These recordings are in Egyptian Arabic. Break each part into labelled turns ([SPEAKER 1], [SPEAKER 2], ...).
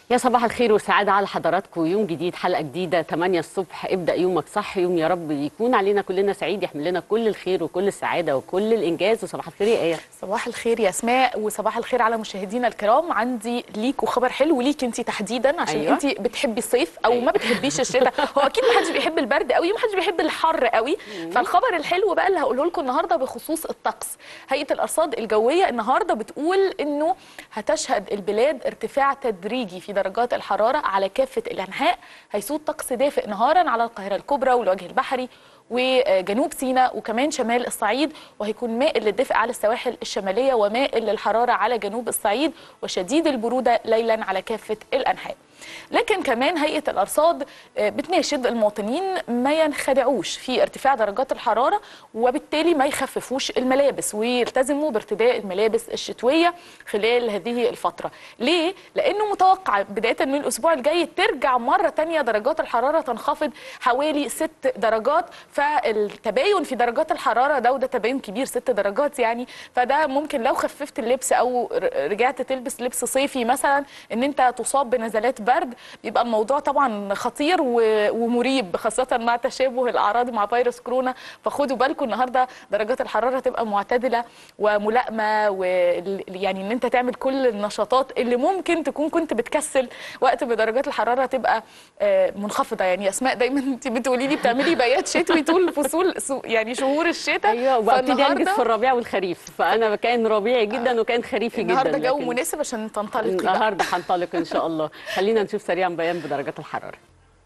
[SPEAKER 1] يا صباح الخير والسعادة على حضراتكم يوم جديد حلقة جديدة 8 الصبح ابدأ يومك صح يوم يا رب يكون علينا كلنا سعيد يحمل لنا كل الخير وكل السعادة وكل الإنجاز وصباح الخير يا آية
[SPEAKER 2] صباح الخير يا اسماء وصباح الخير على مشاهدينا الكرام عندي ليكوا خبر حلو ليك انت تحديدا عشان
[SPEAKER 1] أيوة.
[SPEAKER 2] أيوة. انت بتحبي الصيف او
[SPEAKER 1] أيوة.
[SPEAKER 2] ما بتحبيش الشتاء هو اكيد ما حدش بيحب البرد قوي ما حدش بيحب الحر قوي فالخبر الحلو بقى اللي هقوله لكم النهارده بخصوص الطقس هيئه الارصاد الجويه النهارده بتقول انه هتشهد البلاد ارتفاع تدريجي في درجات الحراره على كافه الانحاء هيسود طقس دافئ نهارا على القاهره الكبرى والوجه البحري وجنوب سيناء وكمان شمال الصعيد وهيكون مائل للدفء على السواحل الشماليه ومائل للحراره على جنوب الصعيد وشديد البروده ليلا على كافه الانحاء. لكن كمان هيئه الارصاد آه، بتناشد المواطنين ما ينخدعوش في ارتفاع درجات الحراره وبالتالي ما يخففوش الملابس ويلتزموا بارتداء الملابس الشتويه خلال هذه الفتره. ليه؟ لانه متوقع بدايه من الاسبوع الجاي ترجع مره تانية درجات الحراره تنخفض حوالي ست درجات فالتباين في درجات الحراره ده وده تباين كبير ست درجات يعني فده ممكن لو خففت اللبس او ر- رجعت تلبس لبس صيفي مثلا ان انت تصاب بنزلات برد بيبقى الموضوع طبعا خطير و- ومريب خاصه مع تشابه الاعراض مع فيروس كورونا فخدوا بالكم النهارده درجات الحراره تبقى معتدله وملائمه ويعني ان انت تعمل كل النشاطات اللي ممكن تكون كنت بتكسل وقت ما درجات الحراره تبقى آه، منخفضه يعني اسماء دايما انت بتقولي لي بتعملي بيات شتوي طول فصول سو- يعني شهور الشتاء
[SPEAKER 1] أيوة وابتدي أنجز
[SPEAKER 2] فالنهاردة-
[SPEAKER 1] في الربيع والخريف فأنا كان ربيعي جدا وكان خريفي جدا
[SPEAKER 2] النهارده جو
[SPEAKER 1] لكن
[SPEAKER 2] مناسب عشان تنطلقي بقى
[SPEAKER 1] النهارده هنطلق إن شاء الله خلينا نشوف سريعا بيان بدرجات الحرارة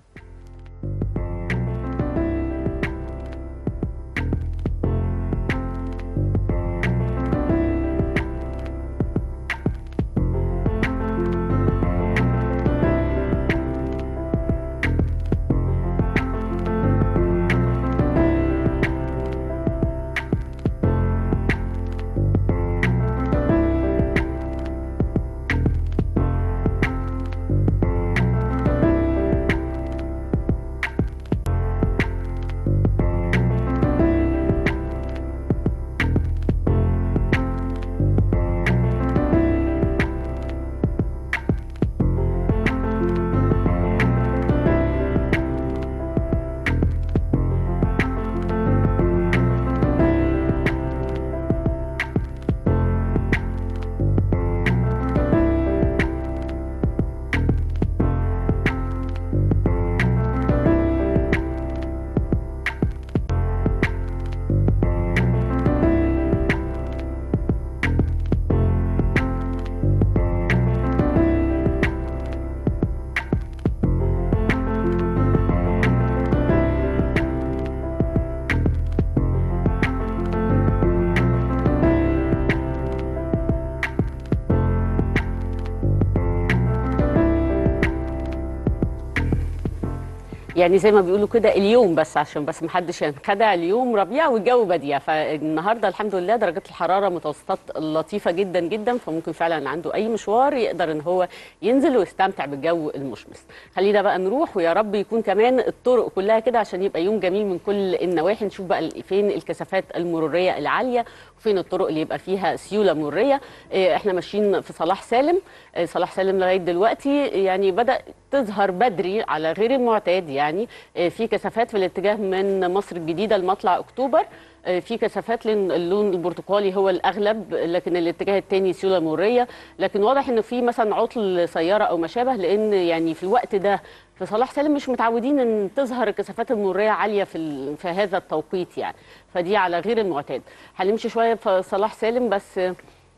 [SPEAKER 1] يعني زي ما بيقولوا كده اليوم بس عشان بس محدش ينخدع اليوم ربيع والجو بديع فالنهارده الحمد لله درجات الحراره متوسطات لطيفه جدا جدا فممكن فعلا عنده اي مشوار يقدر ان هو ينزل ويستمتع بالجو المشمس خلينا بقى نروح ويا رب يكون كمان الطرق كلها كده عشان يبقى يوم جميل من كل النواحي نشوف بقى ال- فين الكثافات المروريه العاليه وفين الطرق اللي يبقى فيها سيوله مروريه إيه، احنا ماشيين في صلاح سالم إيه، صلاح سالم لغايه دلوقتي يعني بدا تظهر بدري على غير المعتاد يعني آه، في كثافات في الاتجاه من مصر الجديده لمطلع اكتوبر آه، في كثافات لأن اللون البرتقالي هو الاغلب لكن الاتجاه الثاني سيوله مريه لكن واضح ان في مثلا عطل سياره او ما شابه لان يعني في الوقت ده في صلاح سالم مش متعودين ان تظهر الكثافات المريه عاليه في ال- في هذا التوقيت يعني فدي على غير المعتاد هنمشي شويه في صلاح سالم بس آه،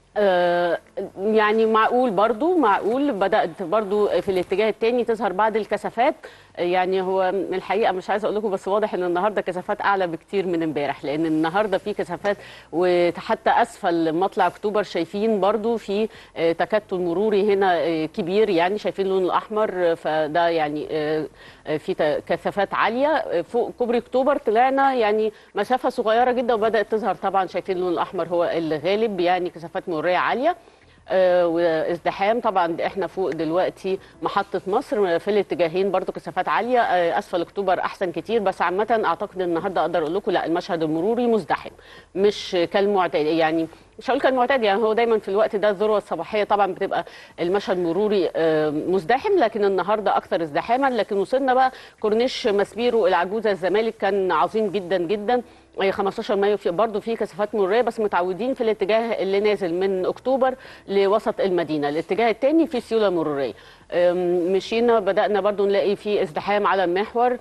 [SPEAKER 1] آه، يعني معقول برضو معقول بدأت برضو في الاتجاه التاني تظهر بعض الكثافات يعني هو الحقيقة مش عايزة أقول لكم بس واضح إن النهاردة كثافات أعلى بكتير من امبارح لأن النهاردة في كثافات وحتى أسفل مطلع أكتوبر شايفين برضو في آه، تكتل مروري هنا آه، كبير يعني شايفين اللون الأحمر آه، فده يعني آه، آه، في ت- كثافات عالية آه، فوق كوبري أكتوبر طلعنا يعني مسافة صغيرة جدا وبدأت تظهر طبعا شايفين اللون الأحمر هو الغالب يعني كثافات مرورية عالية آه، وازدحام طبعا احنا فوق دلوقتي محطة مصر في الاتجاهين برضو كثافات عالية آه، اسفل اكتوبر احسن كتير بس عامة اعتقد النهارده اقدر اقول لكم لا المشهد المروري مزدحم مش كالمعتاد يعني مش هقول كالمعتاد يعني هو دايما في الوقت ده الذروه الصباحيه طبعا بتبقى المشهد مروري آه، مزدحم لكن النهارده اكثر ازدحاما لكن وصلنا بقى كورنيش مسبيرو العجوزه الزمالك كان عظيم جدا جدا آه، 15 مايو في برضه في كثافات مروريه بس متعودين في الاتجاه اللي نازل من اكتوبر لوسط المدينه الاتجاه الثاني في سيوله مروريه آم، مشينا بدانا برضه نلاقي في ازدحام على المحور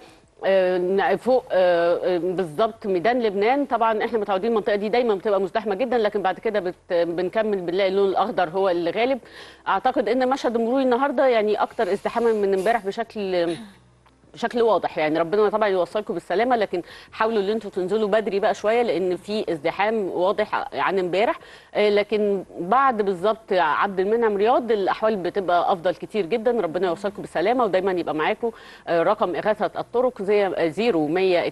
[SPEAKER 1] آه، فوق آه، آه، بالظبط ميدان لبنان طبعا احنا متعودين المنطقه دي دايما بتبقى مزدحمه جدا لكن بعد كده بت بنكمل بنلاقي اللون الاخضر هو اللي غالب اعتقد ان مشهد المروري النهارده يعني اكتر ازدحاما من امبارح بشكل بشكل واضح يعني ربنا طبعا يوصلكم بالسلامه لكن حاولوا ان انتوا تنزلوا بدري بقى شويه لان في ازدحام واضح عن امبارح آه، لكن بعد بالظبط عبد المنعم رياض الاحوال بتبقى افضل كتير جدا ربنا يوصلكم بالسلامه ودايما يبقى معاكم آه، رقم اغاثه الطرق زي 0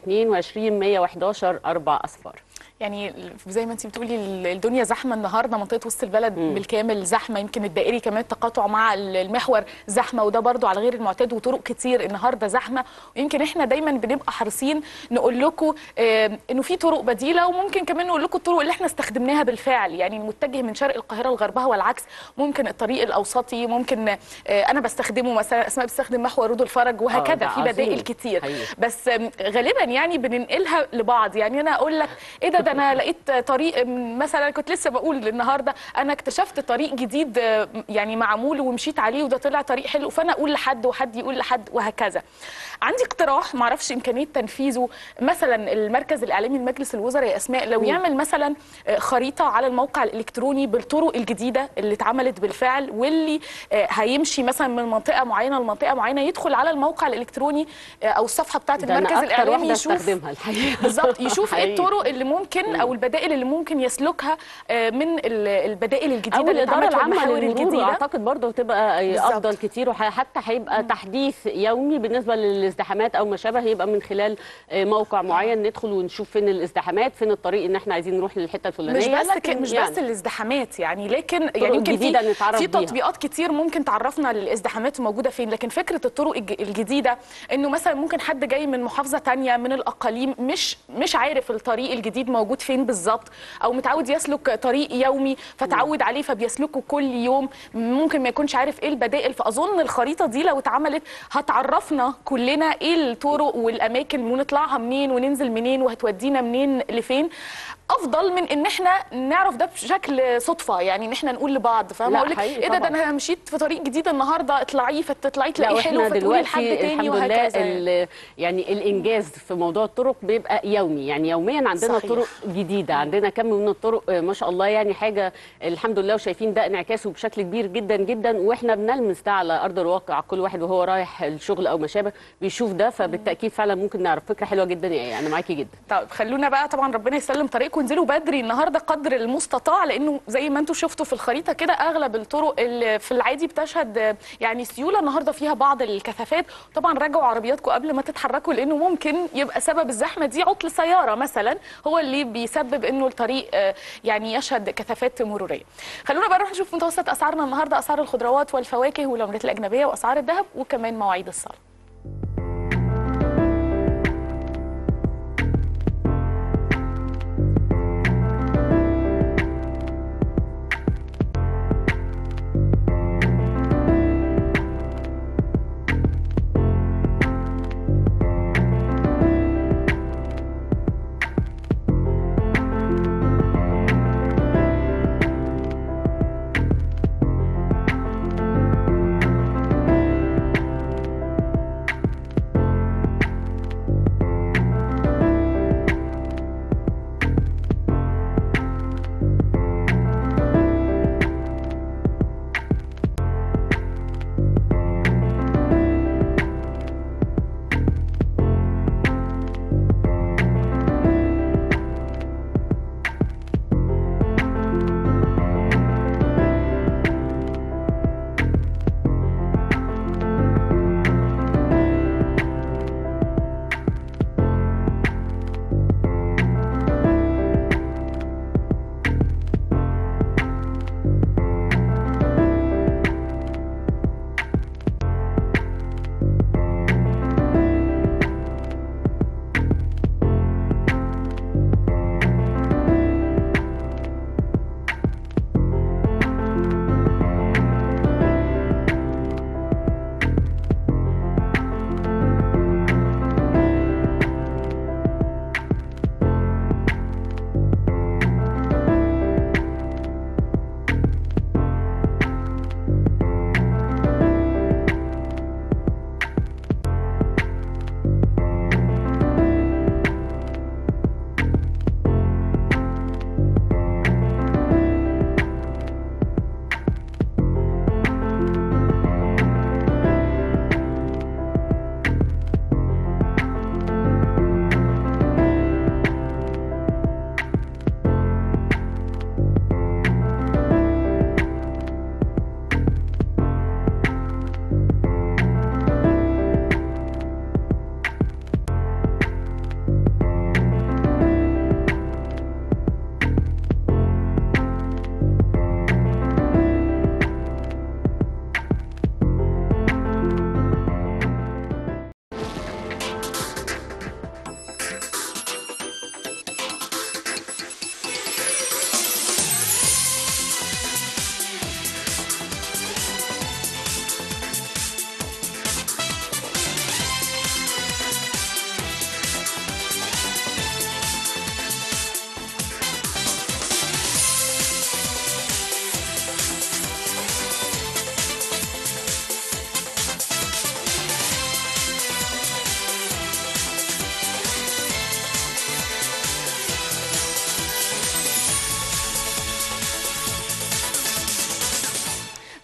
[SPEAKER 1] 122 111 4 اصفار
[SPEAKER 2] يعني زي ما انت بتقولي ال- الدنيا زحمه النهارده منطقه وسط البلد بالكامل زحمه يمكن الدائري كمان تقاطع مع ال- المحور زحمه وده برضو على غير المعتاد وطرق كتير النهارده زحمه ويمكن احنا دايما بنبقى حريصين نقول لكم آه، انه في طرق بديله وممكن كمان نقول لكم الطرق اللي احنا استخدمناها بالفعل يعني المتجه من شرق القاهره لغربها والعكس ممكن الطريق الاوسطي ممكن آه، انا بستخدمه مثلا اسماء بتستخدم محور رود الفرج وهكذا
[SPEAKER 1] ده
[SPEAKER 2] في
[SPEAKER 1] عظيم.
[SPEAKER 2] بدائل كتير
[SPEAKER 1] حقيقي.
[SPEAKER 2] بس آم، غالبا يعني بننقلها لبعض يعني انا اقول لك ايه ده ده انا لقيت طريق م- مثلا كنت لسه بقول النهارده انا اكتشفت طريق جديد آه، يعني معمول ومشيت عليه وده طلع طريق حلو فانا اقول لحد وحد يقول لحد وهكذا عندي اقتراح معرفش امكانيه تنفيذه مثلا المركز الاعلامي لمجلس الوزراء يا اسماء لو يعمل مثلا آه، خريطه على الموقع الالكتروني بالطرق الجديده اللي اتعملت بالفعل واللي آه، هيمشي مثلا من منطقه معينه لمنطقه معينه يدخل على الموقع الالكتروني آه، او الصفحه بتاعه
[SPEAKER 1] ده
[SPEAKER 2] المركز
[SPEAKER 1] انا اكتر
[SPEAKER 2] الاعلامي
[SPEAKER 1] واحده
[SPEAKER 2] يشوف
[SPEAKER 1] استخدمها الحقيقه
[SPEAKER 2] بالظبط يشوف ايه
[SPEAKER 1] حقيقي.
[SPEAKER 2] الطرق اللي ممكن او البدائل اللي ممكن يسلكها آه، من ال- البدائل الجديده
[SPEAKER 1] او
[SPEAKER 2] اللي
[SPEAKER 1] الاداره
[SPEAKER 2] اتعملت
[SPEAKER 1] العامه
[SPEAKER 2] والمحاور
[SPEAKER 1] للمرور
[SPEAKER 2] الجديده
[SPEAKER 1] اعتقد برضه هتبقى
[SPEAKER 2] بالظبط.
[SPEAKER 1] افضل كتير وحتى هيبقى تحديث يومي بالنسبه للازدحامات او ما شابه يبقى من خلال آه، موقع معين ندخل ونشوف فين الازدحامات فين الطريق ان احنا عايزين نروح للحته الفلانيه
[SPEAKER 2] مش بس
[SPEAKER 1] لكن
[SPEAKER 2] ك... مش
[SPEAKER 1] يعني
[SPEAKER 2] بس الازدحامات يعني لكن يعني يمكن
[SPEAKER 1] جديدة
[SPEAKER 2] في
[SPEAKER 1] نتعرف
[SPEAKER 2] في
[SPEAKER 1] بيها.
[SPEAKER 2] تطبيقات كتير ممكن تعرفنا للازدحامات موجوده فين لكن فكره الطرق الج- الجديده انه مثلا ممكن حد جاي من محافظه تانية من الاقاليم مش مش عارف الطريق الجديد موجود فين بالظبط او متعود يسلك طريق يومي فتعود عليه فبيسلكه كل يوم ممكن ما يكونش عارف ايه البدائل فاظن الخريطه دي لو اتعملت هتعرفنا كلنا ايه الطرق والاماكن ونطلعها منين وننزل منين وهتودينا منين لفين افضل من ان احنا نعرف ده بشكل صدفه يعني ان احنا نقول لبعض فاهمه
[SPEAKER 1] لا،
[SPEAKER 2] اقول لك
[SPEAKER 1] حقيقي
[SPEAKER 2] ايه ده ده
[SPEAKER 1] طبعاً.
[SPEAKER 2] انا مشيت في طريق جديد النهارده اطلعيه فتطلعي
[SPEAKER 1] لا
[SPEAKER 2] تلاقيه حلو
[SPEAKER 1] واحنا
[SPEAKER 2] فتقولي لحد
[SPEAKER 1] دلوقتي
[SPEAKER 2] تاني
[SPEAKER 1] الحمد لله
[SPEAKER 2] وهكذا
[SPEAKER 1] ال- يعني الانجاز في موضوع الطرق بيبقى يومي يعني يوميا عندنا
[SPEAKER 2] صحيح.
[SPEAKER 1] طرق جديده عندنا كم من الطرق آه، ما شاء الله يعني حاجه الحمد لله وشايفين ده انعكاسه بشكل كبير جدا جدا واحنا بنلمس ده على ارض الواقع كل واحد وهو رايح الشغل او ما شابه بيشوف ده فبالتاكيد فعلا ممكن نعرف فكره حلوه جدا يعني انا معاكي جدا
[SPEAKER 2] طيب خلونا بقى طبعا ربنا يسلم طريقكم انزلوا بدري النهارده قدر المستطاع لانه زي ما انتم شفتوا في الخريطه كده اغلب الطرق اللي في العادي بتشهد آه، يعني سيوله النهارده فيها بعض الكثافات طبعا راجعوا عربياتكم قبل ما تتحركوا لانه ممكن يبقى سبب الزحمه دي عطل سياره مثلا هو اللي بيسبب انه الطريق آه، يعني يشهد كثافات مروريه خلونا بقى نروح نشوف متوسط اسعارنا النهارده اسعار الخضروات والفواكه والعملات الاجنبيه واسعار الذهب وكمان مواعيد الصلاه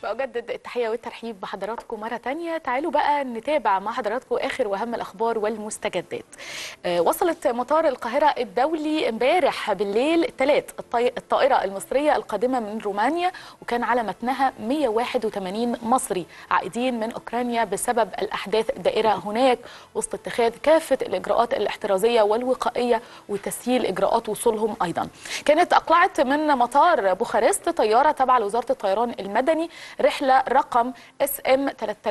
[SPEAKER 2] فأجدد التحية والترحيب بحضراتكم مرة تانية تعالوا بقى نتابع مع حضراتكم آخر وأهم الأخبار والمستجدات آه، وصلت مطار القاهرة الدولي امبارح بالليل الثلاث الطائرة المصرية القادمة من رومانيا وكان على متنها 181 مصري عائدين من أوكرانيا بسبب الأحداث الدائرة هناك وسط اتخاذ كافة الإجراءات الاحترازية والوقائية وتسهيل إجراءات وصولهم أيضا كانت أقلعت من مطار بوخارست طيارة تبع لوزارة الطيران المدني رحلة رقم اس ام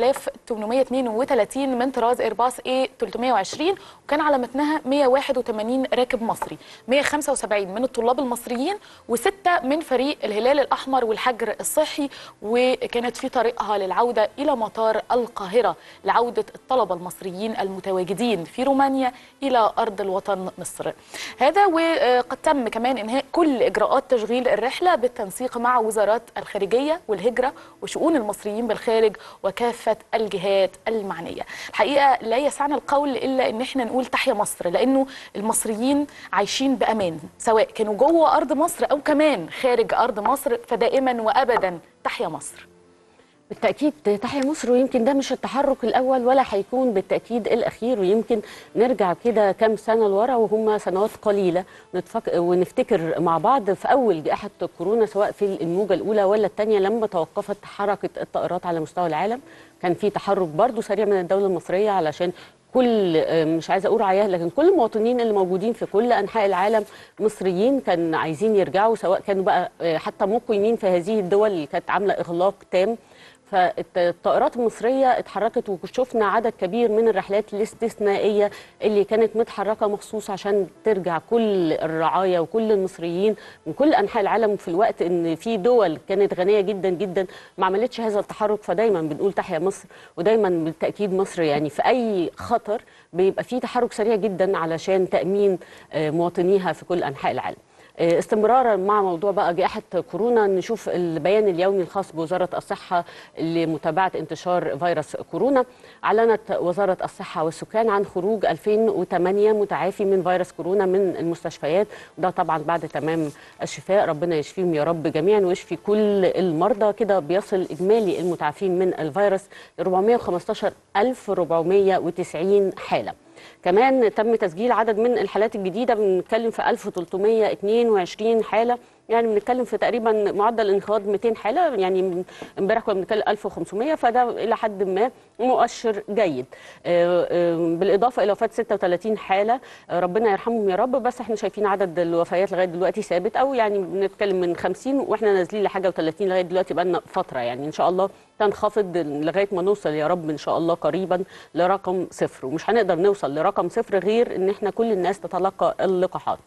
[SPEAKER 2] 3832 من طراز ايرباص اي 320 وكان على متنها 181 راكب مصري 175 من الطلاب المصريين وستة من فريق الهلال الأحمر والحجر الصحي وكانت في طريقها للعودة إلى مطار القاهرة لعودة الطلبة المصريين المتواجدين في رومانيا إلى أرض الوطن مصر هذا وقد تم كمان إنهاء كل إجراءات تشغيل الرحلة بالتنسيق مع وزارات الخارجية والهجرة وشؤون المصريين بالخارج وكافة الجهات المعنية الحقيقة لا يسعنا القول إلا إن إحنا نقول تحيا مصر لأنه المصريين عايشين بأمان سواء كانوا جوه أرض مصر أو كمان خارج أرض مصر فدائما وأبدا تحيا مصر
[SPEAKER 1] بالتأكيد تحيا مصر ويمكن ده مش التحرك الأول ولا هيكون بالتأكيد الأخير ويمكن نرجع كده كام سنة لورا وهم سنوات قليلة نتفك... ونفتكر مع بعض في أول جائحة كورونا سواء في الموجة الأولى ولا الثانية لما توقفت حركة الطائرات على مستوى العالم كان في تحرك برضو سريع من الدولة المصرية علشان كل مش عايزه اقول رعاياه لكن كل المواطنين اللي موجودين في كل انحاء العالم مصريين كان عايزين يرجعوا سواء كانوا بقى حتى مقيمين في هذه الدول اللي كانت عامله اغلاق تام فالطائرات المصرية اتحركت وشفنا عدد كبير من الرحلات الاستثنائية اللي كانت متحركة مخصوص عشان ترجع كل الرعاية وكل المصريين من كل أنحاء العالم في الوقت إن في دول كانت غنية جدا جدا ما عملتش هذا التحرك فدايما بنقول تحيا مصر ودايما بالتأكيد مصر يعني في أي خطر بيبقى في تحرك سريع جدا علشان تأمين مواطنيها في كل أنحاء العالم استمرارا مع موضوع بقى جائحة كورونا نشوف البيان اليومي الخاص بوزارة الصحة لمتابعة انتشار فيروس كورونا أعلنت وزارة الصحة والسكان عن خروج 2008 متعافي من فيروس كورونا من المستشفيات ده طبعا بعد تمام الشفاء ربنا يشفيهم يا رب جميعا ويشفي كل المرضى كده بيصل إجمالي المتعافين من الفيروس ل 415490 حالة كمان تم تسجيل عدد من الحالات الجديده بنتكلم في 1322 حاله يعني بنتكلم في تقريبا معدل انخفاض 200 حاله يعني امبارح كنا بنتكلم 1500 فده الى حد ما مؤشر جيد بالاضافه الى وفاه 36 حاله ربنا يرحمهم يا رب بس احنا شايفين عدد الوفيات لغايه دلوقتي ثابت او يعني بنتكلم من 50 واحنا نازلين لحاجه و30 لغايه دلوقتي بقى لنا فتره يعني ان شاء الله تنخفض لغايه ما نوصل يا رب ان شاء الله قريبا لرقم صفر ومش هنقدر نوصل لرقم صفر غير ان احنا كل الناس تتلقى اللقاحات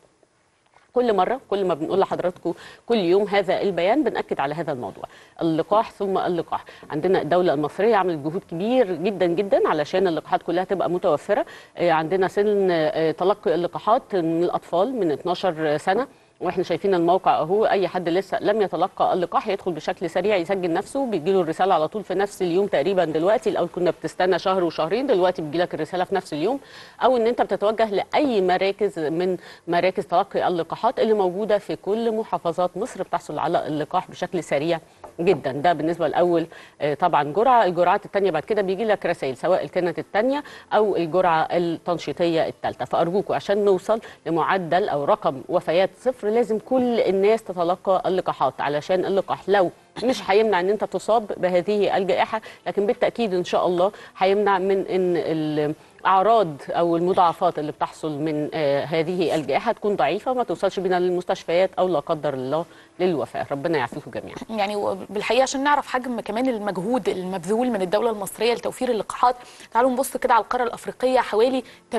[SPEAKER 1] كل مره كل ما بنقول لحضراتكم كل يوم هذا البيان بناكد على هذا الموضوع اللقاح ثم اللقاح عندنا الدوله المصريه عملت جهود كبير جدا جدا علشان اللقاحات كلها تبقى متوفره عندنا سن تلقي اللقاحات من الاطفال من 12 سنه واحنا شايفين الموقع اهو اي حد لسه لم يتلقى اللقاح يدخل بشكل سريع يسجل نفسه بيجي له الرساله على طول في نفس اليوم تقريبا دلوقتي الاول كنا بتستنى شهر وشهرين دلوقتي بيجي لك الرساله في نفس اليوم او ان انت بتتوجه لاي مراكز من مراكز تلقي اللقاحات اللي موجوده في كل محافظات مصر بتحصل على اللقاح بشكل سريع جدا ده بالنسبه الاول طبعا جرعه الجرعات الثانيه بعد كده بيجي لك رسائل سواء كانت الثانيه او الجرعه التنشيطيه الثالثه فارجوكم عشان نوصل لمعدل او رقم وفيات صفر لازم كل الناس تتلقى اللقاحات علشان اللقاح لو مش هيمنع ان انت تصاب بهذه الجائحه لكن بالتاكيد ان شاء الله هيمنع من ان الاعراض او المضاعفات اللي بتحصل من آه هذه الجائحه تكون ضعيفه وما توصلش بينا للمستشفيات او لا قدر الله للوفاه ربنا يعافيكم جميعا
[SPEAKER 2] يعني بالحقيقه عشان نعرف حجم كمان المجهود المبذول من الدوله المصريه لتوفير اللقاحات تعالوا نبص كده على القاره الافريقيه حوالي 80%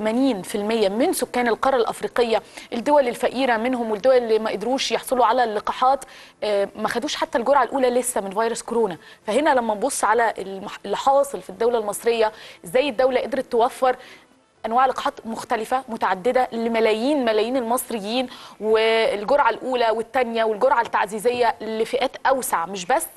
[SPEAKER 2] من سكان القاره الافريقيه الدول الفقيره منهم والدول اللي ما قدروش يحصلوا على اللقاحات آه ما خدوش حتى الجرعه الاولى لسه من فيروس كورونا فهنا لما نبص على اللي حاصل في الدوله المصريه ازاي الدوله قدرت توفر انواع لقاحات مختلفه متعدده لملايين ملايين المصريين والجرعه الاولى والثانيه والجرعه التعزيزيه لفئات اوسع مش بس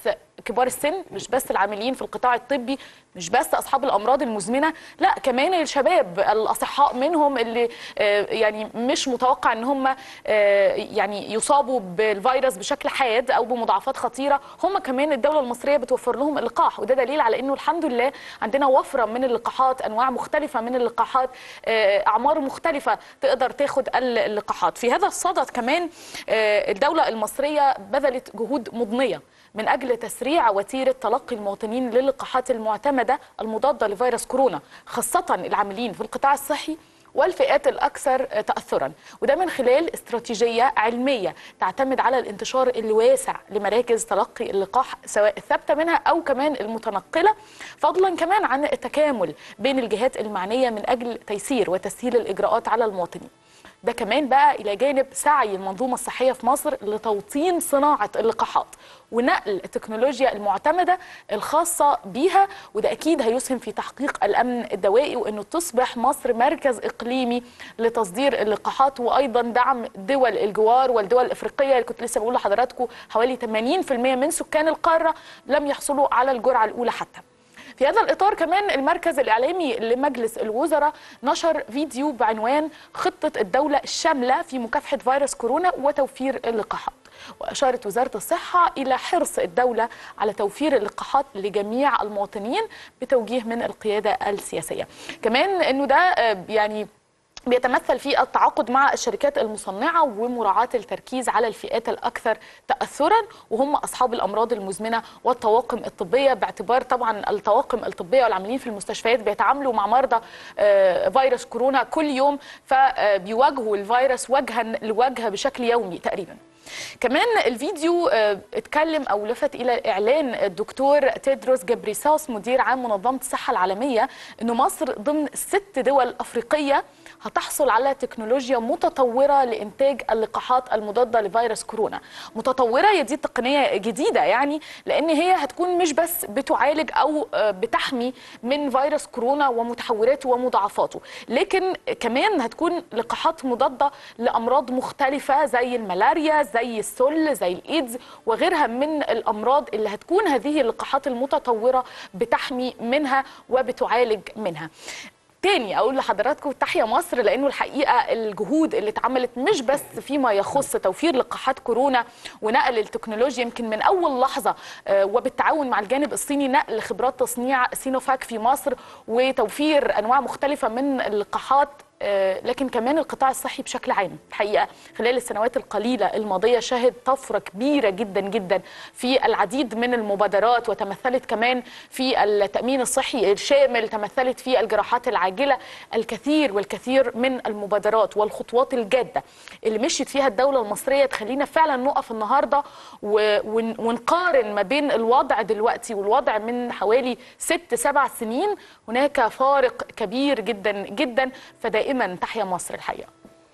[SPEAKER 2] كبار السن مش بس العاملين في القطاع الطبي مش بس اصحاب الامراض المزمنه لا كمان الشباب الاصحاء منهم اللي آه، يعني مش متوقع ان هم آه، يعني يصابوا بالفيروس بشكل حاد او بمضاعفات خطيره هم كمان الدوله المصريه بتوفر لهم اللقاح وده دليل على انه الحمد لله عندنا وفره من اللقاحات انواع مختلفه من اللقاحات آه، اعمار مختلفه تقدر تاخد اللقاحات في هذا الصدد كمان آه، الدوله المصريه بذلت جهود مضنيه من اجل تسريع وتيره تلقي المواطنين للقاحات المعتمده المضاده لفيروس كورونا خاصه العاملين في القطاع الصحي والفئات الاكثر تاثرا وده من خلال استراتيجيه علميه تعتمد على الانتشار الواسع لمراكز تلقي اللقاح سواء الثابته منها او كمان المتنقله فضلا كمان عن التكامل بين الجهات المعنيه من اجل تيسير وتسهيل الاجراءات على المواطنين ده كمان بقى الى جانب سعي المنظومه الصحيه في مصر لتوطين صناعه اللقاحات ونقل التكنولوجيا المعتمده الخاصه بيها وده اكيد هيسهم في تحقيق الامن الدوائي وانه تصبح مصر مركز اقليمي لتصدير اللقاحات وايضا دعم دول الجوار والدول الافريقيه اللي كنت لسه بقول لحضراتكم حوالي 80% من سكان القاره لم يحصلوا على الجرعه الاولى حتى في هذا الإطار كمان المركز الإعلامي لمجلس الوزراء نشر فيديو بعنوان خطة الدولة الشاملة في مكافحة فيروس كورونا وتوفير اللقاحات وأشارت وزارة الصحة إلى حرص الدولة على توفير اللقاحات لجميع المواطنين بتوجيه من القيادة السياسية كمان أنه ده آه، يعني بيتمثل في التعاقد مع الشركات المصنعة ومراعاة التركيز على الفئات الأكثر تأثرا وهم أصحاب الأمراض المزمنة والطواقم الطبية باعتبار طبعا الطواقم الطبية والعاملين في المستشفيات بيتعاملوا مع مرضى آه، فيروس كورونا كل يوم فبيواجهوا الفيروس وجها لوجه بشكل يومي تقريبا كمان الفيديو آه، اتكلم او لفت الى اعلان الدكتور تيدروس جبريساس مدير عام منظمه الصحه العالميه انه مصر ضمن ست دول افريقيه هتحصل على تكنولوجيا متطوره لانتاج اللقاحات المضاده لفيروس كورونا متطوره هي دي تقنيه جديده يعني لان هي هتكون مش بس بتعالج او آه، بتحمي من فيروس كورونا ومتحوراته ومضاعفاته لكن كمان هتكون لقاحات مضاده لامراض مختلفه زي الملاريا زي السل زي الايدز وغيرها من الامراض اللي هتكون هذه اللقاحات المتطوره بتحمي منها وبتعالج منها تاني اقول لحضراتكم تحيا مصر لانه الحقيقه الجهود اللي اتعملت مش بس فيما يخص توفير لقاحات كورونا ونقل التكنولوجيا يمكن من اول لحظه آه، وبالتعاون مع الجانب الصيني نقل خبرات تصنيع سينوفاك في مصر وتوفير انواع مختلفه من اللقاحات آه، لكن كمان القطاع الصحي بشكل عام الحقيقه خلال السنوات القليله الماضيه شهد طفره كبيره جدا جدا في العديد من المبادرات وتمثلت كمان في التامين الصحي الشامل تمثلت في الجراحات العاجله الكثير والكثير من المبادرات والخطوات الجاده اللي مشيت فيها الدوله المصريه تخلينا فعلا نقف النهارده و- ون- ونقارن ما بين الوضع دلوقتي والوضع من حوالي ست سبع سنين هناك فارق كبير جدا جدا فدائما تحيا مصر الحقيقه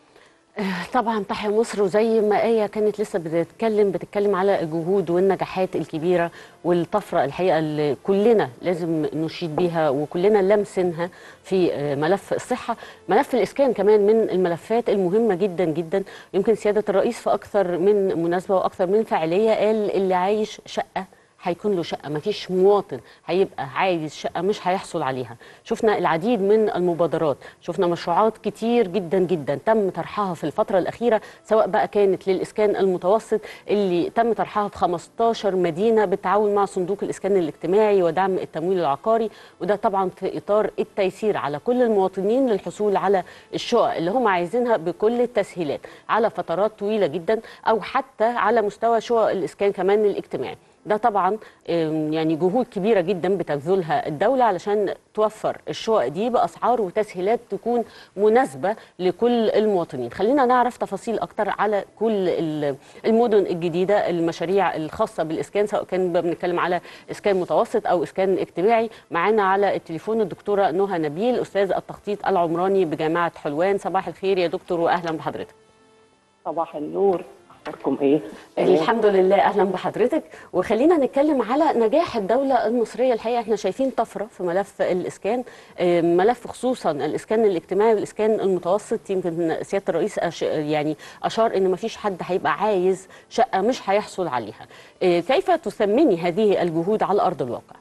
[SPEAKER 1] طبعا تحيا مصر وزي ما آية كانت لسه بتتكلم بتتكلم على الجهود والنجاحات الكبيرة والطفرة الحقيقة اللي كلنا لازم نشيد بيها وكلنا لامسينها في آه، ملف الصحة ملف الإسكان كمان من الملفات المهمة جدا جدا يمكن سيادة الرئيس في أكثر من مناسبة وأكثر من فعالية قال اللي عايش شقة هيكون له شقه مفيش مواطن هيبقى عايز شقه مش هيحصل عليها شفنا العديد من المبادرات شفنا مشروعات كتير جدا جدا تم طرحها في الفتره الاخيره سواء بقى كانت للاسكان المتوسط اللي تم طرحها في 15 مدينه بالتعاون مع صندوق الاسكان الاجتماعي ودعم التمويل العقاري وده طبعا في اطار التيسير على كل المواطنين للحصول على الشقق اللي هم عايزينها بكل التسهيلات على فترات طويله جدا او حتى على مستوى شقق الاسكان كمان الاجتماعي ده طبعا آم، يعني جهود كبيره جدا بتبذلها الدوله علشان توفر الشقق دي باسعار وتسهيلات تكون مناسبه لكل المواطنين خلينا نعرف تفاصيل اكتر على كل ال- المدن الجديده المشاريع الخاصه بالاسكان سواء كان بنتكلم على اسكان متوسط او اسكان اجتماعي معانا على التليفون الدكتوره نهى نبيل استاذ التخطيط العمراني بجامعه حلوان صباح الخير يا دكتور واهلا بحضرتك
[SPEAKER 3] صباح النور اخباركم ايه
[SPEAKER 1] الحمد لله اهلا بحضرتك وخلينا نتكلم على نجاح الدوله المصريه الحقيقه احنا شايفين طفره في ملف الاسكان آه، ملف خصوصا الاسكان الاجتماعي والاسكان المتوسط يمكن سياده الرئيس أش يعني اشار ان مفيش حد هيبقى عايز شقه مش هيحصل عليها آه، كيف تثمني هذه الجهود على ارض الواقع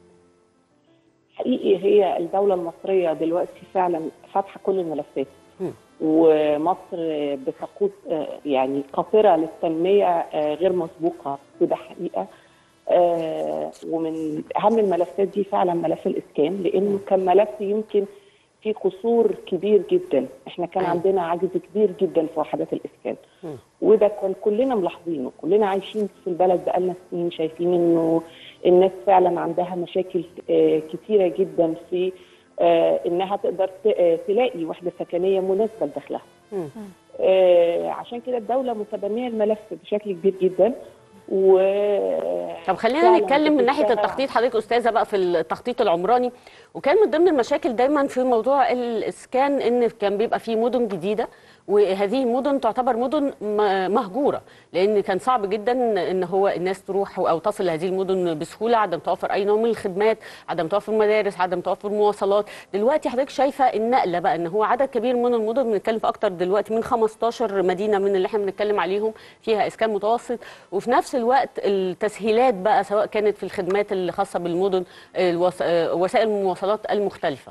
[SPEAKER 3] حقيقي هي الدوله المصريه دلوقتي فعلا فاتحه كل الملفات
[SPEAKER 1] مم.
[SPEAKER 3] ومصر بتقود آه، يعني قاطره للتنميه آه، غير مسبوقه وده حقيقه آه، ومن اهم الملفات دي فعلا ملف الاسكان لانه كان ملف يمكن في قصور كبير جدا احنا كان
[SPEAKER 1] أيوة.
[SPEAKER 3] عندنا عجز كبير جدا في وحدات الاسكان
[SPEAKER 1] مم.
[SPEAKER 3] وده كان كلنا ملاحظينه كلنا عايشين في البلد بقالنا سنين شايفين انه الناس فعلا عندها مشاكل آه، كتيره جدا في آه، انها تقدر ت- آه، تلاقي وحده سكنيه مناسبه لدخلها
[SPEAKER 1] مم.
[SPEAKER 3] آه، عشان كده الدوله متبنيه الملف بشكل كبير جدا و
[SPEAKER 1] طب خلينا
[SPEAKER 3] فعلاً
[SPEAKER 1] نتكلم من ناحيه
[SPEAKER 3] بتشتغل
[SPEAKER 1] التخطيط حضرتك استاذه بقى في التخطيط العمراني وكان من ضمن المشاكل دايما في موضوع الاسكان ان كان بيبقى في مدن جديده وهذه المدن تعتبر مدن م- مهجوره لان كان صعب جدا ان هو الناس تروح او تصل لهذه المدن بسهوله عدم توفر اي نوع من الخدمات عدم توفر مدارس عدم توفر مواصلات دلوقتي حضرتك شايفه النقله بقى ان هو عدد كبير من المدن بنتكلم في اكتر دلوقتي من 15 مدينه من اللي احنا بنتكلم عليهم فيها اسكان متوسط وفي نفس الوقت التسهيلات بقى سواء كانت في الخدمات اللي خاصه بالمدن الوس- آه، وسائل المواصلات المختلفه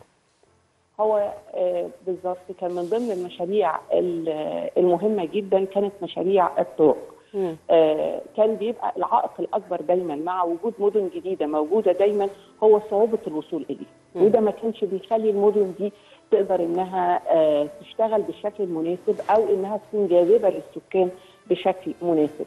[SPEAKER 3] هو آه، بالظبط كان من ضمن المشاريع ال- المهمه جدا كانت مشاريع الطرق
[SPEAKER 1] مم.
[SPEAKER 3] آه، كان بيبقى العائق الاكبر دايما مع وجود مدن جديده موجوده دايما هو صعوبه الوصول اليه
[SPEAKER 1] مم.
[SPEAKER 3] وده ما كانش بيخلي المدن دي تقدر انها آه، تشتغل بالشكل المناسب او انها تكون جاذبه للسكان بشكل مناسب.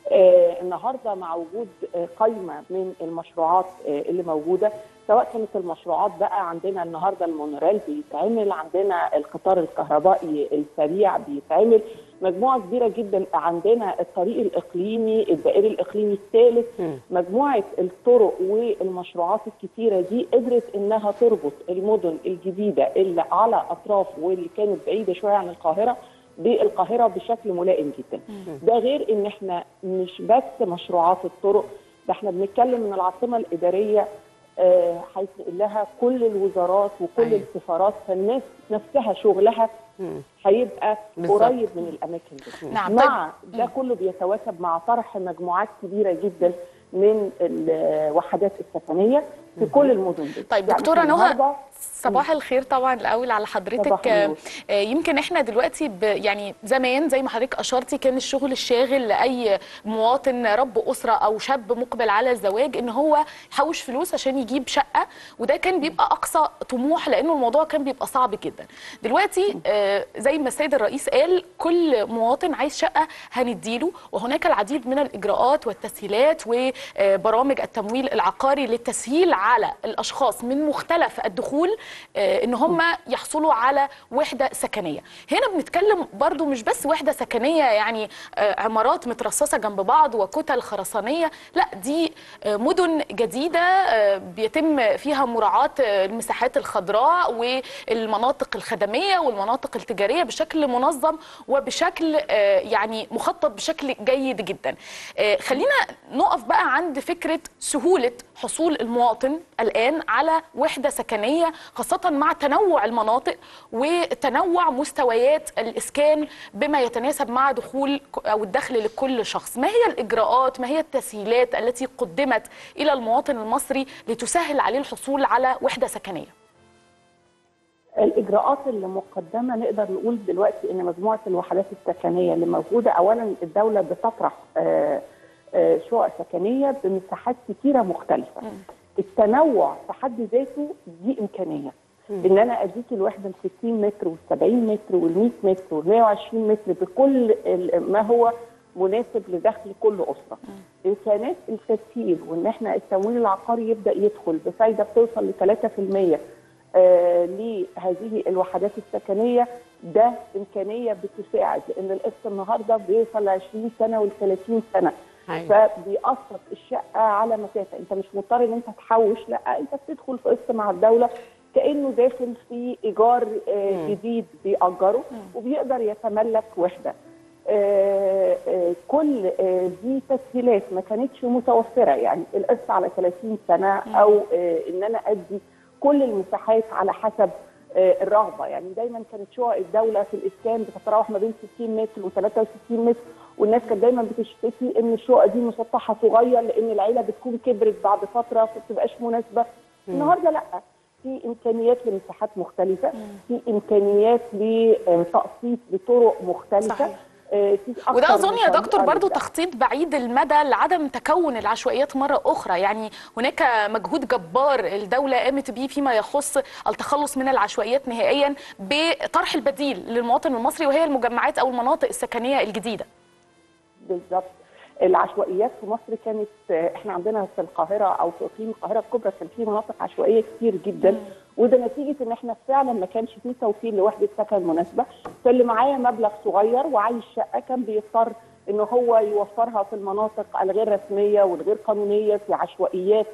[SPEAKER 3] آه النهارده مع وجود آه قائمه من المشروعات آه اللي موجوده سواء كانت المشروعات بقى عندنا النهارده المونوريل بيتعمل عندنا القطار الكهربائي السريع بيتعمل مجموعه كبيره جدا عندنا الطريق الاقليمي الدائري الاقليمي الثالث
[SPEAKER 1] مم.
[SPEAKER 3] مجموعه الطرق والمشروعات الكتيره دي قدرت انها تربط المدن الجديده اللي على اطراف واللي كانت بعيده شويه عن القاهره بالقاهره بشكل ملائم جدا. ده غير ان احنا مش بس مشروعات الطرق ده احنا بنتكلم من العاصمه الاداريه آه، هيتنقل لها كل الوزارات وكل
[SPEAKER 1] أيوة.
[SPEAKER 3] السفارات فالناس نفسها شغلها
[SPEAKER 1] مم.
[SPEAKER 3] هيبقى
[SPEAKER 1] بالظبط.
[SPEAKER 3] قريب من الاماكن دي
[SPEAKER 2] نعم،
[SPEAKER 3] مع ده كله بيتواكب مع طرح مجموعات كبيره جدا من الوحدات السكنيه في كل المدن دي
[SPEAKER 2] طيب
[SPEAKER 3] يعني
[SPEAKER 2] دكتوره
[SPEAKER 3] إحنا
[SPEAKER 2] نهى
[SPEAKER 3] النهاردة
[SPEAKER 2] صباح الخير طبعا الاول على حضرتك
[SPEAKER 3] صباح النور.
[SPEAKER 2] آه، يمكن احنا دلوقتي ب يعني زمان زي ما حضرتك اشرتي كان الشغل الشاغل لاي مواطن رب اسره او شاب مقبل على الزواج ان هو يحوش فلوس عشان يجيب شقه وده كان بيبقى اقصى طموح لانه الموضوع كان بيبقى صعب جدا دلوقتي آه، زي ما السيد الرئيس قال كل مواطن عايز شقه هنديله وهناك العديد من الاجراءات والتسهيلات وبرامج التمويل العقاري للتسهيل على الاشخاص من مختلف الدخول آه، ان هم يحصلوا على وحده سكنيه هنا بنتكلم برضو مش بس وحده سكنيه يعني آه، عمارات مترصصه جنب بعض وكتل خرسانيه لا دي آه، مدن جديده آه، بيتم فيها مراعاه آه، المساحات الخضراء والمناطق الخدميه والمناطق التجاريه بشكل منظم وبشكل آه، يعني مخطط بشكل جيد جدا آه، خلينا نقف بقى عند فكره سهوله حصول المواطن الان على وحده سكنيه خاصه مع تنوع المناطق وتنوع مستويات الاسكان بما يتناسب مع دخول ك- او الدخل لكل شخص ما هي الاجراءات ما هي التسهيلات التي قدمت الى المواطن المصري لتسهل عليه الحصول على وحده سكنيه
[SPEAKER 3] الاجراءات اللي مقدمه نقدر نقول دلوقتي ان مجموعه الوحدات السكنيه اللي موجوده اولا الدوله بتطرح آه، آه، شقق سكنيه بمساحات كتيره مختلفه التنوع في حد ذاته دي امكانيه ان انا اديك الوحده ال 60 متر وال 70 متر وال 100 متر وال 120 متر بكل ال- ما هو مناسب لدخل كل اسره. امكانات التسهيل وان احنا التمويل العقاري يبدا يدخل بفايده بتوصل ل 3% آه، لهذه الوحدات السكنيه ده امكانيه بتساعد لان القسط النهارده بيوصل ل 20 سنه وال 30 سنه
[SPEAKER 1] أيوة.
[SPEAKER 3] فبيقسط الشقه على مسافه انت مش مضطر ان انت تحوش لا انت بتدخل في قسط مع الدوله كانه داخل في ايجار آه، جديد بيأجره وبيقدر يتملك وحده آه، آه، كل آه، دي تسهيلات ما كانتش متوفره يعني القسط على 30 سنه او آه، ان انا ادي كل المساحات على حسب آه، الرغبه يعني دايما كانت شقق الدوله في الاسكان بتتراوح ما بين 60 متر و63 متر والناس كانت دايما بتشتكي ان الشقق دي مسطحها صغير لان العيله بتكون كبرت بعد فتره فما بتبقاش مناسبه النهارده لا في امكانيات لمساحات مختلفه في امكانيات لتقسيط بطرق مختلفه
[SPEAKER 2] صحيح.
[SPEAKER 3] آه، في أكتر
[SPEAKER 2] وده
[SPEAKER 3] من
[SPEAKER 2] اظن يا
[SPEAKER 3] طريقة
[SPEAKER 2] دكتور برضو
[SPEAKER 3] لده.
[SPEAKER 2] تخطيط بعيد المدى لعدم تكون العشوائيات مره اخرى يعني هناك مجهود جبار الدوله قامت به فيما يخص التخلص من العشوائيات نهائيا بطرح البديل للمواطن المصري وهي المجمعات او المناطق السكنيه الجديده
[SPEAKER 3] بالظبط العشوائيات في مصر كانت احنا عندنا في القاهره او في اقليم القاهره الكبرى كان في مناطق عشوائيه كتير جدا وده نتيجه ان احنا فعلا ما كانش فيه توفير لوحده سكن مناسبه فاللي معايا مبلغ صغير وعايش شقه كان بيضطر ان هو يوفرها في المناطق الغير رسميه والغير قانونيه في عشوائيات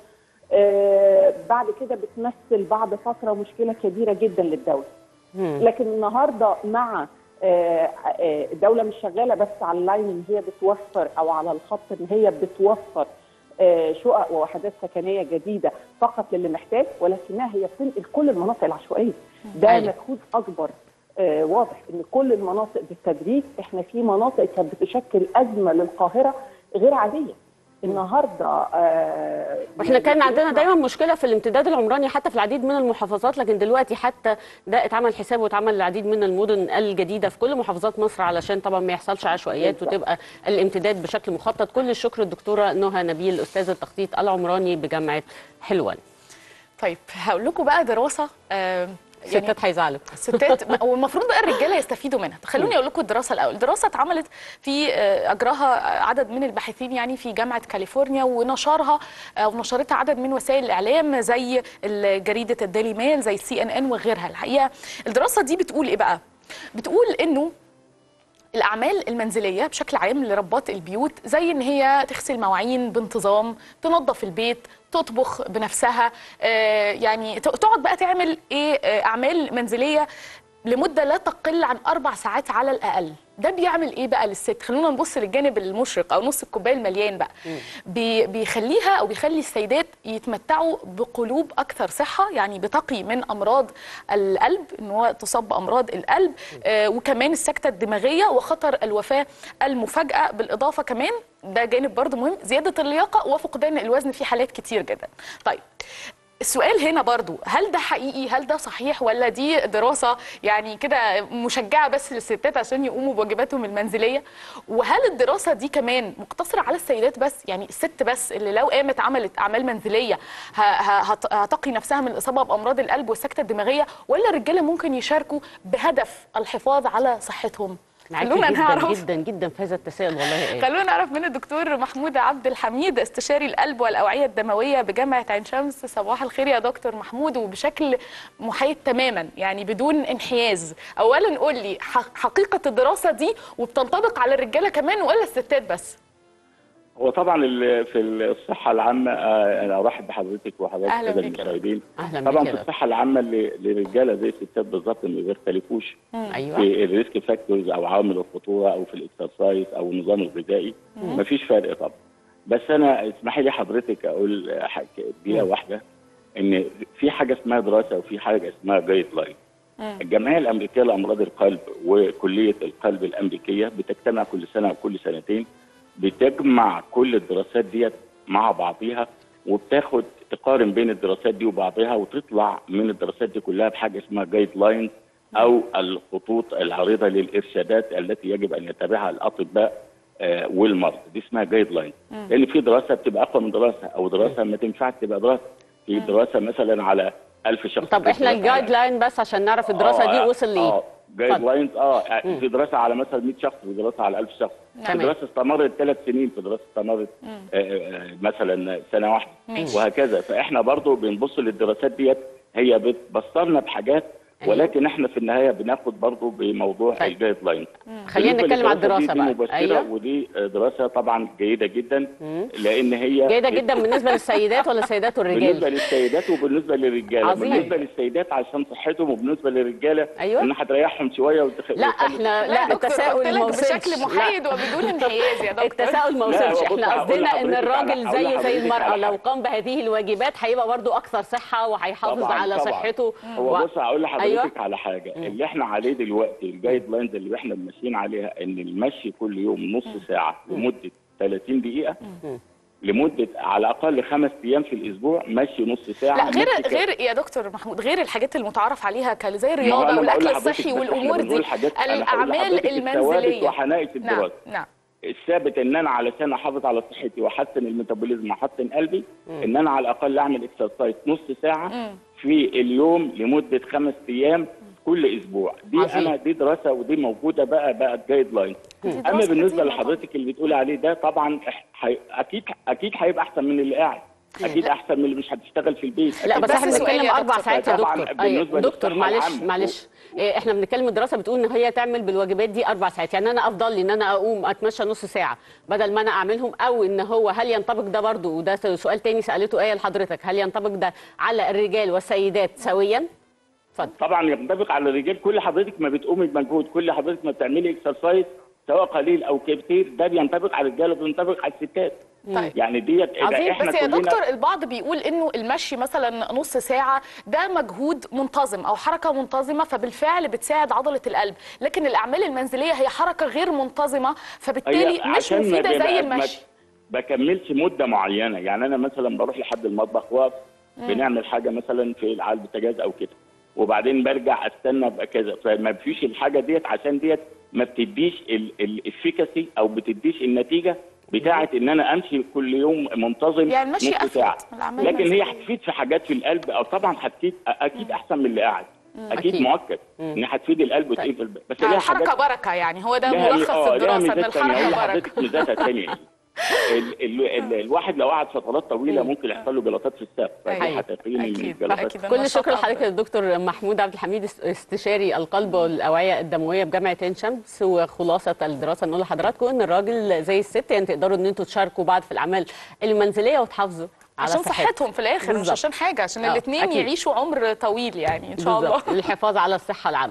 [SPEAKER 3] آه بعد كده بتمثل بعد فتره مشكله كبيره جدا للدوله لكن النهارده مع آه، آه، الدوله مش شغاله بس على اللاين ان هي بتوفر او على الخط ان هي بتوفر آه، شقق ووحدات سكنيه جديده فقط للي محتاج ولكنها هي بتنقل كل المناطق العشوائيه ده
[SPEAKER 1] أيوة.
[SPEAKER 3] مجهود اكبر آه، واضح ان كل المناطق بالتدريج احنا في مناطق كانت بتشكل ازمه للقاهره غير عاديه النهارده آه،
[SPEAKER 1] واحنا كان
[SPEAKER 3] يعني
[SPEAKER 1] عندنا
[SPEAKER 3] بنسمع-
[SPEAKER 1] دايما مشكله في الامتداد العمراني حتى في العديد من المحافظات لكن دلوقتي حتى ده اتعمل حساب واتعمل العديد من المدن الجديده في كل محافظات مصر علشان طبعا ما يحصلش عشوائيات
[SPEAKER 3] بالظبط.
[SPEAKER 1] وتبقى الامتداد بشكل مخطط كل الشكر الدكتوره نهى نبيل استاذ التخطيط العمراني بجامعه حلوان
[SPEAKER 2] طيب هقول لكم بقى دراسه آه، يعني
[SPEAKER 1] ستات هيزعلوا
[SPEAKER 2] الستات والمفروض بقى الرجاله يستفيدوا منها خلوني اقول لكم الدراسه الاول الدراسه اتعملت في آه، اجراها عدد من الباحثين يعني في جامعه كاليفورنيا ونشرها او نشرتها عدد من وسائل الاعلام زي جريده الديلي ميل زي سي ان ان وغيرها الحقيقه الدراسه دي بتقول ايه بقى بتقول انه الاعمال المنزليه بشكل عام لربات البيوت زي ان هي تغسل مواعين بانتظام تنظف البيت تطبخ بنفسها آه، يعني ت- تقعد بقى تعمل ايه آه، اعمال منزليه لمده لا تقل عن اربع ساعات على الاقل ده بيعمل ايه بقى للست خلونا نبص للجانب المشرق او نص الكوبايه المليان بقى بي بيخليها او بيخلي السيدات يتمتعوا بقلوب اكثر صحه يعني بتقي من امراض القلب ان هو تصاب بامراض القلب آه وكمان السكته الدماغيه وخطر الوفاه المفاجاه بالاضافه كمان ده جانب برضو مهم زياده اللياقه وفقدان الوزن في حالات كتير جدا طيب السؤال هنا برضو هل ده حقيقي هل ده صحيح ولا دي دراسة يعني كده مشجعة بس للستات عشان يقوموا بواجباتهم المنزلية وهل الدراسة دي كمان مقتصرة على السيدات بس يعني الست بس اللي لو قامت عملت أعمال منزلية ه- ه- هت- هتقي نفسها من الإصابة بأمراض القلب والسكتة الدماغية ولا الرجالة ممكن يشاركوا بهدف الحفاظ على صحتهم
[SPEAKER 1] معاكي
[SPEAKER 2] خلونا
[SPEAKER 1] جدا
[SPEAKER 2] نعرف
[SPEAKER 1] جدا جدا في هذا التساؤل والله ايه
[SPEAKER 2] خلونا نعرف من الدكتور محمود عبد الحميد استشاري القلب والاوعيه الدمويه بجامعه عين شمس صباح الخير يا دكتور محمود وبشكل محايد تماما يعني بدون انحياز اولا قول لي ح- حقيقه الدراسه دي وبتنطبق على الرجاله كمان ولا الستات بس
[SPEAKER 4] هو طبعا ال- في الصحه العامه آه، انا ارحب بحضرتك وحضرتك
[SPEAKER 2] أهلا
[SPEAKER 4] الساده
[SPEAKER 2] بك.
[SPEAKER 4] المشاهدين
[SPEAKER 1] اهلا
[SPEAKER 4] طبعا
[SPEAKER 1] بك
[SPEAKER 4] في
[SPEAKER 1] يا
[SPEAKER 4] الصحه العامه ل- للرجاله زي الستات بالظبط ما بيختلفوش
[SPEAKER 1] ايوه
[SPEAKER 4] في الريسك فاكتورز او عوامل الخطوره او في الاكسرسايز او النظام الغذائي مفيش فرق طبعا بس انا اسمحي لي حضرتك اقول حاجة دقيقه واحده ان في حاجه اسمها دراسه وفي حاجه اسمها جايد لاين الجمعيه الامريكيه لامراض القلب وكليه القلب الامريكيه بتجتمع كل سنه وكل سنتين بتجمع كل الدراسات ديت مع بعضيها وبتاخد تقارن بين الدراسات دي وبعضها وتطلع من الدراسات دي كلها بحاجه اسمها جايد لاين او الخطوط العريضه للارشادات التي يجب ان يتبعها الاطباء آه، والمرضى دي اسمها جايد لاين لان في دراسه بتبقى اقوى من دراسه او دراسه ما تنفعش تبقى دراسه في دراسه مثلا على 1000 شخص
[SPEAKER 1] طب احنا
[SPEAKER 4] دراسة
[SPEAKER 1] الجايد
[SPEAKER 4] على-
[SPEAKER 1] لاين بس عشان نعرف الدراسه
[SPEAKER 4] آه،
[SPEAKER 1] دي وصل لايه
[SPEAKER 4] اه جايد
[SPEAKER 1] اتفضل.
[SPEAKER 4] لاينز اه يعني في دراسه على مثلا 100 شخص في دراسه على 1000 شخص في
[SPEAKER 1] تمام.
[SPEAKER 4] دراسه استمرت ثلاث سنين في دراسه استمرت آه، آه، مثلا سنه واحده
[SPEAKER 2] ماشي.
[SPEAKER 4] وهكذا فاحنا برضو بنبص للدراسات ديت هي بتبصرنا بحاجات
[SPEAKER 1] أيوة.
[SPEAKER 4] ولكن احنا في النهايه بناخد برضه بموضوع
[SPEAKER 1] طيب.
[SPEAKER 4] الجايد لاين
[SPEAKER 1] خلينا
[SPEAKER 4] بالنسبة
[SPEAKER 1] نتكلم على
[SPEAKER 4] للدراسة
[SPEAKER 1] الدراسه
[SPEAKER 4] دي,
[SPEAKER 1] بقى
[SPEAKER 4] دي مبشره
[SPEAKER 1] ايوه
[SPEAKER 4] ودي دراسه طبعا جيده جدا لان هي
[SPEAKER 1] جيده جدا بالنسبه للسيدات ولا السيدات
[SPEAKER 4] بالنسبه
[SPEAKER 1] والرجال
[SPEAKER 4] للسيدات وبالنسبه للرجاله
[SPEAKER 1] عظيم.
[SPEAKER 4] بالنسبه للسيدات عشان صحتهم وبالنسبه للرجاله
[SPEAKER 1] أيوة.
[SPEAKER 4] ان هتريحهم شويه وتخ...
[SPEAKER 1] لا احنا
[SPEAKER 2] يا
[SPEAKER 1] لا
[SPEAKER 2] دكتور،
[SPEAKER 1] التساؤل
[SPEAKER 2] قلت
[SPEAKER 1] ما
[SPEAKER 2] لك
[SPEAKER 1] وصلش
[SPEAKER 2] بشكل
[SPEAKER 1] لا.
[SPEAKER 2] محايد وبدون انحياز يا دكتور
[SPEAKER 1] التساؤل ما
[SPEAKER 4] لا،
[SPEAKER 1] وصلش
[SPEAKER 4] هو بص،
[SPEAKER 1] احنا
[SPEAKER 4] هقول
[SPEAKER 1] قصدنا ان
[SPEAKER 4] لحضرتك على-
[SPEAKER 1] الراجل
[SPEAKER 4] هقول
[SPEAKER 1] زيه زي
[SPEAKER 4] لحضرتك
[SPEAKER 1] المرأة
[SPEAKER 4] على
[SPEAKER 1] لو
[SPEAKER 4] حاجة.
[SPEAKER 1] قام بهذه الواجبات هيبقى برضو اكثر صحة وهيحافظ
[SPEAKER 4] طبعاً،
[SPEAKER 1] على
[SPEAKER 4] طبعاً.
[SPEAKER 1] صحته
[SPEAKER 4] هو
[SPEAKER 1] و-
[SPEAKER 4] بص هقول لحضرتك
[SPEAKER 1] أيوة.
[SPEAKER 4] على حاجه اللي احنا عليه دلوقتي الجايد لاينز اللي احنا ماشيين عليها ان المشي كل يوم نص ساعه لمده 30 دقيقه لمده على الاقل خمس ايام في الاسبوع مشي نص ساعه
[SPEAKER 2] لا غير
[SPEAKER 4] مشي ك-
[SPEAKER 2] غير يا دكتور محمود غير الحاجات المتعارف عليها كال- زي
[SPEAKER 4] ما هو
[SPEAKER 2] الرياضه
[SPEAKER 4] أنا بقول
[SPEAKER 2] والاكل
[SPEAKER 4] لحضرتك
[SPEAKER 2] الصحي
[SPEAKER 4] بس إحنا
[SPEAKER 2] والامور
[SPEAKER 4] بنقول
[SPEAKER 2] دي
[SPEAKER 4] حاجات- أنا هقول
[SPEAKER 2] الاعمال
[SPEAKER 4] لحضرتك الثوابت
[SPEAKER 2] المنزليه
[SPEAKER 4] وحنائش
[SPEAKER 2] نعم
[SPEAKER 4] الدراسه
[SPEAKER 2] نعم
[SPEAKER 4] الثابت ان انا علشان احافظ على صحتي واحسن الميتابوليزم واحسن قلبي ان انا على الاقل اعمل اكسرسايز نص ساعه في اليوم لمده خمس ايام كل اسبوع دي
[SPEAKER 1] عظيم.
[SPEAKER 4] انا دي دراسه ودي موجوده بقى بقى جايد لاين اما
[SPEAKER 2] دراسة
[SPEAKER 4] بالنسبه
[SPEAKER 2] قديمة
[SPEAKER 4] لحضرتك اللي بتقولي عليه ده طبعا إح- حي... اكيد اكيد هيبقى احسن من اللي قاعد اكيد احسن من اللي مش هتشتغل في البيت
[SPEAKER 1] لا
[SPEAKER 4] أكيد
[SPEAKER 1] بس
[SPEAKER 2] بس
[SPEAKER 1] احنا
[SPEAKER 2] سؤال
[SPEAKER 1] بنتكلم
[SPEAKER 2] يا
[SPEAKER 1] اربع
[SPEAKER 2] دكتور.
[SPEAKER 1] ساعات يا
[SPEAKER 4] طبعاً
[SPEAKER 1] دكتور
[SPEAKER 4] بالنسبة
[SPEAKER 1] أيوة. دكتور
[SPEAKER 4] للصحة
[SPEAKER 1] معلش
[SPEAKER 4] العامة.
[SPEAKER 1] معلش إيه، احنا بنتكلم الدراسه بتقول ان هي تعمل بالواجبات دي اربع ساعات يعني انا افضل لي ان انا اقوم اتمشى نص ساعه بدل ما انا اعملهم او ان هو هل ينطبق ده برضو وده سؤال تاني سالته ايه لحضرتك هل ينطبق ده على الرجال والسيدات سويا اتفضل
[SPEAKER 4] طبعا ينطبق على الرجال كل حضرتك ما بتقومي بمجهود كل حضرتك ما بتعملي اكسرسايز سواء قليل او كتير ده بينطبق على الرجال وبينطبق على الستات
[SPEAKER 2] طيب.
[SPEAKER 4] يعني ديت إذا
[SPEAKER 2] عظيم
[SPEAKER 4] احنا
[SPEAKER 2] بس يا
[SPEAKER 4] كلنا
[SPEAKER 2] دكتور البعض بيقول انه المشي مثلا نص ساعه ده مجهود منتظم او حركه منتظمه فبالفعل بتساعد عضله القلب لكن الاعمال المنزليه هي حركه غير منتظمه فبالتالي
[SPEAKER 4] هي
[SPEAKER 2] مش
[SPEAKER 4] عشان ما
[SPEAKER 2] مفيده زي
[SPEAKER 4] بيبقى-
[SPEAKER 2] المشي
[SPEAKER 4] ما بكملش مده معينه يعني انا مثلا بروح لحد المطبخ واقف بنعمل حاجه مثلا في على البوتاجاز او كده وبعدين برجع استنى ابقى كذا فما فيش الحاجه ديت عشان ديت ما بتديش الافيكاسي او بتديش النتيجه بتاعه ان انا امشي كل يوم منتظم
[SPEAKER 2] يعني المشي
[SPEAKER 4] نص
[SPEAKER 2] أفيد
[SPEAKER 4] ساعه
[SPEAKER 2] من الأعمال
[SPEAKER 4] لكن هي
[SPEAKER 2] المنزلية.
[SPEAKER 4] هتفيد في حاجات في القلب او طبعا هتفيد اكيد احسن من اللي قاعد اكيد,
[SPEAKER 1] أكيد.
[SPEAKER 4] مؤكد ان هتفيد القلب وتفيد في الب- بس
[SPEAKER 2] يعني
[SPEAKER 4] ليها حاجات
[SPEAKER 2] الحركه بركه يعني هو ده
[SPEAKER 4] لها-
[SPEAKER 2] ملخص
[SPEAKER 4] آه، لها
[SPEAKER 2] الدراسه ان
[SPEAKER 4] ميزات تانية. أقول
[SPEAKER 2] الحركه
[SPEAKER 4] لحضرتك
[SPEAKER 2] بركه
[SPEAKER 4] ميزاتها تانية ال ال ال الواحد لو قعد فترات طويله ممكن يحصل له جلطات في الساق
[SPEAKER 2] أيوة.
[SPEAKER 4] فدي هتقيني من
[SPEAKER 2] أكيد.
[SPEAKER 4] الجلطات
[SPEAKER 2] أكيد.
[SPEAKER 1] كل
[SPEAKER 2] النشاط
[SPEAKER 1] الشكر لحضرتك
[SPEAKER 2] أفضل.
[SPEAKER 1] الدكتور محمود عبد الحميد است- استشاري القلب والاوعيه الدمويه بجامعه عين شمس وخلاصه الدراسه نقول لحضراتكم ان الراجل زي الست يعني تقدروا ان انتوا تشاركوا بعض في الاعمال المنزليه وتحافظوا على
[SPEAKER 2] عشان
[SPEAKER 1] صحتكم.
[SPEAKER 2] صحتهم في الاخر مش
[SPEAKER 1] بالظبط.
[SPEAKER 2] عشان حاجه عشان
[SPEAKER 1] آه،
[SPEAKER 2] الاثنين
[SPEAKER 1] أكيد.
[SPEAKER 2] يعيشوا عمر طويل يعني ان شاء الله
[SPEAKER 1] بالظبط الحفاظ على الصحه العامه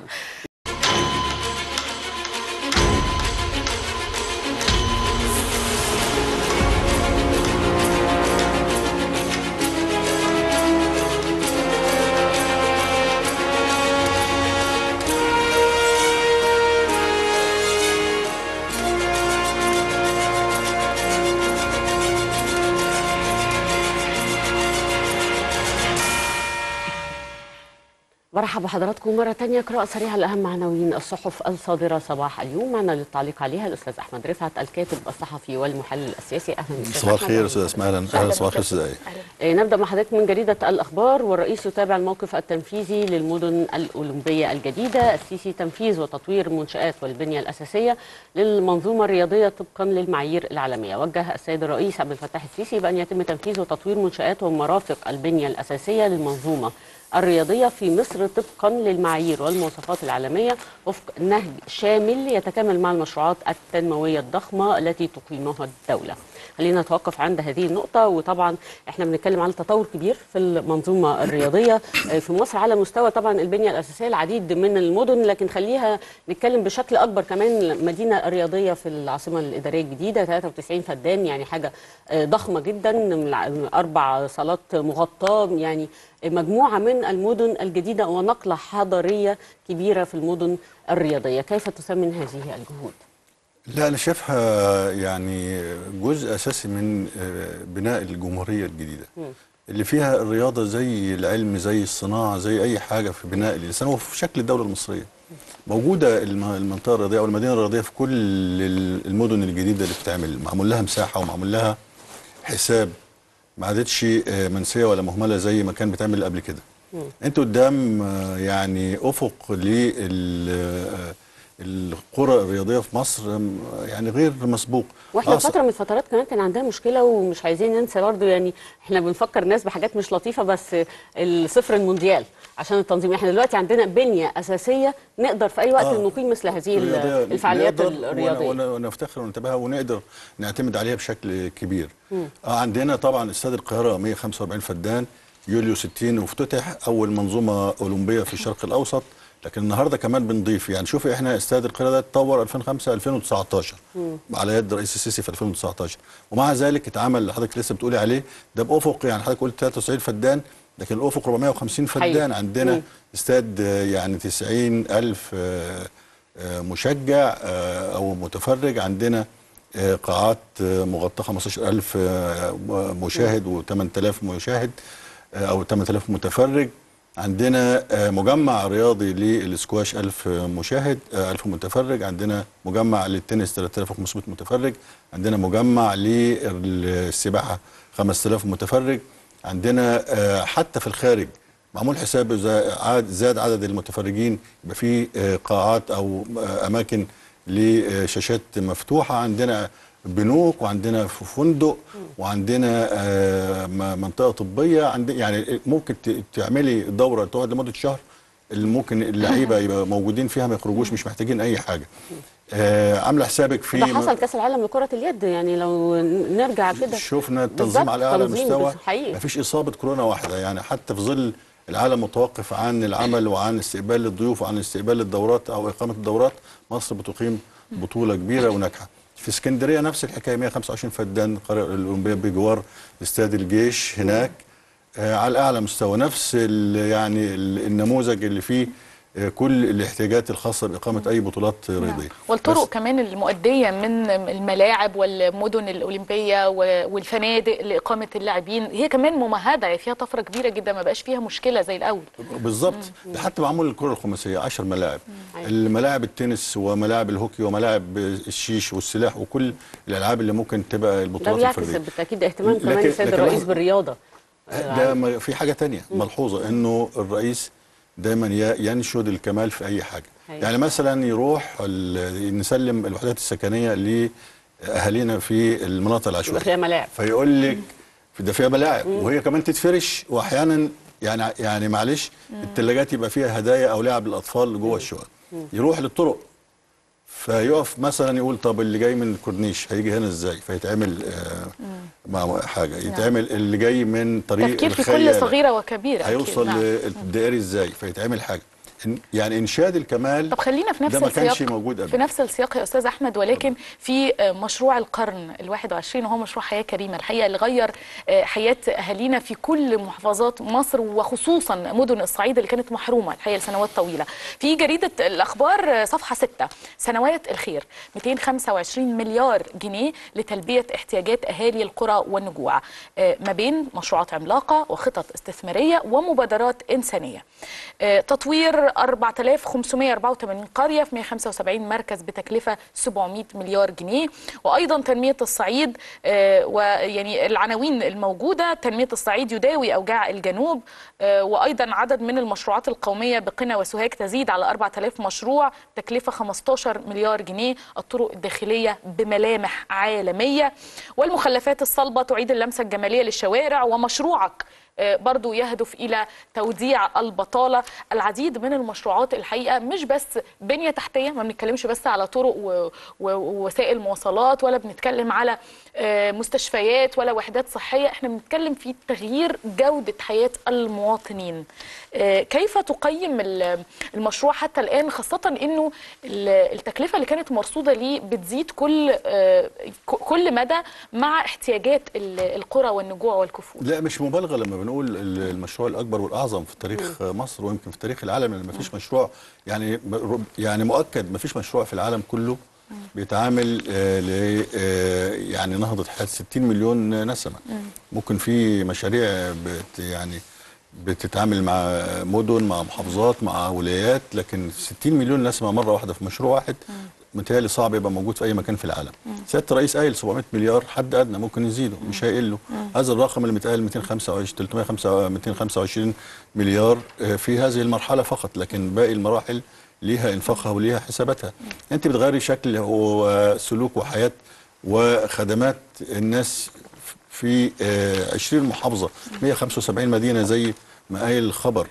[SPEAKER 1] برحب بحضراتكم مرة تانية قراءة سريعة لأهم عناوين الصحف الصادرة صباح اليوم معنا للتعليق عليها الأستاذ أحمد رفعت الكاتب الصحفي والمحلل السياسي أهلا بك
[SPEAKER 5] صباح الخير استاذ اسماء اهلا اهلا صباح الخير استاذ آية.
[SPEAKER 1] آه، نبدأ مع حضرتك من جريدة الأخبار والرئيس يتابع الموقف التنفيذي للمدن الأولمبية الجديدة السيسي تنفيذ وتطوير المنشآت والبنية الأساسية للمنظومة الرياضية طبقا للمعايير العالمية وجه السيد الرئيس عبد الفتاح السيسي بأن يتم تنفيذ وتطوير منشآت ومرافق البنية الأساسية للمنظومة الرياضية في مصر طبقا للمعايير والمواصفات العالمية وفق نهج شامل يتكامل مع المشروعات التنموية الضخمة التي تقيمها الدولة خلينا نتوقف عند هذه النقطة وطبعا احنا بنتكلم على تطور كبير في المنظومة الرياضية آه، في مصر على مستوى طبعا البنية الأساسية العديد من المدن لكن خليها نتكلم بشكل أكبر كمان مدينة رياضية في العاصمة الإدارية الجديدة 93 فدان يعني حاجة آه، ضخمة جدا من الع- أربع صالات مغطاة يعني مجموعة من المدن الجديدة ونقلة حضارية كبيرة في المدن الرياضية كيف تثمن هذه الجهود؟
[SPEAKER 5] لا انا شايفها يعني جزء اساسي من آه، بناء الجمهوريه الجديده اللي فيها الرياضه زي العلم زي الصناعه زي اي حاجه في بناء الانسان وفي شكل الدوله المصريه موجوده الم- المنطقه الرياضيه او المدينه الرياضيه في كل ال- المدن الجديده اللي بتعمل معمول لها مساحه ومعمول لها حساب ما عادتش آه، منسيه ولا مهمله زي ما كان بتعمل قبل كده انت قدام آه، يعني افق القرى الرياضيه في مصر آم، يعني غير مسبوق
[SPEAKER 1] واحنا
[SPEAKER 5] آه،
[SPEAKER 1] فتره من الفترات كمان كان عندنا مشكله ومش عايزين ننسى برضه يعني احنا بنفكر الناس بحاجات مش لطيفه بس الصفر المونديال عشان التنظيم احنا دلوقتي عندنا بنيه اساسيه نقدر في اي وقت
[SPEAKER 5] آه.
[SPEAKER 1] نقيم مثل هذه ال-
[SPEAKER 5] الرياضية
[SPEAKER 1] الفعاليات
[SPEAKER 5] نقدر ون-
[SPEAKER 1] الرياضيه
[SPEAKER 5] ون- ونفتخر وننتبهها ونقدر نعتمد عليها بشكل كبير آه عندنا طبعا استاد القاهره 145 فدان يوليو 60 وافتتح اول منظومه اولمبيه في الشرق الاوسط لكن النهارده كمان بنضيف يعني شوفي احنا استاد القاهره ده اتطور 2005 2019 على يد رئيس السيسي في 2019 ومع ذلك اتعمل اللي حضرتك لسه بتقولي عليه ده بافق يعني حضرتك قلت 93 فدان لكن الافق 450 فدان
[SPEAKER 1] حقيقي.
[SPEAKER 5] عندنا
[SPEAKER 1] مم. استاد
[SPEAKER 5] استاد آه، يعني 90 ألف آه، آه، مشجع آه، أو متفرج عندنا آه، قاعات آه، مغطاة 15 ألف آه، مشاهد و8000 مشاهد آه، أو 8000 متفرج عندنا آه، مجمع رياضي للسكواش 1000 مشاهد آه، 1000 متفرج عندنا مجمع للتنس 3500 متفرج عندنا مجمع للسباحة 5000 متفرج عندنا آه، حتى في الخارج معمول حساب اذا عاد زاد عدد المتفرجين يبقى في آه، قاعات او آه، اماكن لشاشات مفتوحه عندنا بنوك وعندنا ف- فندق وعندنا آه، م- منطقه طبيه عند يعني ممكن ت- تعملي دوره تقعد لمده شهر اللي ممكن اللعيبه يبقى موجودين فيها ما يخرجوش مش محتاجين اي حاجه آه، عامله حسابك في
[SPEAKER 1] ده حصل كاس العالم لكره اليد يعني لو نرجع كده
[SPEAKER 5] شفنا
[SPEAKER 1] بالظبط،
[SPEAKER 5] التنظيم على اعلى
[SPEAKER 1] تنظيم
[SPEAKER 5] مستوى
[SPEAKER 1] بس- حقيقي.
[SPEAKER 5] مفيش اصابه كورونا واحده يعني حتى في ظل العالم متوقف عن العمل وعن استقبال الضيوف وعن استقبال الدورات او اقامه الدورات مصر بتقيم بطوله كبيره وناجحه في اسكندريه نفس الحكايه 125 فدان القريه الاولمبيه بجوار استاد الجيش هناك آه على اعلى مستوى نفس ال- يعني ال- النموذج اللي فيه آه كل الاحتياجات الخاصه باقامه اي بطولات رياضيه
[SPEAKER 2] والطرق
[SPEAKER 5] بس-
[SPEAKER 2] كمان المؤدية من الملاعب والمدن الأولمبية و- والفنادق لإقامة اللاعبين هي كمان ممهدة يعني فيها طفرة كبيرة جدا ما بقاش فيها مشكلة زي الأول
[SPEAKER 5] بالظبط ده حتى معمول الكره الخماسيه 10 ملاعب
[SPEAKER 1] أيوة.
[SPEAKER 5] الملاعب التنس وملاعب الهوكي وملاعب الشيش والسلاح وكل الالعاب اللي ممكن تبقى
[SPEAKER 1] ده
[SPEAKER 5] البطولات
[SPEAKER 1] بيعكس
[SPEAKER 5] الفرديه
[SPEAKER 1] بالتاكيد اهتمام كمان
[SPEAKER 5] لكن-
[SPEAKER 1] السيد
[SPEAKER 5] لكن
[SPEAKER 1] الرئيس
[SPEAKER 5] لحظة.
[SPEAKER 1] بالرياضه
[SPEAKER 5] ده ما- في حاجه تانية ملحوظه انه الرئيس دايما ي- ينشد الكمال في اي حاجه
[SPEAKER 1] أيوة.
[SPEAKER 5] يعني مثلا يروح ال- نسلم الوحدات السكنيه لاهالينا في المناطق
[SPEAKER 1] يبقى
[SPEAKER 5] العشوائيه
[SPEAKER 1] فيها ملاعب
[SPEAKER 5] فيقول لك في- ده فيها ملاعب وهي كمان تتفرش واحيانا يعني يعني معلش الثلاجات يبقى فيها هدايا او لعب للاطفال جوه الشقق يروح للطرق فيقف مثلا يقول طب اللي جاي من الكورنيش هيجي هنا ازاي فيتعمل آه مع حاجه يتعمل اللي جاي من طريق
[SPEAKER 2] تفكير في
[SPEAKER 5] الخيال
[SPEAKER 2] كل صغيرة وكبيرة أكيد،
[SPEAKER 5] هيوصل
[SPEAKER 2] نعم.
[SPEAKER 5] للدائري ازاي فيتعمل حاجه إن- يعني انشاد الكمال
[SPEAKER 2] طب خلينا في نفس
[SPEAKER 5] ده ما كانش
[SPEAKER 2] السياق
[SPEAKER 5] موجود قبل
[SPEAKER 2] في نفس السياق يا استاذ احمد ولكن في آه، مشروع القرن ال21 وهو مشروع حياه كريمه الحقيقه اللي غير آه، حياه اهالينا في كل محافظات مصر وخصوصا مدن الصعيد اللي كانت محرومه الحقيقه لسنوات طويله. في جريده الاخبار آه، صفحه 6 سنوات الخير 225 مليار جنيه لتلبيه احتياجات اهالي القرى والنجوع آه، ما بين مشروعات عملاقه وخطط استثماريه ومبادرات انسانيه. آه، تطوير 4584 قريه في 175 مركز بتكلفه 700 مليار جنيه وايضا تنميه الصعيد آه، ويعني العناوين الموجوده تنميه الصعيد يداوي اوجاع الجنوب آه، وايضا عدد من المشروعات القوميه بقنا وسوهاج تزيد على 4000 مشروع تكلفه 15 مليار جنيه الطرق الداخليه بملامح عالميه والمخلفات الصلبه تعيد اللمسه الجماليه للشوارع ومشروعك آه، برضو يهدف إلى توديع البطالة العديد من المشروعات الحقيقة مش بس بنية تحتية ما بنتكلمش بس على طرق و- و- ووسائل مواصلات ولا بنتكلم على آه، مستشفيات ولا وحدات صحية احنا بنتكلم في تغيير جودة حياة المواطنين آه، كيف تقيم ال- المشروع حتى الآن خاصة أنه ال- التكلفة اللي كانت مرصودة ليه بتزيد كل آه، ك- كل مدى مع احتياجات ال- القرى والنجوع والكفور
[SPEAKER 5] لا مش مبالغه لما بنقول ال- المشروع الاكبر والاعظم في تاريخ مصر ويمكن في تاريخ العالم اللي ما فيش مشروع يعني ب- يعني مؤكد ما فيش مشروع في العالم كله بيتعامل آه ل آه يعني نهضه حياه 60 مليون نسمه ممكن في مشاريع بت يعني بتتعامل مع مدن مع محافظات مع ولايات لكن 60 مليون نسمه مره واحده في مشروع واحد متهيألي صعب يبقى موجود في اي مكان في العالم سياده الرئيس قايل 700 مليار حد ادنى ممكن يزيده مش هيقله هذا الرقم اللي متقال 225 325 225 مليار آه، في هذه المرحله فقط لكن باقي المراحل ليها انفاقها وليها حساباتها انت بتغيري شكل وسلوك وحياه وخدمات الناس في آه، 20 محافظه 175 مدينه زي ما قايل الخبر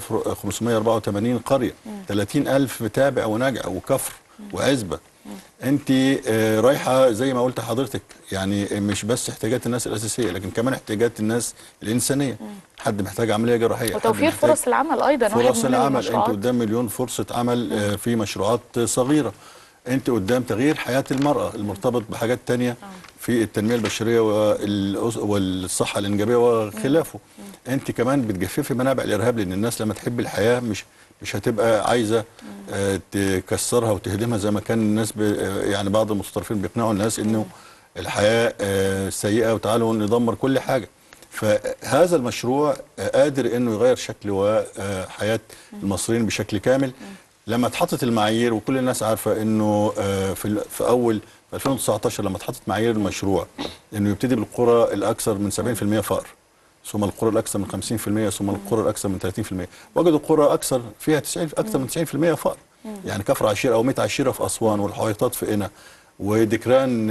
[SPEAKER 5] 4584 قريه 30000 تابع وناجع وكفر وعزبه انت آه، رايحه زي ما قلت حضرتك يعني مش بس احتياجات الناس الاساسيه لكن كمان احتياجات الناس الانسانيه حد محتاج عمليه جراحيه حد
[SPEAKER 2] وتوفير
[SPEAKER 5] محتاج-
[SPEAKER 2] فرص العمل ايضا واحد
[SPEAKER 5] فرص
[SPEAKER 2] من
[SPEAKER 5] العمل انت
[SPEAKER 2] المشروعات.
[SPEAKER 5] قدام مليون فرصه عمل آه، في مشروعات صغيره انت قدام تغيير حياه المراه المرتبط بحاجات تانية في التنميه البشريه والأس- والصحه الانجابيه وخلافه انت كمان بتجففي منابع الارهاب لان الناس لما تحب الحياه مش مش هتبقى عايزه آه، تكسرها وتهدمها زي ما كان الناس ب- آه، يعني بعض المستضعفين بيقنعوا الناس انه الحياه آه، سيئه وتعالوا ندمر كل حاجه فهذا المشروع آه، قادر انه يغير شكل وحياه المصريين بشكل كامل لما اتحطت المعايير وكل الناس عارفه انه آه، في ال- في اول في 2019 لما اتحطت معايير المشروع انه يبتدي بالقرى الاكثر من 70% فقر ثم القرى الاكثر من 50% ثم القرى الاكثر من 30% وجدوا قرى اكثر فيها 90 اكثر من 90% فقر يعني كفر عشيره او 100 عشيره في اسوان والحويطات في قنا ودكران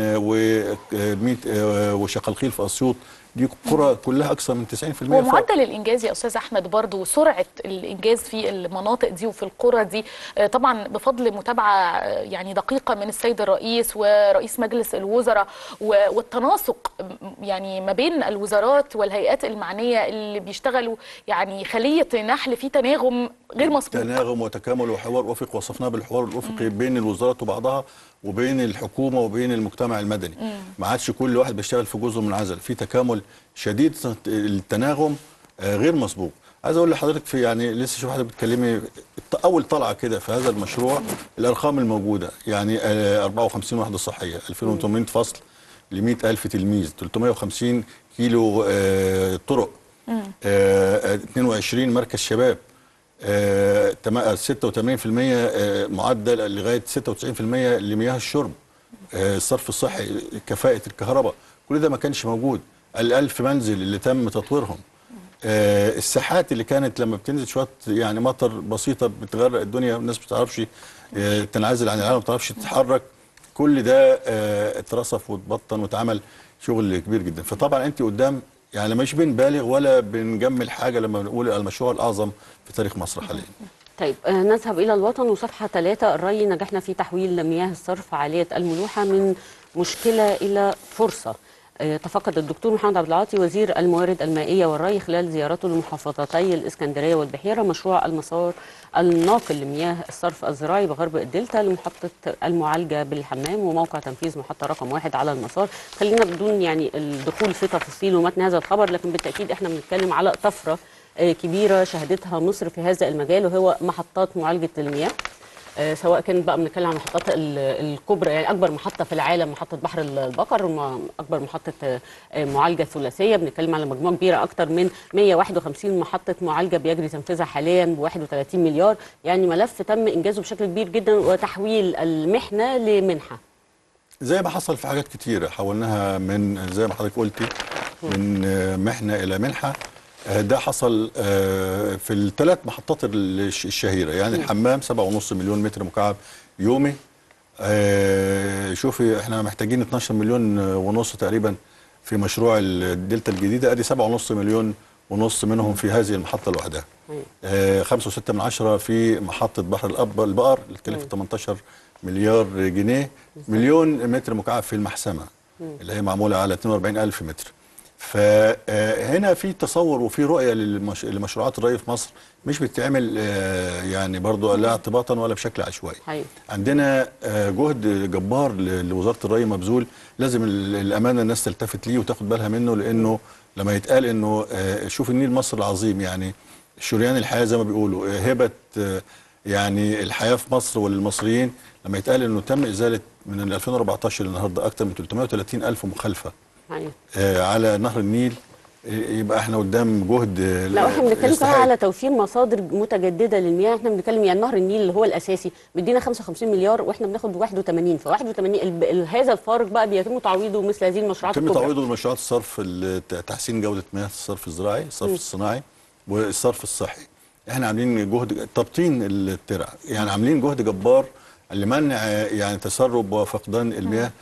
[SPEAKER 5] و100 وشقلقيل في اسيوط دي قرى كلها اكثر من 90% فقر
[SPEAKER 2] ومعدل الانجاز يا استاذ احمد برضو وسرعه الانجاز في المناطق دي وفي القرى دي آه، طبعا بفضل متابعه آه، يعني دقيقه من السيد الرئيس ورئيس مجلس الوزراء و- والتناسق م- يعني ما بين الوزارات والهيئات المعنيه اللي بيشتغلوا يعني خليه نحل في تناغم غير مسبوق
[SPEAKER 5] تناغم وتكامل وحوار افق وصفناه بالحوار الافقي بين الوزارات وبعضها وبين الحكومه وبين المجتمع المدني ما عادش كل واحد بيشتغل في جزء منعزل في تكامل شديد التناغم آه، غير مسبوق عايز اقول لحضرتك في يعني لسه شوف حضرتك بتكلمي الط- اول طلعه كده في هذا المشروع الارقام الموجوده يعني آه، 54 وحده صحيه 2800 فصل ل 100000 تلميذ 350 كيلو آه، طرق آه، 22 مركز شباب آه، تما- 86% آه، معدل لغايه 96% لمياه الشرب آه، الصرف الصحي كفاءه الكهرباء كل ده ما كانش موجود الألف منزل اللي تم تطويرهم آه، الساحات اللي كانت لما بتنزل شويه يعني مطر بسيطه بتغرق الدنيا والناس ما بتعرفش آه، تنعزل عن العالم ما بتعرفش تتحرك كل ده آه، اترصف واتبطن واتعمل شغل كبير جدا فطبعا انت قدام يعني مش بنبالغ ولا بنجمل حاجه لما بنقول المشروع الاعظم في تاريخ مصر حاليا
[SPEAKER 1] طيب آه، نذهب إلى الوطن وصفحة ثلاثة الري نجحنا في تحويل مياه الصرف عالية الملوحة من مشكلة إلى فرصة آه، تفقد الدكتور محمد عبد العاطي وزير الموارد المائية والري خلال زيارته لمحافظتي الإسكندرية والبحيرة مشروع المسار الناقل لمياه الصرف الزراعي بغرب الدلتا لمحطة المعالجة بالحمام وموقع تنفيذ محطة رقم واحد على المسار خلينا بدون يعني الدخول في تفاصيل ومتن هذا الخبر لكن بالتأكيد احنا بنتكلم على طفرة آه، كبيرة شهدتها مصر في هذا المجال وهو محطات معالجة المياه آه، سواء كانت بقى بنتكلم عن المحطات ال- الكبرى يعني اكبر محطه في العالم محطه بحر ال- البقر وم- اكبر محطه آه، آه، معالجه ثلاثيه بنتكلم على مجموعه كبيره اكتر من 151 محطه معالجه بيجري تنفيذها حاليا ب 31 مليار يعني ملف تم انجازه بشكل كبير جدا وتحويل المحنه لمنحه
[SPEAKER 5] زي ما حصل في حاجات كتيرة حولناها من زي ما حضرتك قلتي من آه، محنة إلى منحة آه، ده حصل آه، في الثلاث محطات الش- الشهيرة يعني الحمام 7.5 مليون متر مكعب يومي آه، شوفي احنا محتاجين 12 مليون ونص تقريبا في مشروع الدلتا الجديدة ادي 7.5 مليون ونص منهم في هذه المحطة لوحدها آه، خمسة وستة من عشرة في محطة بحر الأب البقر اللي تكلفت 18 مليار جنيه مليون متر مكعب في المحسمة اللي هي معمولة على 42 ألف متر فهنا في تصور وفي رؤية للمش... لمشروعات الري في مصر مش بتتعمل آه، يعني برضو لا اعتباطا ولا بشكل عشوائي
[SPEAKER 1] حقيقي.
[SPEAKER 5] عندنا آه، جهد جبار ل- لوزاره الري مبذول لازم ال- الامانه الناس تلتفت ليه وتاخد بالها منه لانه لما يتقال انه آه، شوف النيل مصر العظيم يعني شريان الحياه زي ما بيقولوا آه، هبه آه، يعني الحياه في مصر وللمصريين لما يتقال انه تم ازاله من 2014 للنهارده اكثر من 330 الف مخالفه
[SPEAKER 1] حقيقي.
[SPEAKER 5] آه، على نهر النيل آه، يبقى احنا قدام جهد آه،
[SPEAKER 1] لا واحنا بنتكلم كمان
[SPEAKER 5] يستحق.
[SPEAKER 1] على توفير مصادر متجدده للمياه احنا بنتكلم يعني نهر النيل اللي هو الاساسي بيدينا 55 مليار واحنا بناخد 81 ف 81 ال- ال- هذا الفارق بقى بيتم تعويضه مثل هذه المشروعات
[SPEAKER 5] يتم
[SPEAKER 1] الكبرى
[SPEAKER 5] تعويضه بمشروعات الصرف ال- تحسين جوده مياه الصرف الزراعي الصرف الصناعي والصرف الصحي احنا عاملين جهد تبطين الترع يعني عاملين جهد جبار لمنع آه، يعني تسرب وفقدان المياه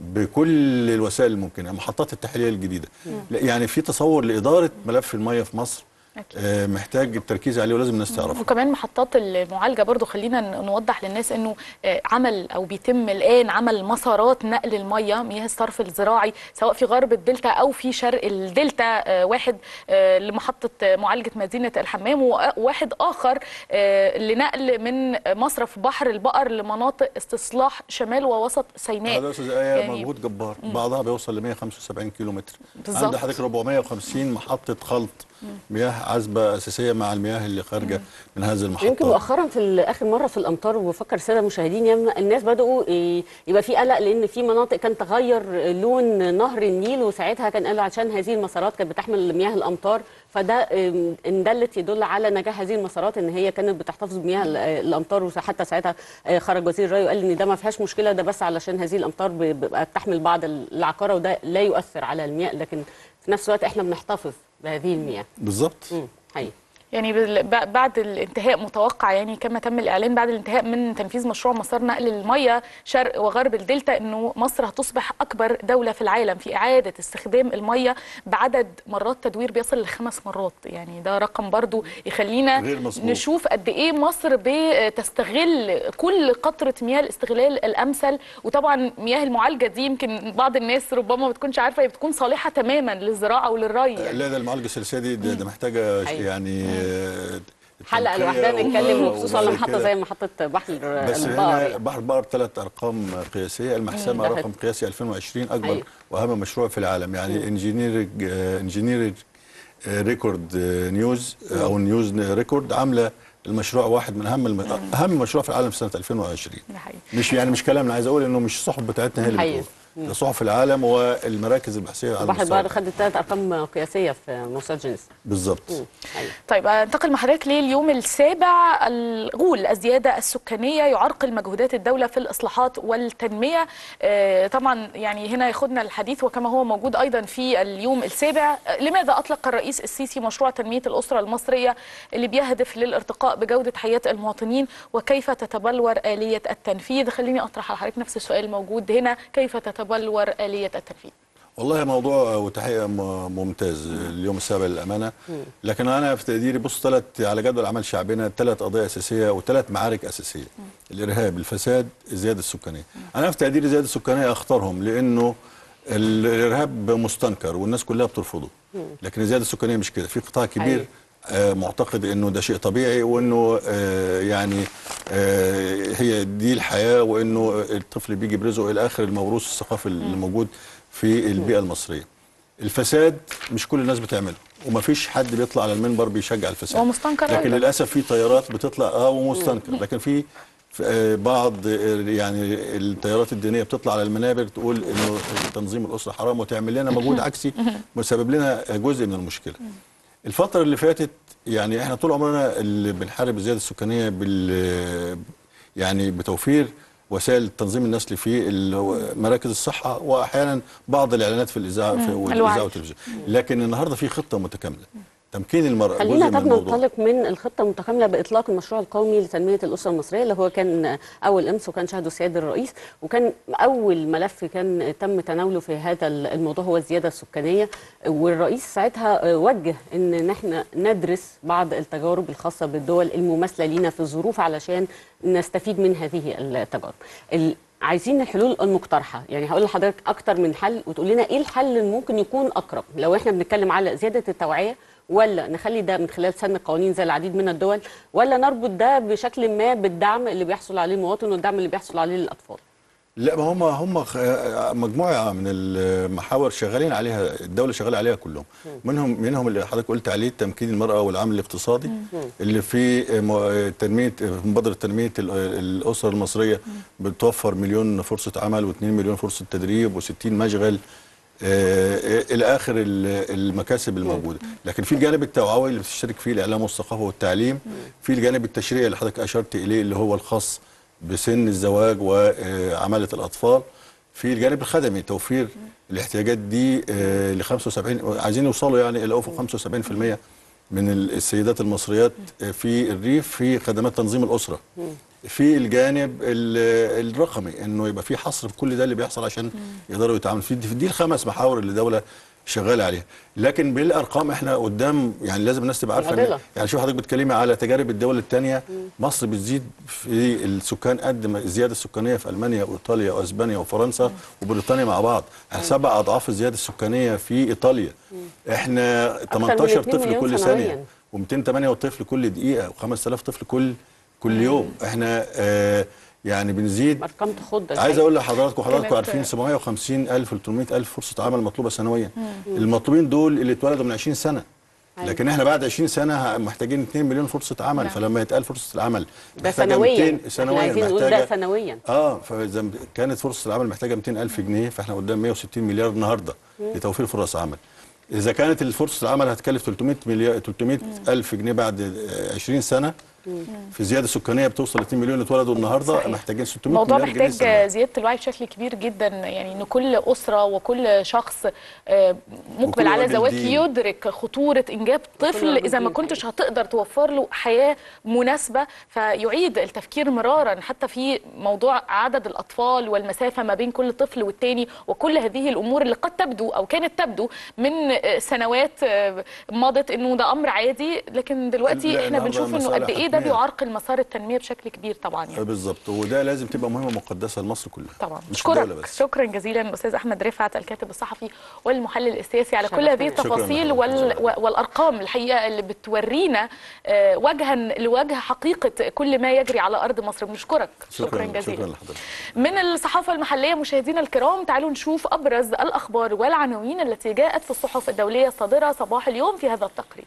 [SPEAKER 5] بكل الوسائل الممكنه محطات التحليه الجديده لا، يعني في تصور لاداره ملف المياه في مصر
[SPEAKER 2] أكيد.
[SPEAKER 5] آه، محتاج التركيز عليه ولازم الناس تعرفه
[SPEAKER 2] وكمان محطات المعالجه برضو خلينا ن- نوضح للناس انه آه، عمل او بيتم الان عمل مسارات نقل الميه مياه الصرف الزراعي سواء في غرب الدلتا او في شرق الدلتا آه، واحد آه، لمحطه آه، معالجه مدينه الحمام وواحد اخر آه، لنقل من مصرف بحر البقر لمناطق استصلاح شمال ووسط سيناء
[SPEAKER 5] هذا يا استاذ ايه
[SPEAKER 2] يعني-
[SPEAKER 5] مجهود جبار بعضها بيوصل ل 175 كيلو متر
[SPEAKER 2] بالظبط.
[SPEAKER 5] عند حضرتك 450 محطه خلط مياه عذبه اساسيه مع المياه اللي خارجه من هذه المحطات
[SPEAKER 1] يمكن مؤخرا في ال- اخر مره في الامطار وبفكر الساده المشاهدين ياما الناس بداوا ي- يبقى في قلق لان في مناطق كانت تغير لون نهر النيل وساعتها كان قالوا عشان هذه المسارات كانت بتحمل مياه الامطار فده ام، ان دلت يدل على نجاح هذه المسارات ان هي كانت بتحتفظ بمياه ال- الامطار وحتى ساعتها اه، خرج وزير الري وقال ان ده ما فيهاش مشكله ده بس علشان هذه الامطار ب- بتبقى تحمل بعض العقاره وده لا يؤثر على المياه لكن في نفس الوقت احنا بنحتفظ بهذه المياه
[SPEAKER 5] بالظبط
[SPEAKER 1] مم، حقيقي
[SPEAKER 2] يعني بال- ب- بعد الانتهاء متوقع يعني كما تم الاعلان بعد الانتهاء من تنفيذ مشروع مسار نقل الميه شرق وغرب الدلتا انه مصر هتصبح اكبر دوله في العالم في اعاده استخدام الميه بعدد مرات تدوير بيصل لخمس مرات يعني ده رقم برضو يخلينا
[SPEAKER 5] غير مسبوق.
[SPEAKER 2] نشوف قد ايه مصر بتستغل كل قطره مياه الاستغلال الامثل وطبعا مياه المعالجه دي يمكن بعض الناس ربما ما بتكونش عارفه هي بتكون صالحه تماما للزراعه وللري يعني.
[SPEAKER 5] لا ده المعالجه السلسله دي ده, ده محتاجه
[SPEAKER 1] أيوة.
[SPEAKER 5] يعني آه،
[SPEAKER 1] حلقه
[SPEAKER 5] تنقية
[SPEAKER 1] لوحدها
[SPEAKER 5] و-
[SPEAKER 1] نتكلم وخصوصا على
[SPEAKER 5] وبعد
[SPEAKER 1] محطه
[SPEAKER 5] كده-
[SPEAKER 1] زي محطه بحر
[SPEAKER 5] بس
[SPEAKER 1] البقر
[SPEAKER 5] هنا
[SPEAKER 1] يعني.
[SPEAKER 5] بحر بقر ثلاث ارقام قياسيه المحسمه
[SPEAKER 1] ده
[SPEAKER 5] رقم قياسي 2020 اكبر
[SPEAKER 1] أيوة.
[SPEAKER 5] واهم مشروع في العالم يعني انجينيرنج انجينيرنج ريكورد نيوز او نيوز ريكورد عامله المشروع واحد من اهم الم... اهم مشروع في العالم في سنه 2020
[SPEAKER 2] ده حقيقي.
[SPEAKER 5] مش يعني مش كلام انا عايز اقول انه مش الصحف بتاعتنا هي اللي
[SPEAKER 1] حقيقي.
[SPEAKER 5] بتقول ده صحف العالم والمراكز البحثيه على
[SPEAKER 1] بحر
[SPEAKER 5] مستوى
[SPEAKER 1] البقر خد ثلاث ارقام قياسيه في موسوعه جينيس
[SPEAKER 5] بالظبط
[SPEAKER 1] أيوة.
[SPEAKER 2] طيب انتقل مع حضرتك لليوم السابع الغول الزياده السكانيه يعرقل مجهودات الدوله في الاصلاحات والتنميه آه، طبعا يعني هنا ياخدنا الحديث وكما هو موجود ايضا في اليوم السابع آه، لماذا اطلق الرئيس السيسي مشروع تنميه الاسره المصريه اللي بيهدف للارتقاء بجوده حياه المواطنين وكيف تتبلور اليه التنفيذ خليني اطرح على حضرتك نفس السؤال الموجود هنا كيف تتبلور اليه التنفيذ
[SPEAKER 5] والله موضوع وتحقيق م- ممتاز اليوم السابع للامانه لكن انا في تقديري بص ثلاث على جدول اعمال شعبنا ثلاث قضايا اساسيه وثلاث معارك اساسيه الارهاب الفساد الزياده السكانيه انا في تقديري الزياده السكانيه اختارهم لانه ال- الارهاب مستنكر والناس كلها بترفضه لكن الزياده السكانيه مش كده في قطاع كبير
[SPEAKER 1] أيوة.
[SPEAKER 5] آه، معتقد انه ده شيء طبيعي وانه آه، يعني آه، هي دي الحياه وانه الطفل بيجي برزقه الى اخر الموروث الثقافي اللي موجود في البيئه المصريه. الفساد مش كل الناس بتعمله ومفيش حد بيطلع على المنبر بيشجع الفساد
[SPEAKER 2] هو مستنكر
[SPEAKER 5] لكن
[SPEAKER 2] أيضاً.
[SPEAKER 5] للاسف في تيارات بتطلع اه ومستنكر لكن في في، آه، بعض آه، يعني التيارات الدينيه بتطلع على المنابر تقول انه تنظيم الاسره حرام وتعمل لنا مجهود عكسي وسبب لنا جزء من المشكله. الفترة اللي فاتت يعني احنا طول عمرنا اللي بنحارب الزيادة السكانية بال يعني بتوفير وسائل التنظيم النسلي في اللي هو مراكز الصحة واحيانا بعض الاعلانات في الاذاعة في
[SPEAKER 2] الوعي.
[SPEAKER 5] الاذاعة والتلفزيون لكن النهارده في خطة متكاملة تمكين المرأة
[SPEAKER 1] خلينا
[SPEAKER 5] جزء من
[SPEAKER 1] طب
[SPEAKER 5] الموضوع
[SPEAKER 1] ننطلق من الخطه المتكامله باطلاق المشروع القومي لتنميه الاسره المصريه اللي هو كان اول امس وكان شهده السيد الرئيس وكان اول ملف كان تم تناوله في هذا الموضوع هو الزياده السكانيه والرئيس ساعتها وجه ان احنا ندرس بعض التجارب الخاصه بالدول المماثله لينا في الظروف علشان نستفيد من هذه التجارب ال- عايزين الحلول المقترحه يعني هقول لحضرتك اكتر من حل وتقول لنا ايه الحل اللي ممكن يكون اقرب لو احنا بنتكلم على زياده التوعيه ولا نخلي ده من خلال سن القوانين زي العديد من الدول ولا نربط ده بشكل ما بالدعم اللي بيحصل عليه المواطن والدعم اللي بيحصل عليه للاطفال
[SPEAKER 5] لا ما هم هم خ- مجموعه من المحاور شغالين عليها الدوله شغاله عليها كلهم منهم منهم اللي حضرتك قلت عليه تمكين المراه والعمل الاقتصادي اللي في م- تنميه مبادره تنميه ال- الاسره المصريه بتوفر مليون فرصه عمل و2 مليون فرصه تدريب و60 مشغل آه، الى اخر ال- المكاسب الموجوده لكن في الجانب التوعوي اللي بتشترك فيه الاعلام والثقافه والتعليم في الجانب التشريعي اللي حضرتك اشرت اليه اللي هو الخاص بسن الزواج وعماله الاطفال في الجانب الخدمي توفير الاحتياجات دي ل 75 عايزين يوصلوا يعني الى افق 75% من ال- السيدات المصريات في الريف في خدمات تنظيم الاسره في الجانب ال- الرقمي انه يبقى في حصر في كل ده اللي بيحصل عشان يقدروا يتعاملوا في دي, في دي الخمس محاور اللي الدوله شغاله عليها لكن بالارقام احنا قدام يعني لازم الناس تبقى عارفه إن-
[SPEAKER 1] معضلة.
[SPEAKER 5] يعني شوف حضرتك بتكلمي على تجارب الدول الثانيه مصر بتزيد في السكان قد ما الزياده السكانيه في المانيا وايطاليا واسبانيا وفرنسا وبريطانيا مع بعض احنا سبع اضعاف الزياده السكانيه في ايطاليا احنا
[SPEAKER 1] من
[SPEAKER 5] 18
[SPEAKER 1] 2
[SPEAKER 5] طفل
[SPEAKER 1] مليون
[SPEAKER 5] كل
[SPEAKER 1] سنوياً.
[SPEAKER 5] ثانيه و208 طفل كل دقيقه و5000 طفل كل كل يوم احنا آه يعني بنزيد
[SPEAKER 1] ارقام تخض
[SPEAKER 5] عايز اقول لحضراتكم حضراتكم
[SPEAKER 2] كانت-
[SPEAKER 5] عارفين 750 الف 300 الف فرصه عمل مطلوبه سنويا المطلوبين دول اللي اتولدوا من 20 سنه لكن احنا بعد 20 سنه ه- محتاجين 2 مليون فرصه عمل
[SPEAKER 2] نعم.
[SPEAKER 5] فلما يتقال فرصه العمل
[SPEAKER 1] ده
[SPEAKER 5] محتاجة
[SPEAKER 1] سنويا
[SPEAKER 5] 200
[SPEAKER 1] احنا
[SPEAKER 5] سنويا
[SPEAKER 1] عايزين نقول ده
[SPEAKER 5] محتاجه
[SPEAKER 1] سنويا
[SPEAKER 5] اه فاذا كانت فرصه العمل محتاجه 200 الف جنيه فاحنا قدام 160 مليار النهارده لتوفير فرص عمل اذا كانت الفرصه العمل هتكلف 300 مليار 300 الف جنيه بعد آه، 20 سنه في زياده سكانيه بتوصل ل 2 مليون اتولدوا النهارده
[SPEAKER 2] صحيح.
[SPEAKER 5] محتاجين 600
[SPEAKER 2] الموضوع
[SPEAKER 5] مليار جنيه
[SPEAKER 2] محتاج
[SPEAKER 5] سنوياً.
[SPEAKER 2] زياده الوعي بشكل كبير جدا يعني ان كل اسره وكل شخص آه، مقبل
[SPEAKER 5] وكل
[SPEAKER 2] على
[SPEAKER 5] راجل
[SPEAKER 2] زواج
[SPEAKER 5] دين.
[SPEAKER 2] يدرك خطوره انجاب طفل
[SPEAKER 1] راجل
[SPEAKER 2] اذا ما
[SPEAKER 1] دين
[SPEAKER 2] كنتش هتقدر توفر له حياه مناسبه فيعيد التفكير مرارا حتى في موضوع عدد الاطفال والمسافه ما بين كل طفل والتاني وكل هذه الامور اللي قد تبدو او كانت تبدو من آه، سنوات آه، مضت انه ده امر عادي لكن دلوقتي
[SPEAKER 5] لا،
[SPEAKER 2] احنا
[SPEAKER 5] النهاردة
[SPEAKER 2] بنشوف انه
[SPEAKER 5] مسألة
[SPEAKER 2] قد ايه ده
[SPEAKER 5] حتمية.
[SPEAKER 2] بيعرقل مسار التنميه بشكل كبير طبعا يعني
[SPEAKER 5] آه، بالظبط وده لازم تبقى مهمه مقدسه لمصر كلها
[SPEAKER 2] طبعا
[SPEAKER 5] مش الدوله
[SPEAKER 2] اشكرك
[SPEAKER 5] بس
[SPEAKER 2] شكرا جزيلا استاذ احمد رفعت الكاتب الصحفي والمحلل السياسي على كل
[SPEAKER 1] شرفنا.
[SPEAKER 2] هذه
[SPEAKER 1] شكراً
[SPEAKER 2] التفاصيل
[SPEAKER 5] لحضرتك.
[SPEAKER 2] وال... و- والارقام الحقيقه اللي بتورينا آه، وجها لوجه حقيقه كل ما يجري على ارض مصر بنشكرك شكرا,
[SPEAKER 5] شكرا
[SPEAKER 2] جزيلا
[SPEAKER 5] شكرا لحضرتك
[SPEAKER 2] من الصحافة المحلية مشاهدينا الكرام تعالوا نشوف أبرز الأخبار والعناوين التي جاءت في الصحف الدولية الصادرة صباح اليوم في هذا التقرير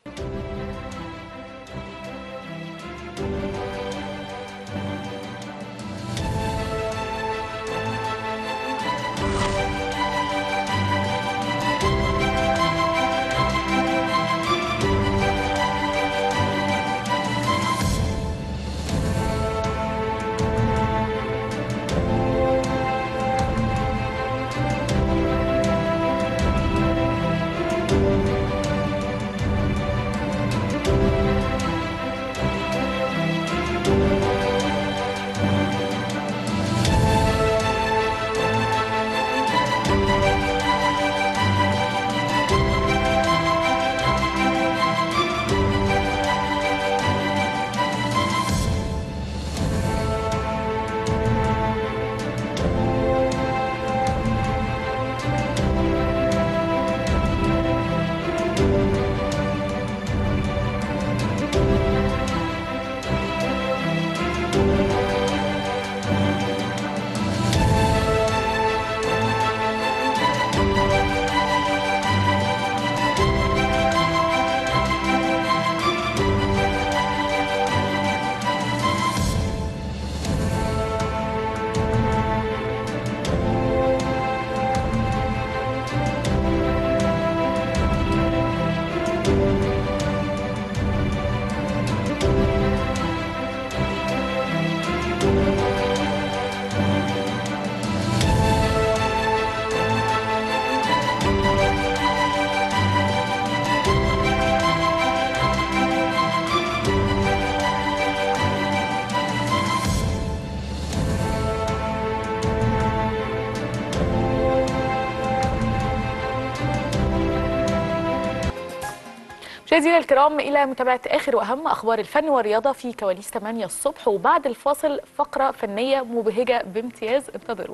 [SPEAKER 2] مشاهدينا الكرام الى متابعه اخر واهم اخبار الفن والرياضه في كواليس 8 الصبح وبعد الفاصل فقره فنيه مبهجه بامتياز انتظرونا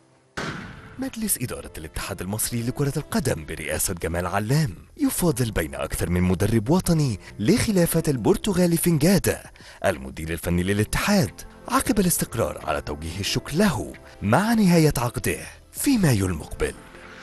[SPEAKER 6] مجلس إدارة الاتحاد المصري لكرة القدم برئاسة جمال علام يفاضل بين أكثر من مدرب وطني لخلافة البرتغالي فنجادا المدير الفني للاتحاد عقب الاستقرار على توجيه الشكر له مع نهاية عقده في مايو المقبل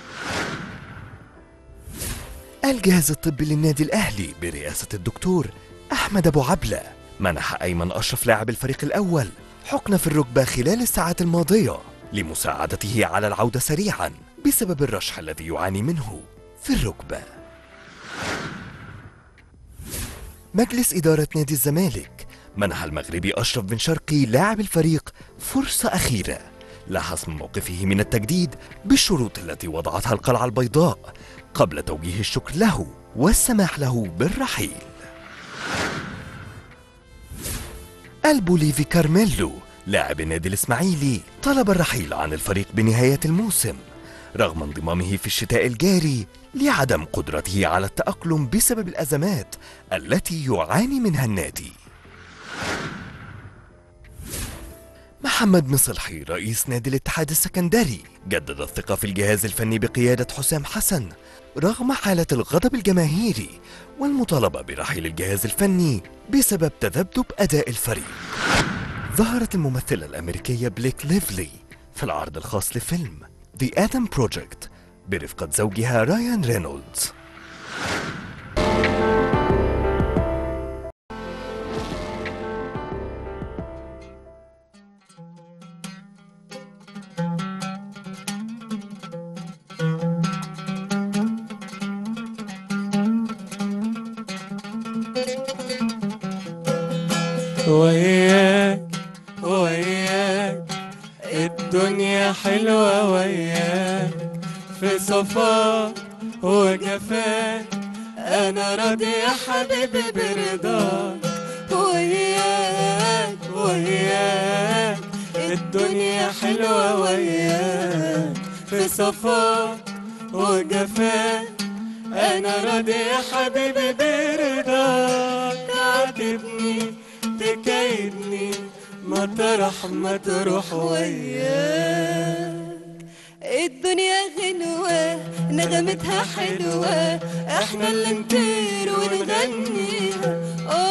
[SPEAKER 6] الجهاز الطبي للنادي الأهلي برئاسة الدكتور أحمد أبو عبلة منح أيمن أشرف لاعب الفريق الأول حقنة في الركبة خلال الساعات الماضية لمساعدته على العودة سريعا بسبب الرشح الذي يعاني منه في الركبة مجلس إدارة نادي الزمالك منح المغربي أشرف بن شرقي لاعب الفريق فرصة أخيرة لحسم موقفه من التجديد بالشروط التي وضعتها القلعة البيضاء قبل توجيه الشكر له والسماح له بالرحيل البوليفي كارميلو لاعب النادي الإسماعيلي طلب الرحيل عن الفريق بنهاية الموسم رغم انضمامه في الشتاء الجاري لعدم قدرته على التأقلم بسبب الأزمات التي يعاني منها النادي محمد مصلحي رئيس نادي الاتحاد السكندري جدد الثقة في الجهاز الفني بقيادة حسام حسن رغم حالة الغضب الجماهيري والمطالبة برحيل الجهاز الفني بسبب تذبذب أداء الفريق ظهرت الممثلة الأمريكية بليك ليفلي في العرض الخاص لفيلم The Adam Project برفقة زوجها رايان رينولدز
[SPEAKER 7] وياك وياك الدنيا حلوة وياك في صفاك وجفاك أنا راضي يا حبيبي برضاك وياك وياك الدنيا حلوة وياك في صفاك وجفاك أنا راضي يا حبيبي برضاك تعاتبني تكايدني مطرح ما تروح وياك
[SPEAKER 8] الدنيا غنوة نغمتها حلوة احنا اللي نطير ونغنيها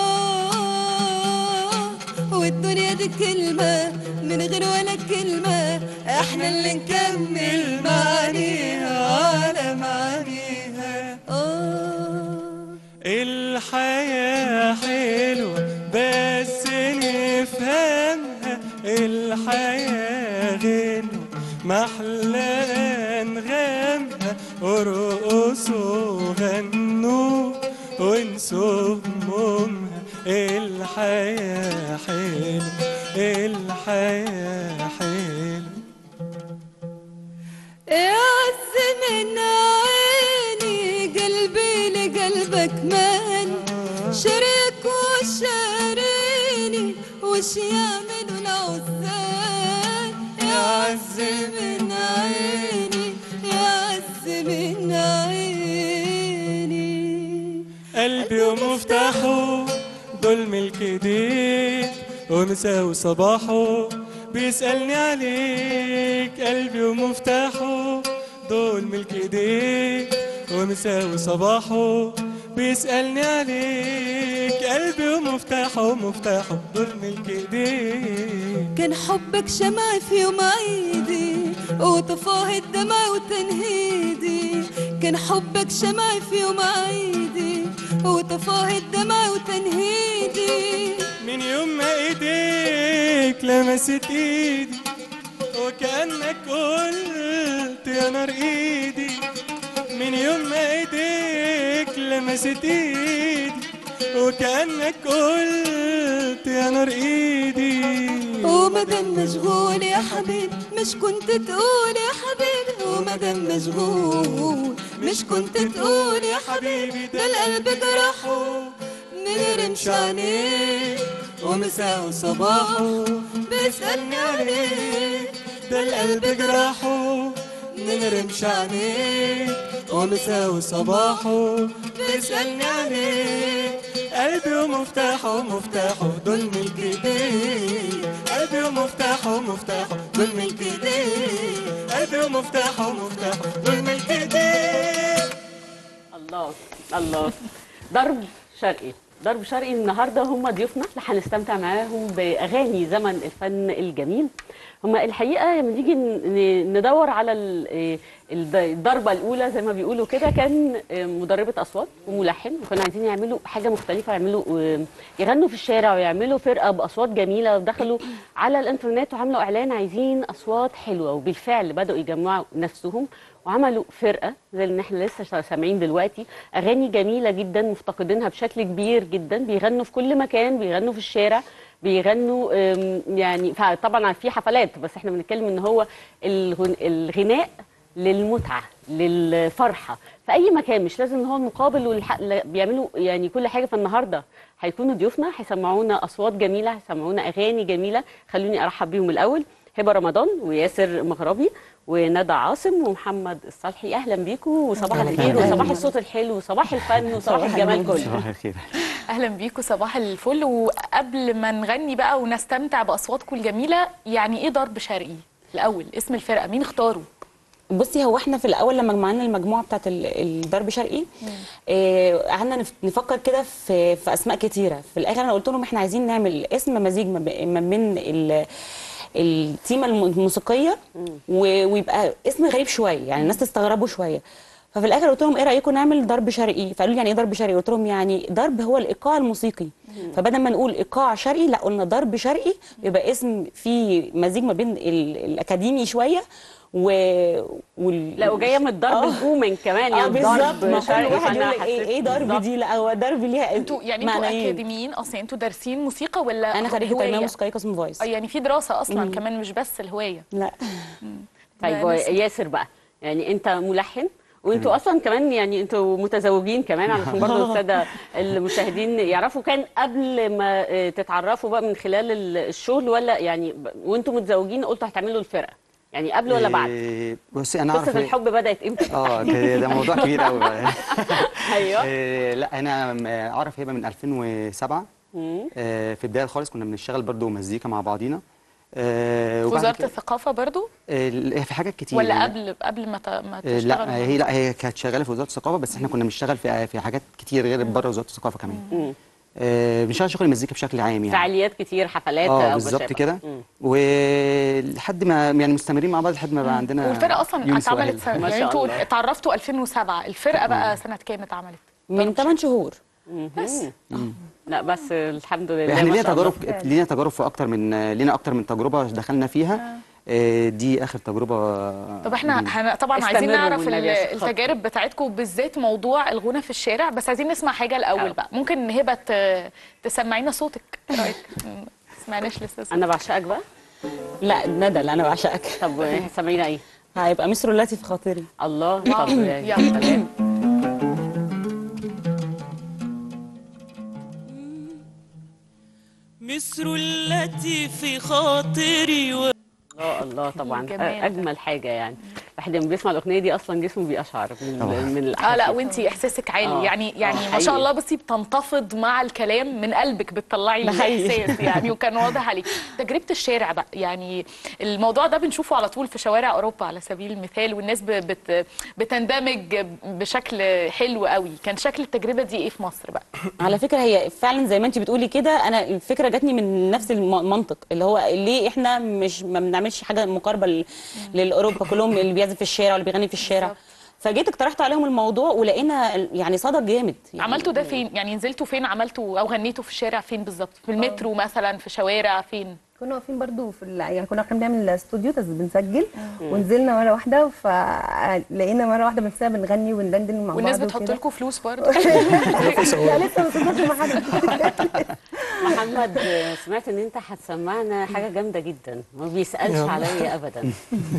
[SPEAKER 8] آه والدنيا دي كلمة من غير ولا كلمة احنا اللي نكمل معانيها على معانيها آه
[SPEAKER 7] الحياة حلوة بس نفهمها الحياة غنوة محلى أنغامها ارقصوا غنوا وانسوا همومها الحياة حلوة الحياة حلوة
[SPEAKER 8] يا عز من عيني قلبي لقلبك من شريك وشاريني وش يعملوا العزال يا عز من عيني يا عز من عيني
[SPEAKER 7] قلبي ومفتاحه دول ملك ايديك ومساء وصباحه بيسألني عليك قلبي ومفتاحه دول ملك ايديك ومساء وصباحه بيسألني عليك قلبي ومفتاحه ومفتاحه دول ملك ايديك
[SPEAKER 8] كان حبك شمع في يوم عيدي وطفاه الدمع وتنهيدي كان حبك شمع في يوم عيدي وطفاه الدمع وتنهيدي
[SPEAKER 7] من يوم ما ايديك لمست ايدي وكأنك قلت يا نار ايدي من يوم ما ايديك لمست ايدي وكأنك قلت يا نار ايدي
[SPEAKER 8] ومدام مشغول يا حبيبي مش كنت تقول يا حبيبي ومدام مشغول مش كنت تقول يا حبيبي ده القلب جرحه من رمش عينيه
[SPEAKER 7] ومساء وصباحه
[SPEAKER 8] بيسألني عليك
[SPEAKER 7] ده القلب جراحه من رمش عينيك ومساء وصباحه بيسألني عليك قلبي ومفتاحه ومفتاحه دول ملك ايديك قلبي ومفتاحه ومفتاحه دول ملك ايديك قلبي ومفتاحه ومفتاحه دول ملك ايديك
[SPEAKER 1] الله الله ضرب شرقي ضرب شرقي النهارده هم ضيوفنا اللي هنستمتع معاهم باغاني زمن الفن الجميل هم الحقيقه لما نيجي ن- ندور على ال- إيه الد- الضربه الاولى زي ما بيقولوا كده كان آه، مدربه اصوات وملحن وكانوا عايزين يعملوا حاجه مختلفه يعملوا آه، يغنوا في الشارع ويعملوا فرقه باصوات جميله ودخلوا على الانترنت وعملوا اعلان عايزين اصوات حلوه وبالفعل بداوا يجمعوا نفسهم وعملوا فرقه زي اللي احنا لسه سامعين دلوقتي اغاني جميله جدا مفتقدينها بشكل كبير جدا بيغنوا في كل مكان بيغنوا في الشارع بيغنوا أم، يعني طبعا في حفلات بس احنا بنتكلم ان هو الغن- الغناء للمتعه للفرحه في اي مكان مش لازم ان هو المقابل والح... لا، بيعملوا يعني كل حاجه فالنهارده هيكونوا ضيوفنا هيسمعونا اصوات جميله هيسمعونا اغاني جميله خلوني ارحب بيهم الاول هبه رمضان وياسر مغربي وندى عاصم ومحمد الصالحي اهلا بيكم وصباح الخير وصباح الصوت الحلو وصباح الفن وصباح الجمال كله
[SPEAKER 9] صباح الخير
[SPEAKER 2] اهلا بيكم صباح الفل وقبل ما نغني بقى ونستمتع باصواتكم الجميله يعني ايه ضرب شرقي الاول اسم الفرقه مين اختاره
[SPEAKER 10] بصي هو احنا في الاول لما جمعنا المجموعه بتاعت ال- الضرب شرقي آه، قعدنا نف- نفكر كده في في اسماء كتيره في الاخر انا قلت لهم احنا عايزين نعمل اسم مزيج ما ب- ما بين ال- التيمه الم- الموسيقيه و- ويبقى اسم غريب شويه يعني الناس تستغربوا شويه ففي الاخر قلت لهم ايه رايكم نعمل ضرب شرقي فقالوا لي يعني ايه ضرب شرقي قلت لهم يعني ضرب هو الايقاع الموسيقي فبدل ما نقول ايقاع شرقي لا قلنا ضرب شرقي يبقى اسم فيه مزيج ما بين ال- الاكاديمي شويه و وال...
[SPEAKER 1] لا وجايه من الضرب
[SPEAKER 10] آه.
[SPEAKER 1] البومنج كمان
[SPEAKER 10] اه
[SPEAKER 1] يعني
[SPEAKER 10] بالظبط ما
[SPEAKER 1] ضرب
[SPEAKER 10] كل
[SPEAKER 1] شرقي
[SPEAKER 10] واحد
[SPEAKER 1] فأنا
[SPEAKER 10] يقول لك ايه
[SPEAKER 1] حسيت
[SPEAKER 10] ايه ضرب
[SPEAKER 1] بالظبط.
[SPEAKER 10] دي لا هو ضرب ليها
[SPEAKER 2] انتوا يعني انتوا
[SPEAKER 10] معنيين.
[SPEAKER 2] اكاديميين اصلا انتوا دارسين موسيقى ولا
[SPEAKER 10] انا خريجه
[SPEAKER 2] هواية؟
[SPEAKER 10] تربيه موسيقيه قسم فويس
[SPEAKER 2] اه يعني في دراسه اصلا
[SPEAKER 10] مم.
[SPEAKER 2] كمان مش بس الهوايه
[SPEAKER 10] لا
[SPEAKER 1] طيب
[SPEAKER 2] ده نسمع.
[SPEAKER 1] ياسر بقى يعني انت ملحن وانتوا اصلا كمان يعني انتوا متزوجين كمان علشان برضه الساده المشاهدين يعرفوا كان قبل ما اه، تتعرفوا بقى من خلال ال- الشغل ولا يعني ب- وانتوا متزوجين قلتوا هتعملوا الفرقه يعني قبل ولا بعد
[SPEAKER 9] إيه، بصي انا اعرف
[SPEAKER 1] قصه الحب بدات امتى
[SPEAKER 9] اه كده ده موضوع كبير قوي بقى
[SPEAKER 1] ايوه
[SPEAKER 9] إيه، لا انا م- اعرف هبه من 2007
[SPEAKER 1] مم.
[SPEAKER 9] آه، في البدايه خالص كنا بنشتغل برضو مزيكا مع بعضينا آه،
[SPEAKER 2] في
[SPEAKER 9] وبعد
[SPEAKER 2] وزاره
[SPEAKER 9] كده-
[SPEAKER 2] الثقافه برضو
[SPEAKER 9] آه، في حاجات كتير
[SPEAKER 2] ولا
[SPEAKER 9] يعني.
[SPEAKER 2] قبل قبل ما ت- ما
[SPEAKER 9] آه،
[SPEAKER 2] تشتغلوا
[SPEAKER 9] لا هي لا هي كانت شغاله في وزاره الثقافه بس احنا كنا بنشتغل في في حاجات كتير غير بره وزاره الثقافه كمان
[SPEAKER 1] مم.
[SPEAKER 9] آه، بنشتغل شغل المزيكا بشكل عام يعني
[SPEAKER 1] فعاليات كتير حفلات
[SPEAKER 9] اه
[SPEAKER 1] او
[SPEAKER 9] بالظبط
[SPEAKER 1] بشابه.
[SPEAKER 9] كده
[SPEAKER 1] مم.
[SPEAKER 9] ولحد ما يعني مستمرين مع بعض لحد ما بقى عندنا
[SPEAKER 2] والفرقه اصلا
[SPEAKER 9] يونس
[SPEAKER 2] اتعملت
[SPEAKER 9] وأهل.
[SPEAKER 2] سنه
[SPEAKER 1] ما
[SPEAKER 2] يعني
[SPEAKER 1] شاء
[SPEAKER 2] انتوا
[SPEAKER 1] الله.
[SPEAKER 2] اتعرفتوا 2007 الفرقه بقى سنه كام اتعملت
[SPEAKER 10] من 8 شهور
[SPEAKER 2] بس
[SPEAKER 1] لا بس الحمد لله
[SPEAKER 9] احنا
[SPEAKER 1] ما
[SPEAKER 9] لينا
[SPEAKER 1] شاء الله.
[SPEAKER 9] تجارب لينا تجارب في اكتر من لينا اكتر من تجربه دخلنا فيها آه، دي اخر تجربه
[SPEAKER 2] طب احنا
[SPEAKER 9] جديدة.
[SPEAKER 2] هن... طبعا عايزين
[SPEAKER 1] استمروا
[SPEAKER 2] نعرف
[SPEAKER 1] والنبي
[SPEAKER 2] ال-
[SPEAKER 1] يا شيخ خاطر.
[SPEAKER 2] التجارب بتاعتكم بالذات موضوع الغنى في الشارع بس عايزين نسمع حاجه الاول
[SPEAKER 1] أه.
[SPEAKER 2] بقى ممكن هبه ت- تسمعينا صوتك ايه رايك م- سمعناش لسه صوتك.
[SPEAKER 1] انا بعشقك بقى
[SPEAKER 10] لا ندى اللي انا بعشقك
[SPEAKER 1] طب سامعينا ايه
[SPEAKER 10] هيبقى مصر التي في خاطري
[SPEAKER 1] الله طب
[SPEAKER 2] يلا.
[SPEAKER 1] سلام
[SPEAKER 7] مصر التي في خاطري و...
[SPEAKER 1] الله الله طبعا
[SPEAKER 2] الجمال ده.
[SPEAKER 1] اجمل حاجه يعني الواحد لما بيسمع الاغنيه دي اصلا جسمه بيقشعر من من
[SPEAKER 2] اه لا
[SPEAKER 1] الأحاسيس.
[SPEAKER 2] وانتي احساسك عالي
[SPEAKER 1] آه.
[SPEAKER 2] يعني يعني
[SPEAKER 1] آه،
[SPEAKER 2] ما
[SPEAKER 1] حقيقي.
[SPEAKER 2] شاء الله بصي بتنتفض مع الكلام من قلبك بتطلعي
[SPEAKER 10] ده حقيقي.
[SPEAKER 2] الاحساس يعني وكان واضح عليك تجربه الشارع بقى يعني الموضوع ده بنشوفه على طول في شوارع اوروبا على سبيل المثال والناس ب- بت بتندمج بشكل حلو قوي كان شكل التجربه دي ايه في مصر بقى
[SPEAKER 10] على فكره هي فعلا زي ما انت بتقولي كده انا الفكره جاتني من نفس الم- المنطق اللي هو ليه احنا مش ما بنعملش حاجه مقاربه ل- للاوروبا كلهم اللي بيعزف في الشارع واللي بيغني في الشارع
[SPEAKER 2] بالظبط.
[SPEAKER 10] فجيت اقترحت عليهم الموضوع ولقينا يعني صدى جامد يعني
[SPEAKER 2] عملتوا ده فين يعني نزلتوا فين عملتوا او غنيتوا في الشارع فين بالظبط في المترو مثلا في شوارع فين
[SPEAKER 11] كنا واقفين برضو في ال... يعني كنا واقفين بنعمل استوديو بس بنسجل ونزلنا مره واحده فلقينا مره واحده بنسيبها بنغني وندندن مع بعض
[SPEAKER 2] والناس بتحط
[SPEAKER 11] وكده.
[SPEAKER 2] لكم فلوس برضه
[SPEAKER 11] لا لسه ما وصلناش لمحل
[SPEAKER 1] محمد سمعت ان انت هتسمعنا حاجه جامده جدا ما بيسالش
[SPEAKER 7] يلا.
[SPEAKER 1] عليا ابدا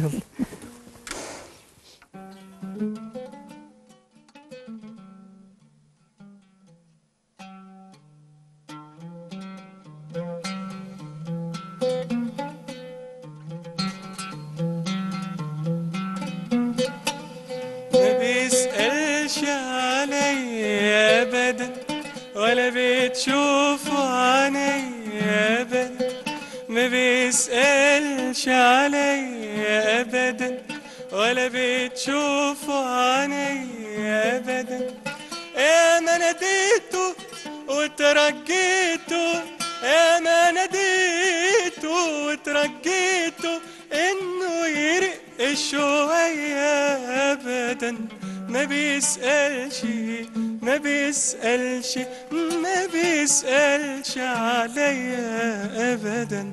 [SPEAKER 7] ما بيسألش عليا أبدا ولا بتشوفه عينيا أبدا ما بيسألش عليا أبدا ولا بتشوفه عينيا أبدا يا ما ناديته وترجيته يا ما ناديته وترجيته انه يرق شوية ابدا ما بيسألش ما بيسألش ما بيسألش عليا ابدا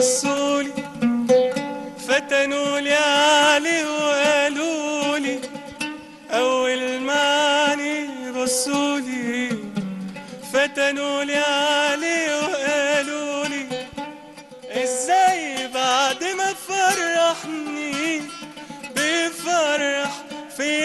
[SPEAKER 12] بصولي فتنولي عليه وقالولي أول معني بصولي فتنولي عليه وقالولي ازاي بعد ما فرحني بيفرح في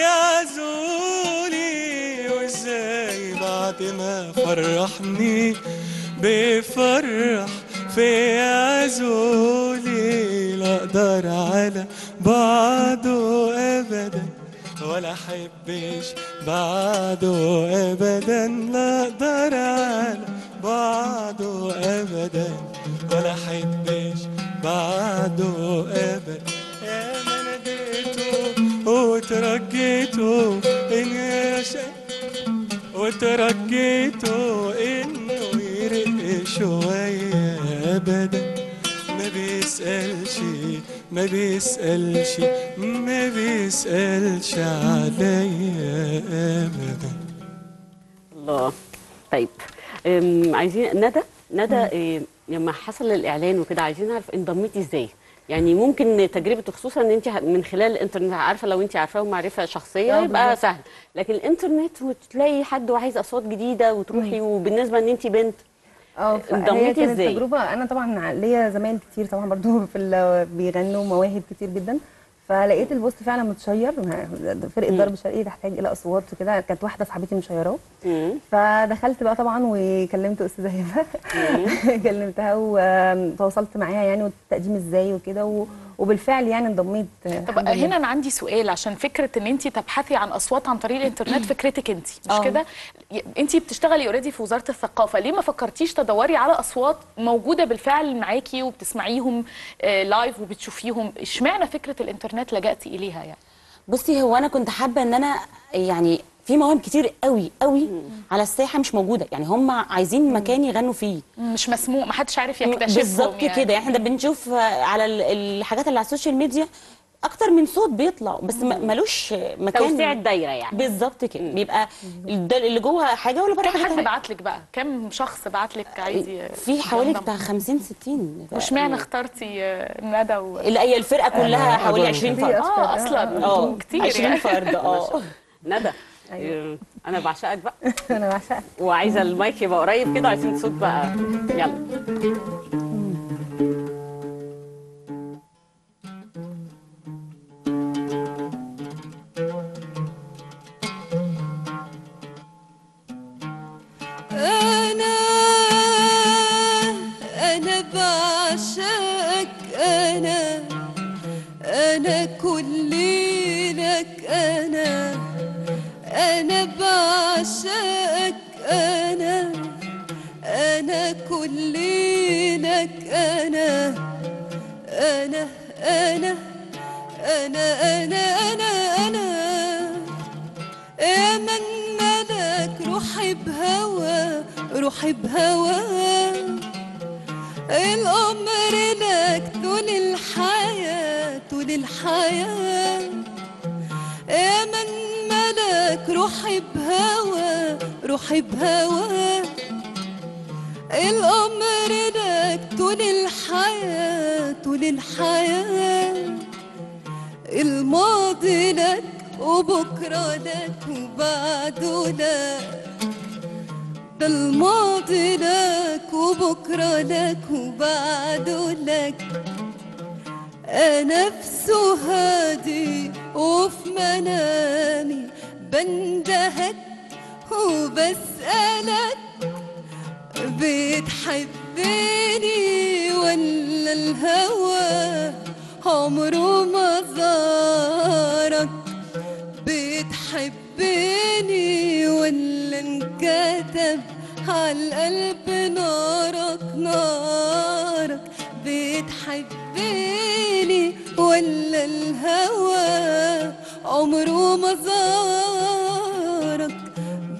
[SPEAKER 12] عزولي وازاي بعد ما فرحني بيفرح في عزولي لا اقدر على بعده ابدا ولا احبش بعده ابدا لا اقدر على بعده ابدا ولا احبش بعده ابدا يا ما ناديته وترجيته ان يشاء وترجيته انه يرق شويه ابدا ما بيسألش ما بيسألش ما بيسألش عليا ابدا
[SPEAKER 1] الله طيب أم، عايزين ندى ندى إيه، لما حصل الاعلان وكده عايزين نعرف انضميتي ازاي يعني ممكن تجربه خصوصا ان انت من خلال الانترنت عارفه لو انت عارفاه معرفه شخصيه
[SPEAKER 11] آه،
[SPEAKER 1] يبقى
[SPEAKER 11] بالظبط.
[SPEAKER 1] سهل لكن الانترنت وتلاقي حد وعايز اصوات جديده وتروحي وبالنسبه ان انت بنت
[SPEAKER 11] اه فهي
[SPEAKER 1] انضميتي
[SPEAKER 11] كانت
[SPEAKER 1] ازاي؟
[SPEAKER 11] تجربه انا طبعا ليا زمايل كتير طبعا برضو في ال- بيغنوا مواهب كتير جدا فلقيت البوست فعلا متشير فرقه
[SPEAKER 1] مم.
[SPEAKER 11] ضرب شرقي تحتاج الى اصوات وكده كانت واحده صاحبتي مشيراه
[SPEAKER 1] مم.
[SPEAKER 11] فدخلت بقى طبعا وكلمت استاذه هبه كلمتها وتواصلت معاها يعني والتقديم ازاي وكده و- وبالفعل يعني انضميت
[SPEAKER 2] طب هنا انا عندي سؤال عشان فكره ان انت تبحثي عن اصوات عن طريق الانترنت فكرتك انت مش
[SPEAKER 11] آه.
[SPEAKER 2] كده انت بتشتغلي اوريدي في وزاره الثقافه ليه ما فكرتيش تدوري على اصوات موجوده بالفعل معاكي وبتسمعيهم آه، لايف وبتشوفيهم اشمعنى فكره الانترنت لجأتي اليها يعني
[SPEAKER 10] بصي هو انا كنت حابه ان انا يعني في مواهب كتير قوي قوي على الساحه مش موجوده يعني هم عايزين مكان يغنوا فيه
[SPEAKER 2] مش مسموع ما حدش عارف يكتشفهم
[SPEAKER 10] بالظبط
[SPEAKER 2] يعني.
[SPEAKER 10] كده احنا بنشوف على ال- الحاجات اللي على السوشيال ميديا اكتر من صوت بيطلع بس م- ملوش مكان
[SPEAKER 1] توسيع الدايره يعني
[SPEAKER 10] بالظبط كده بيبقى الد- اللي جوه حاجه واللي بره
[SPEAKER 2] كم
[SPEAKER 10] حاجه
[SPEAKER 2] حد
[SPEAKER 10] تانية.
[SPEAKER 2] بعت لك بقى كم شخص بعت لك عايز ي-
[SPEAKER 10] في حوالي
[SPEAKER 2] ينضم؟
[SPEAKER 10] بتاع 50 60
[SPEAKER 2] واشمعنى اخترتي آه، ندى و...
[SPEAKER 10] اللي هي الفرقه كلها حوالي 20 فرد
[SPEAKER 2] اه اصلا
[SPEAKER 10] اه
[SPEAKER 2] كتير
[SPEAKER 10] 20
[SPEAKER 2] يعني.
[SPEAKER 10] فرد اه
[SPEAKER 1] ندى إيه، انا بعشقك بقى
[SPEAKER 11] انا بعشقك
[SPEAKER 1] وعايزه المايك يبقى قريب كده عايزين صوت بقى يلا
[SPEAKER 8] أنا أنا بعشقك أنا أنا كل لك أنا أنا بعشقك أنا أنا كل لك أنا أنا أنا أنا أنا أنا أنا يا من ملك روحي بهوى روحي بهوى الأمر لك طول الحياة طول الحياة يا من ملك روحي بهوى روحي بهوى الأمر لك طول الحياة طول الحياة الماضي لك وبكرة لك وبعده لك ده الماضي لك وبكرة لك وبعده لك أنا في سهادي وفي منامي بندهك وبسألك بتحبني ولا الهوى عمره ما زارك بتحبني ولا انكتب عالقلب نارك نارك بتحبني ولا الهوى عمره ما زارك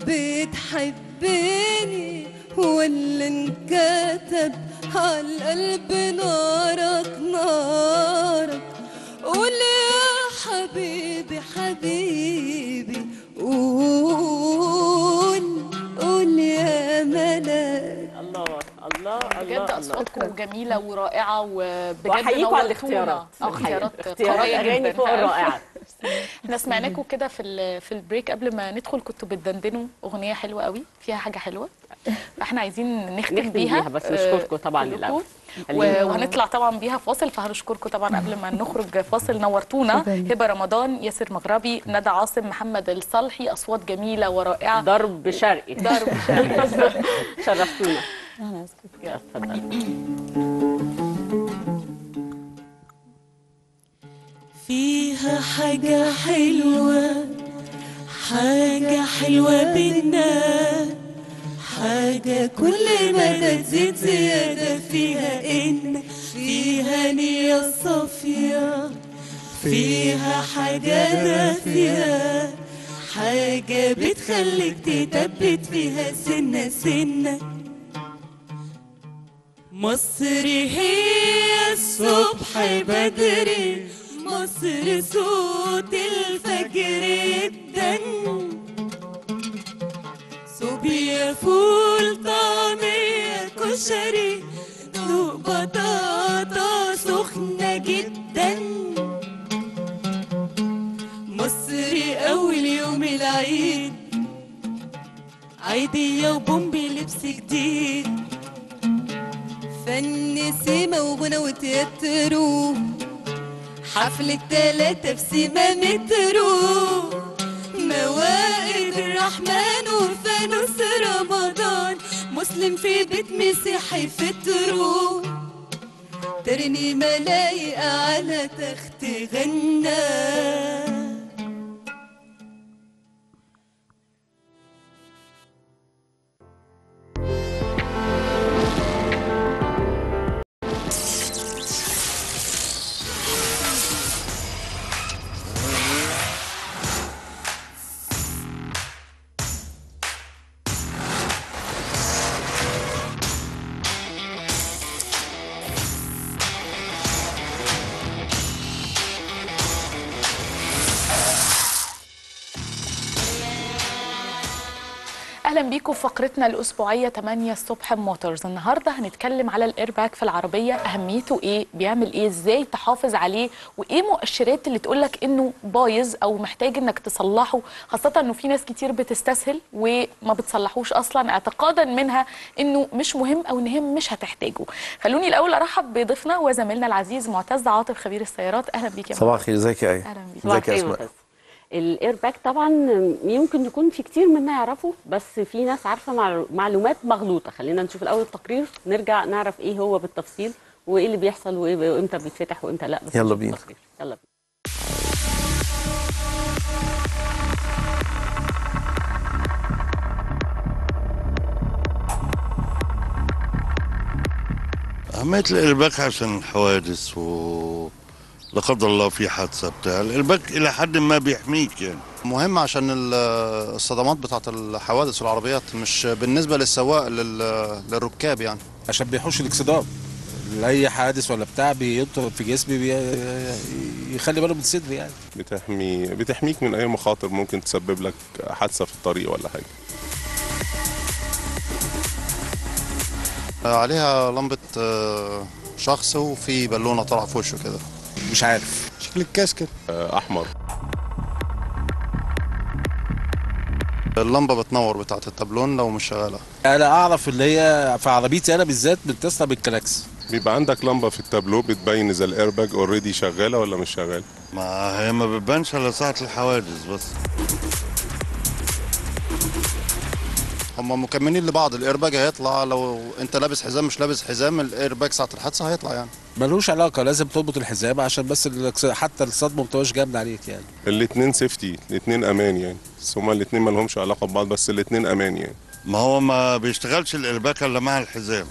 [SPEAKER 8] بتحبني ولا انكتب عالقلب نارك نارك قول يا حبيبي حبيبي قول قول يا ملاك
[SPEAKER 1] الله الله الله
[SPEAKER 2] بجد
[SPEAKER 1] شاء الله.
[SPEAKER 2] اصواتكم جميله ورائعه وبجد
[SPEAKER 1] وأحييكم على
[SPEAKER 2] نورتونا.
[SPEAKER 1] الاختيارات.
[SPEAKER 2] اه اختيارات
[SPEAKER 1] اختيارات
[SPEAKER 2] قويه
[SPEAKER 1] أغاني
[SPEAKER 2] جدا
[SPEAKER 1] فوق الرائعة.
[SPEAKER 2] احنا سمعناكم كده في ال- في البريك قبل ما ندخل كنتوا بتدندنوا اغنيه حلوه قوي فيها حاجه حلوه فاحنا عايزين نختم
[SPEAKER 1] نختم
[SPEAKER 2] بيها
[SPEAKER 1] بيها، بس
[SPEAKER 2] آه،
[SPEAKER 1] نشكركم طبعاً
[SPEAKER 2] كلكم.
[SPEAKER 1] الأول.
[SPEAKER 2] و-
[SPEAKER 1] خلينا-
[SPEAKER 2] وهنطلع طبعا بيها فاصل فهنشكركم طبعا قبل ما نخرج فاصل نورتونا
[SPEAKER 1] شكراً.
[SPEAKER 2] هبه رمضان ياسر مغربي ندى عاصم محمد الصالحي اصوات جميله ورائعه
[SPEAKER 1] ضرب شرقي
[SPEAKER 2] ضرب شرقي
[SPEAKER 1] شرفتونا
[SPEAKER 10] أهلا
[SPEAKER 1] يا اتفضل
[SPEAKER 7] فيها حاجة حلوة حاجة حلوة بينا حاجة كل ما تزيد زيادة فيها إن فيها نية صافية فيها حاجة دافية حاجة بتخليك تثبت فيها سنة سنة مصر هي الصبح بدري مصر صوت الفجر الدن صوبيا فول طعمية كشري دوق بطاطا سخنة جدا مصر أول يوم العيد عيدية وبومبي لبس جديد فن سيما وغنى وتياترو حفلة تلاتة في سيما مترو موائد الرحمن وفانوس رمضان مسلم في بيت مسيحي فطرو ترنيمة لايقة على تخت غنى
[SPEAKER 2] اهلا بيكم في فقرتنا الاسبوعيه 8 الصبح موتورز النهارده هنتكلم على الايرباك في العربيه اهميته ايه بيعمل ايه ازاي تحافظ عليه وايه مؤشرات اللي تقولك انه بايظ او محتاج انك تصلحه خاصه انه في ناس كتير بتستسهل وما بتصلحوش اصلا اعتقادا منها انه مش مهم او ان هي مش هتحتاجه خلوني الاول ارحب بضيفنا وزميلنا العزيز معتز عاطف خبير السيارات اهلا بيك يا
[SPEAKER 13] صباح
[SPEAKER 2] معتز.
[SPEAKER 13] الخير ازيك يا ايه
[SPEAKER 2] اهلا بيك
[SPEAKER 13] ازيك يا اسماء
[SPEAKER 1] الايرباك طبعا يمكن يكون في كتير منا يعرفوا بس في ناس عارفه معلو- معلومات مغلوطه خلينا نشوف الاول التقرير نرجع نعرف ايه هو بالتفصيل وايه اللي بيحصل وإيه- وامتى بيتفتح وامتى لا بس
[SPEAKER 13] يلا
[SPEAKER 1] نشوف
[SPEAKER 13] بينا.
[SPEAKER 1] التقرير. يلا بينا
[SPEAKER 14] أهمية الإرباك عشان الحوادث و لا قدر الله في حادثة بتاع الإرباك إلى حد ما بيحميك يعني
[SPEAKER 15] مهم عشان ال- الصدمات بتاعت الحوادث والعربيات مش بالنسبه للسواق لل- للركاب يعني
[SPEAKER 16] عشان بيحوش الاكسدام لاي حادث ولا بتاع بيضرب في جسمي بي... يخلي باله من صدري يعني
[SPEAKER 17] بتحمي بتحميك من اي مخاطر ممكن تسبب لك حادثه في الطريق ولا حاجه
[SPEAKER 15] عليها لمبه آه، شخص وفي بالونه طالعه في وشه كده
[SPEAKER 16] مش عارف
[SPEAKER 14] شكل الكاسكت
[SPEAKER 17] احمر
[SPEAKER 15] اللمبه بتنور بتاعت التابلون لو مش شغاله
[SPEAKER 16] انا اعرف اللي هي في عربيتي انا بالذات بتتصل بالكلاكس
[SPEAKER 17] بيبقى عندك لمبه في التابلو بتبين اذا الايرباج اوريدي شغاله ولا مش شغاله
[SPEAKER 14] ما هي ما بتبانش الا ساعة الحوادث بس
[SPEAKER 15] هم مكملين لبعض الايرباج هيطلع لو انت لابس حزام مش لابس حزام الايرباج ساعه الحادثه هيطلع يعني
[SPEAKER 16] ملوش علاقه لازم تربط الحزام عشان بس الأكس- حتى الصدمه ما تبقاش جامده عليك يعني
[SPEAKER 17] الاتنين سيفتي الاتنين امان يعني بس هما الاتنين ما لهمش علاقه ببعض بس الاتنين امان يعني
[SPEAKER 14] ما هو ما بيشتغلش الإرباك الا مع الحزام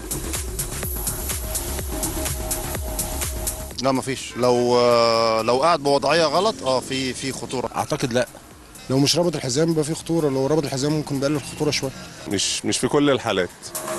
[SPEAKER 15] لا مفيش لو آه، لو قاعد بوضعيه غلط اه في في خطوره
[SPEAKER 16] اعتقد لا
[SPEAKER 18] لو مش رابط الحزام يبقى في خطوره لو رابط الحزام ممكن بيقلل الخطوره شويه
[SPEAKER 17] مش مش في كل الحالات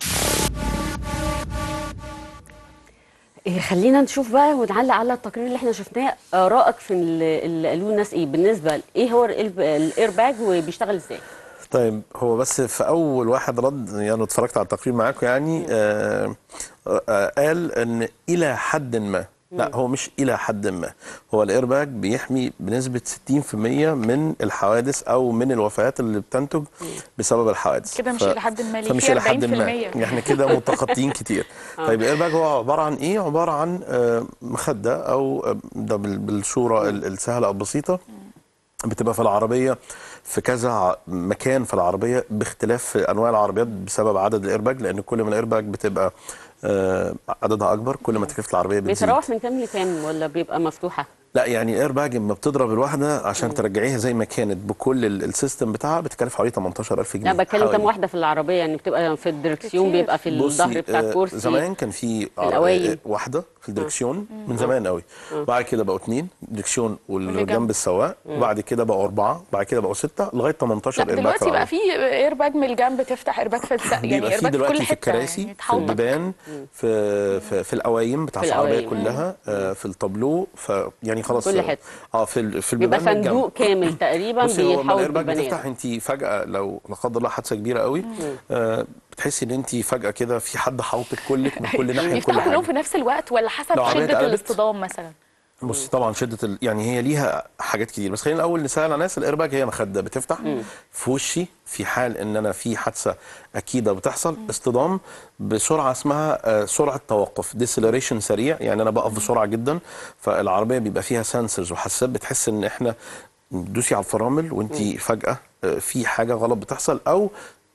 [SPEAKER 1] إيه، خلينا نشوف بقى ونعلق على التقرير اللي احنا شفناه ارائك في ال- اللي قالوه الناس ايه بالنسبه ل- ايه هو الإيرب- الايرباج وبيشتغل ازاي
[SPEAKER 13] طيب هو بس في اول واحد رد يعني اتفرجت على التقرير معاكم يعني آه آه قال ان الى حد ما لا هو مش الى حد ما هو الايرباج بيحمي بنسبه 60% من الحوادث او من الوفيات اللي بتنتج بسبب الحوادث
[SPEAKER 2] كده مش إلى حد ما، ليه
[SPEAKER 13] فمش
[SPEAKER 2] فيه
[SPEAKER 13] الى حد
[SPEAKER 2] 40%.
[SPEAKER 13] ما احنا كده متخطيين كتير
[SPEAKER 2] آه.
[SPEAKER 13] طيب الايرباج هو عباره عن ايه عباره عن آه، مخده او آه، ده بال- بالصوره ال- السهله او البسيطه بتبقى في العربيه في كذا ع- مكان في العربيه باختلاف في انواع العربيات بسبب عدد الايرباج لان كل ما الايرباج بتبقى آه، عددها اكبر كل ما تكلفه العربيه بتزيد
[SPEAKER 1] بيتراوح من كام لكام ولا بيبقى مفتوحه
[SPEAKER 13] لا يعني الاير باج لما بتضرب الواحده عشان ترجعيها زي ما كانت بكل ال- السيستم بتاعها بتكلف حوالي 18000 جنيه
[SPEAKER 1] لا بتكلم كام
[SPEAKER 13] حوالي.
[SPEAKER 1] واحده في العربيه يعني بتبقى في الدركسيون بيبقى في
[SPEAKER 13] بصي،
[SPEAKER 1] الظهر بتاع
[SPEAKER 13] آه،
[SPEAKER 1] الكرسي
[SPEAKER 13] زمان كان في عر-
[SPEAKER 1] القوايم.
[SPEAKER 13] آه، واحده في الدركسيون من
[SPEAKER 1] آه.
[SPEAKER 13] زمان قوي
[SPEAKER 1] آه.
[SPEAKER 13] بعد كده بقوا اثنين دركسيون
[SPEAKER 2] واللي
[SPEAKER 13] واللي
[SPEAKER 2] جنب.
[SPEAKER 13] جنب السواق
[SPEAKER 2] مم.
[SPEAKER 13] وبعد كده بقوا اربعه بعد كده بقوا سته لغايه 18
[SPEAKER 2] لا
[SPEAKER 13] اير باج
[SPEAKER 2] دلوقتي بقى
[SPEAKER 13] العربية.
[SPEAKER 2] في ايرباج من الجنب تفتح ايرباج في السقف يعني
[SPEAKER 13] بيبقى في
[SPEAKER 2] ايرباج في
[SPEAKER 13] دلوقتي
[SPEAKER 2] كل
[SPEAKER 13] في
[SPEAKER 2] حته
[SPEAKER 13] الكراسي
[SPEAKER 2] يعني
[SPEAKER 13] في
[SPEAKER 2] تحوطك.
[SPEAKER 13] البيبان في في, في القوايم بتاع
[SPEAKER 1] في
[SPEAKER 13] العربيه
[SPEAKER 1] القوايم.
[SPEAKER 13] كلها آه، في الطابلو ف يعني خلاص
[SPEAKER 1] كل حتة.
[SPEAKER 13] اه في ال- في
[SPEAKER 1] بيبقى
[SPEAKER 13] البيبان من الجنب.
[SPEAKER 1] صندوق كامل تقريبا
[SPEAKER 13] بصي هو لما
[SPEAKER 1] بيحوط
[SPEAKER 13] الايرباج
[SPEAKER 1] بالبني
[SPEAKER 13] بتفتح
[SPEAKER 1] آدم.
[SPEAKER 13] انت فجاه لو لا قدر الله حادثه كبيره قوي آه بتحسي ان انت فجاه كده في حد حاوطك كلك من كل ناحيه من كل
[SPEAKER 2] يفتحوا
[SPEAKER 13] حاجه
[SPEAKER 2] كلهم في نفس الوقت ولا حسب
[SPEAKER 13] لو عربية
[SPEAKER 2] شده
[SPEAKER 13] اتقلبت.
[SPEAKER 2] الاصطدام مثلا
[SPEAKER 13] بص طبعا شده ال... يعني هي ليها حاجات كتير بس خلينا الاول نسال على ناس الايرباج هي مخده بتفتح في وشي في حال ان انا في حادثه اكيده بتحصل اصطدام بسرعه اسمها آه، سرعه توقف ديسلريشن سريع يعني انا بقف بسرعه جدا فالعربيه بيبقى فيها سنسرز وحساسات بتحس ان احنا دوسي على الفرامل وانت فجاه آه، في حاجه غلط بتحصل او